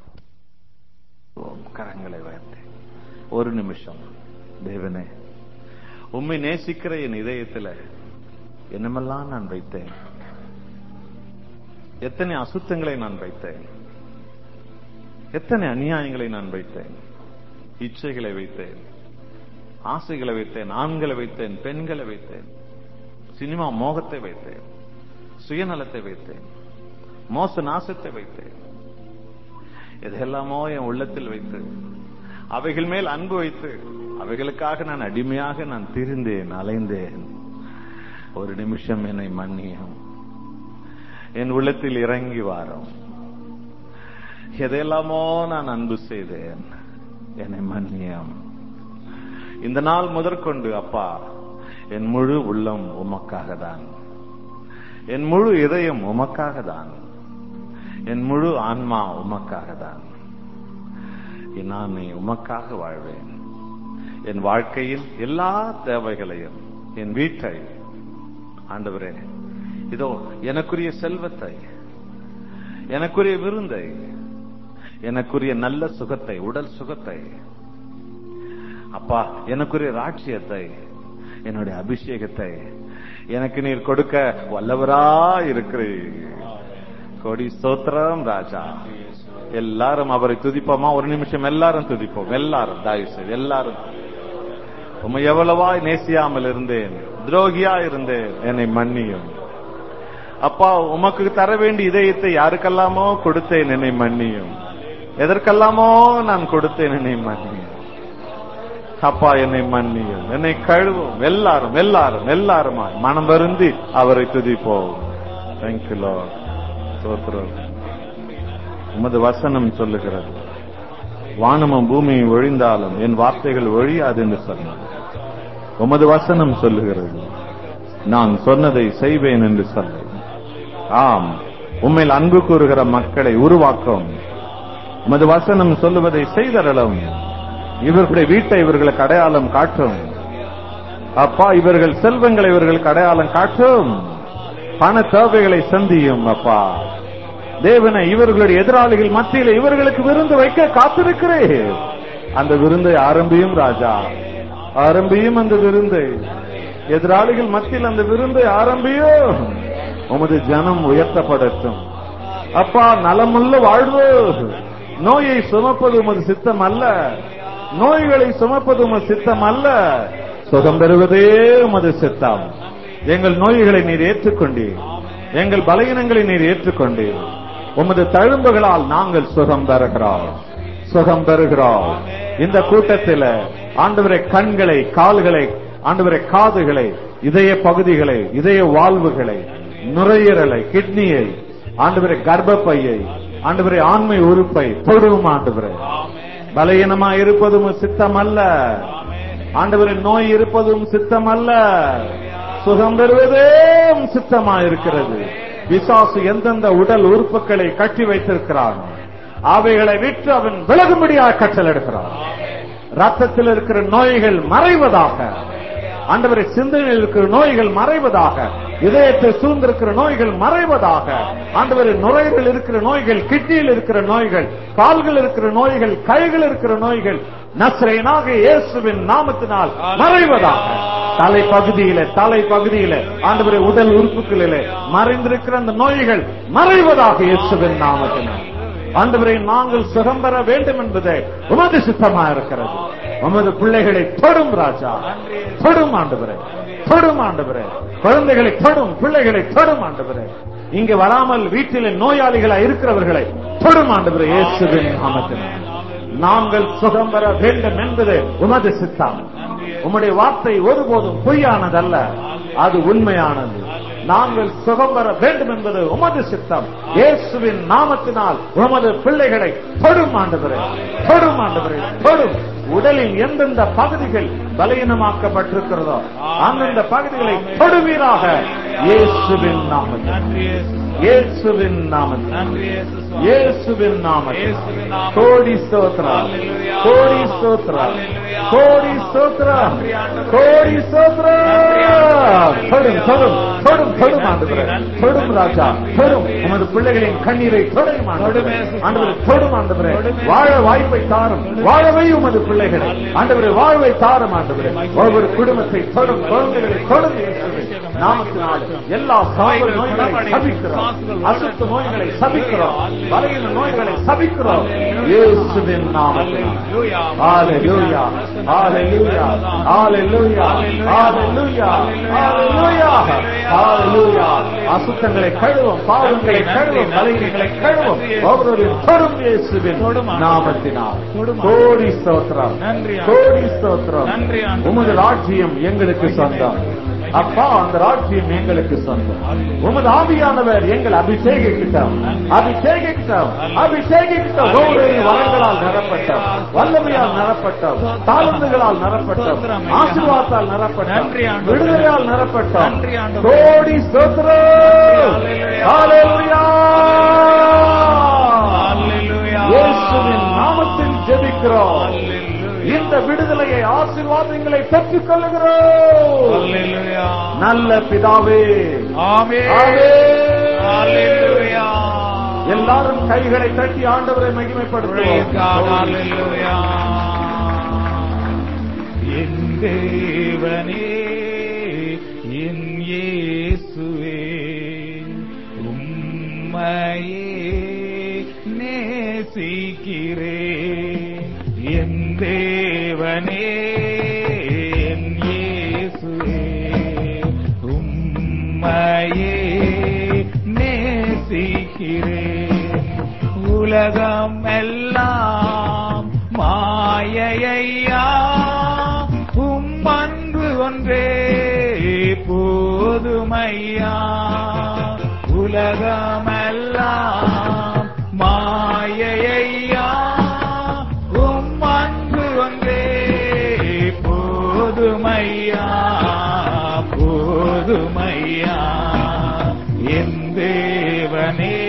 Speaker 3: ஓம் கரங்களை உயர்த்தி ஒரு நிமிஷம் தேவனே உம்மை நேசிக்கிற என் இதயத்துல என்னமெல்லாம் நான் வைத்தேன் எத்தனை அசுத்தங்களை நான் வைத்தேன் எத்தனை அநியாயங்களை நான் வைத்தேன் இச்சைகளை வைத்தேன் ஆசைகளை வைத்தேன் ஆண்களை வைத்தேன் பெண்களை வைத்தேன் சினிமா மோகத்தை வைத்தேன் சுயநலத்தை வைத்தேன் மோச நாசத்தை வைத்தேன் எதையெல்லாமோ என் உள்ளத்தில் வைத்து அவைகள் மேல் அன்பு வைத்து அவைகளுக்காக நான் அடிமையாக நான் திரிந்தேன் அலைந்தேன் ஒரு நிமிஷம் என்னை மன்னியும் என் உள்ளத்தில் இறங்கி வாரும் எதையெல்லாமோ நான் அன்பு செய்தேன் என்னை மன்னியம் இந்த நாள் முதற்கொண்டு அப்பா என் முழு உள்ளம் உமக்காக தான் என் முழு இதயம் உமக்காக தான் என் முழு ஆன்மா உமக்காக தான் நான் உமக்காக வாழ்வேன் என் வாழ்க்கையின் எல்லா தேவைகளையும் என் வீட்டை ஆண்டவரே இதோ எனக்குரிய செல்வத்தை எனக்குரிய விருந்தை எனக்குரிய நல்ல சுகத்தை உடல் சுகத்தை அப்பா எனக்குரிய ராட்சியத்தை என்னுடைய அபிஷேகத்தை எனக்கு நீர் கொடுக்க வல்லவரா இருக்கிறீர் கொடி ஸ்தோத்திரம் ராஜா எல்லாரும் அவரை துதிப்போமா ஒரு நிமிஷம் எல்லாரும் துதிப்போம் எல்லாரும் தயவு செய்து எல்லாரும் உம்மை எவ்வளவாய் நேசியாமல் இருந்தேன் துரோகியா இருந்தேன் என்னை மன்னியும் அப்பா உமக்கு தர வேண்டிய இதயத்தை யாருக்கெல்லாமோ கொடுத்தேன் என்னை மன்னியும் எதற்கெல்லாமோ நான் கொடுத்தேன் என்னை மன்னியும் அப்பா என்னை மன்னியும் என்னை கழுவும் எல்லாரும் எல்லாரும் எல்லாருமா மனம் வருந்தி அவரை துதிப்போம் தேங்க்யூ சோத்திரம் உமது வசனம் சொல்லுகிறது வானமும் பூமியும் ஒழிந்தாலும் என் வார்த்தைகள் ஒழியாது என்று சொன்னார் உமது வசனம் சொல்லுகிறது நான் சொன்னதை செய்வேன் என்று சொல்ல ஆம் உண்மையில் அன்பு கூறுகிற மக்களை உருவாக்கும் உமது வசனம் சொல்லுவதை செய்தரலும் இவர்களுடைய வீட்டை இவர்களுக்கு அடையாளம் காட்டும் அப்பா இவர்கள் செல்வங்களை இவர்களுக்கு அடையாளம் காட்டும் பண தேவைகளை சந்தியும் அப்பா தேவனை இவர்களுடைய எதிராளிகள் மத்தியில் இவர்களுக்கு விருந்து வைக்க காத்திருக்கிறேன் அந்த விருந்தை ஆரம்பியும் ராஜா ஆரம்பியும் அந்த விருந்தை எதிராளிகள் மத்தியில் அந்த விருந்தை ஆரம்பியும் உமது ஜனம் உயர்த்தப்படட்டும் அப்பா நலமுள்ள வாழ்வு நோயை சுமப்பது உமது சித்தம் அல்ல நோய்களை சுமப்பது உமது சித்தம் அல்ல சுகம் பெறுவதே உமது சித்தம் எங்கள் நோய்களை நீர் ஏற்றுக்கொண்டீர் எங்கள் பலகீனங்களை நீர் ஏற்றுக்கொண்டீர் உமது தழும்புகளால் நாங்கள் சுகம் பெறுகிறோம் சுகம் பெறுகிறோம் இந்த கூட்டத்தில் ஆண்டவரை கண்களை கால்களை ஆண்டவரை காதுகளை இதய பகுதிகளை இதய வாழ்வுகளை நுரையீரலை கிட்னியை ஆண்டவரை கர்ப்பப்பையை ஆண்டவரை ஆண்மை உறுப்பை தொடுவும் ஆண்டவரை பலகீனமா இருப்பதும் சித்தம் அல்ல ஆண்டவரின் நோய் இருப்பதும் சித்தம் அல்ல சுகம் பெறுவதே சித்தமா இருக்கிறது பிசாசு எந்தெந்த உடல் உறுப்புகளை கட்டி வைத்திருக்கிறான் அவைகளை விட்டு அவன் விலகும்படியாக கற்றல் எடுக்கிறான் ரத்தத்தில் இருக்கிற நோய்கள் மறைவதாக ஆண்டவரை சிந்தனையில் இருக்கிற நோய்கள் மறைவதாக இதயத்தை சூழ்ந்திருக்கிற நோய்கள் மறைவதாக ஆண்டவரை நுரையீரல் இருக்கிற நோய்கள் கிட்னியில் இருக்கிற நோய்கள் கால்கள் இருக்கிற நோய்கள் கைகள் இருக்கிற நோய்கள் நஸ்ரேனாக இயேசுவின் நாமத்தினால் மறைவதாக தலை பகுதியில தலை பகுதியில ஆண்டவரை உடல் உறுப்புகளிலே மறைந்திருக்கிற அந்த நோய்கள் மறைவதாக இயேசுவின் நாமத்தினால் ஆண்டவரை நாங்கள் சுகம் பெற வேண்டும் என்பது உமது சித்தமா இருக்கிறது உமது பிள்ளைகளை தொடும் ராஜா தொடும் ஆண்டவரே தொடும் ஆண்டவரே குழந்தைகளை தொடும் பிள்ளைகளை தொடும் ஆண்டவரே இங்க வராமல் வீட்டில் நோயாளிகளா இருக்கிறவர்களை தொடும் ஆண்டவரே இயேசுவின் நாமத்தினால் நாங்கள் சுகம் பெற வேண்டும் என்பது உமது சித்தம் உம்முடைய வார்த்தை ஒருபோதும் பொய்யானதல்ல
Speaker 4: அது உண்மையானது நாங்கள் சுகம் பெற வேண்டும் என்பது உமது சித்தம் இயேசுவின் நாமத்தினால் உமது பிள்ளைகளை தொடும் ஆண்டவரே தொடும் ஆண்டவரே தொடும் உடலின் எந்தெந்த பகுதிகள் பலவீனமாக்கப்பட்டிருக்கிறதோ அந்தந்த பகுதிகளை தொடுவீராக இயேசுவின் நாமத்தில்
Speaker 5: நன்றி இயேசு
Speaker 4: இயேசுவின் நாமத்தில்
Speaker 5: நன்றி இயேசு சுவாமி.
Speaker 4: இயேசுவின் நாமத்தில்
Speaker 5: இயேசுவின் நாமத்தில்.
Speaker 4: கோடி ஸ்தோத்ரா
Speaker 5: Hallelujah.
Speaker 4: கோடி ஸ்தோத்ரா
Speaker 5: Hallelujah.
Speaker 4: கோடி ஸ்தோத்ரா
Speaker 5: நன்றி ஆண்டவரே.
Speaker 4: கோடி ஸ்தோத்ரா
Speaker 5: நன்றி ஆண்டவரே.
Speaker 4: தொடும் தொடும் தொடும் தொடும்
Speaker 5: நன்றி,
Speaker 4: ஆண்டவரே
Speaker 5: நன்றி,
Speaker 4: தொடும்
Speaker 5: நன்றி,
Speaker 4: ராஜா
Speaker 5: நன்றி,
Speaker 4: தொடும்
Speaker 5: நன்றி.
Speaker 4: உமது பிள்ளைகளின் கண்ணீரை தொடும் ஆண்டவரே
Speaker 5: தொடும் இயேசு
Speaker 4: ஆண்டவரே
Speaker 5: சுவாமி.
Speaker 4: தொடும் ஆண்டவரே
Speaker 5: தொடும் இயேசு
Speaker 4: வாழ வாய்ப்பை தாரும் வாழவை உமது பிள்ளைகளை ஆண்டவரே வாழ்வை தாரும் ஆண்டவரே ஒவ்வொரு குடும்பத்தை தொடும் குழந்தைகளை தொடும் இயேசுவே. நாமத்தினால் எல்லா சாவு நோய்களை சபிக்கிறோம் அசுத்த நோய்களை சபிக்கிறோம் பலகீன நோய்களை சபிக்கிறோம் இயேசுவின் நாமத்தில் Hallelujah. Hallelujah. Hallelujah. Hallelujah. Hallelujah. Hallelujah. அசுத்தங்களை கழுவும் பாவங்களை கழுவும் பலகீனங்களை கழுவும் ஒவ்வொருவரின் தொடும் இயேசுவின் நாமத்தினால் கோடி ஸ்தோத்திரம்
Speaker 5: நன்றி ஆண்டவரே.
Speaker 4: கோடி ஸ்தோத்திரம்
Speaker 5: நன்றி ஆண்டவரே.
Speaker 4: உமது ராஜ்யம் எங்களுக்கு சொந்தம் அப்பா அந்த ராஜ்யம் எங்களுக்கு சொந்தம் உமது ஆவியானவர் எங்கள் அபிஷேகிக்கிட்டோம் அபிஷேகிக்கிட்டோம் அபிஷேகிக்கிட்டோம் ஒவ்வொரு வரங்களால் நிரப்பட்டோம் வல்லமையால் நிரப்பட்டோம் தாளந்துகளால் நிரப்பட்டோம் ஆசீர்வாதத்தால் நிரப்பட்டோம்
Speaker 5: நன்றி ஆண்டவரே.
Speaker 4: விடுதலையால் நிரப்பட்டோம்
Speaker 5: நன்றி ஆண்டவரே.
Speaker 4: கோடி ஸ்தோத்திரம்
Speaker 5: Hallelujah.
Speaker 4: ஹalleluya இயேசுவின் நாமத்தில் ஜெபிக்கிறோம் இந்த விடுதலையை ஆசீர்வாதங்களை பெற்றுக் கொள்ளுகிறோம் நல்ல பிதாவே
Speaker 5: ஆமென்.
Speaker 4: ஆமென்.
Speaker 5: Hallelujah.
Speaker 4: எல்லாரும் கைகளை தட்டி ஆண்டவரை
Speaker 5: Praise God.
Speaker 4: மகிமைப்படுத்துவோம்
Speaker 5: Hallelujah. என் தேவனே என் இயேசுவே உம்மையே நேசிக்கிறேன் என் தேவனே என் இயேசுவே உம்மையே நேசிக்கிறேன் உலகம் எல்லாம் மாயையா உம் அன்பு ஒன்றே போதுமையா உலகமெல்லாம் மாயையா உம் அன்பு ஒன்றே போதுமையா போதுமையா என் தேவனே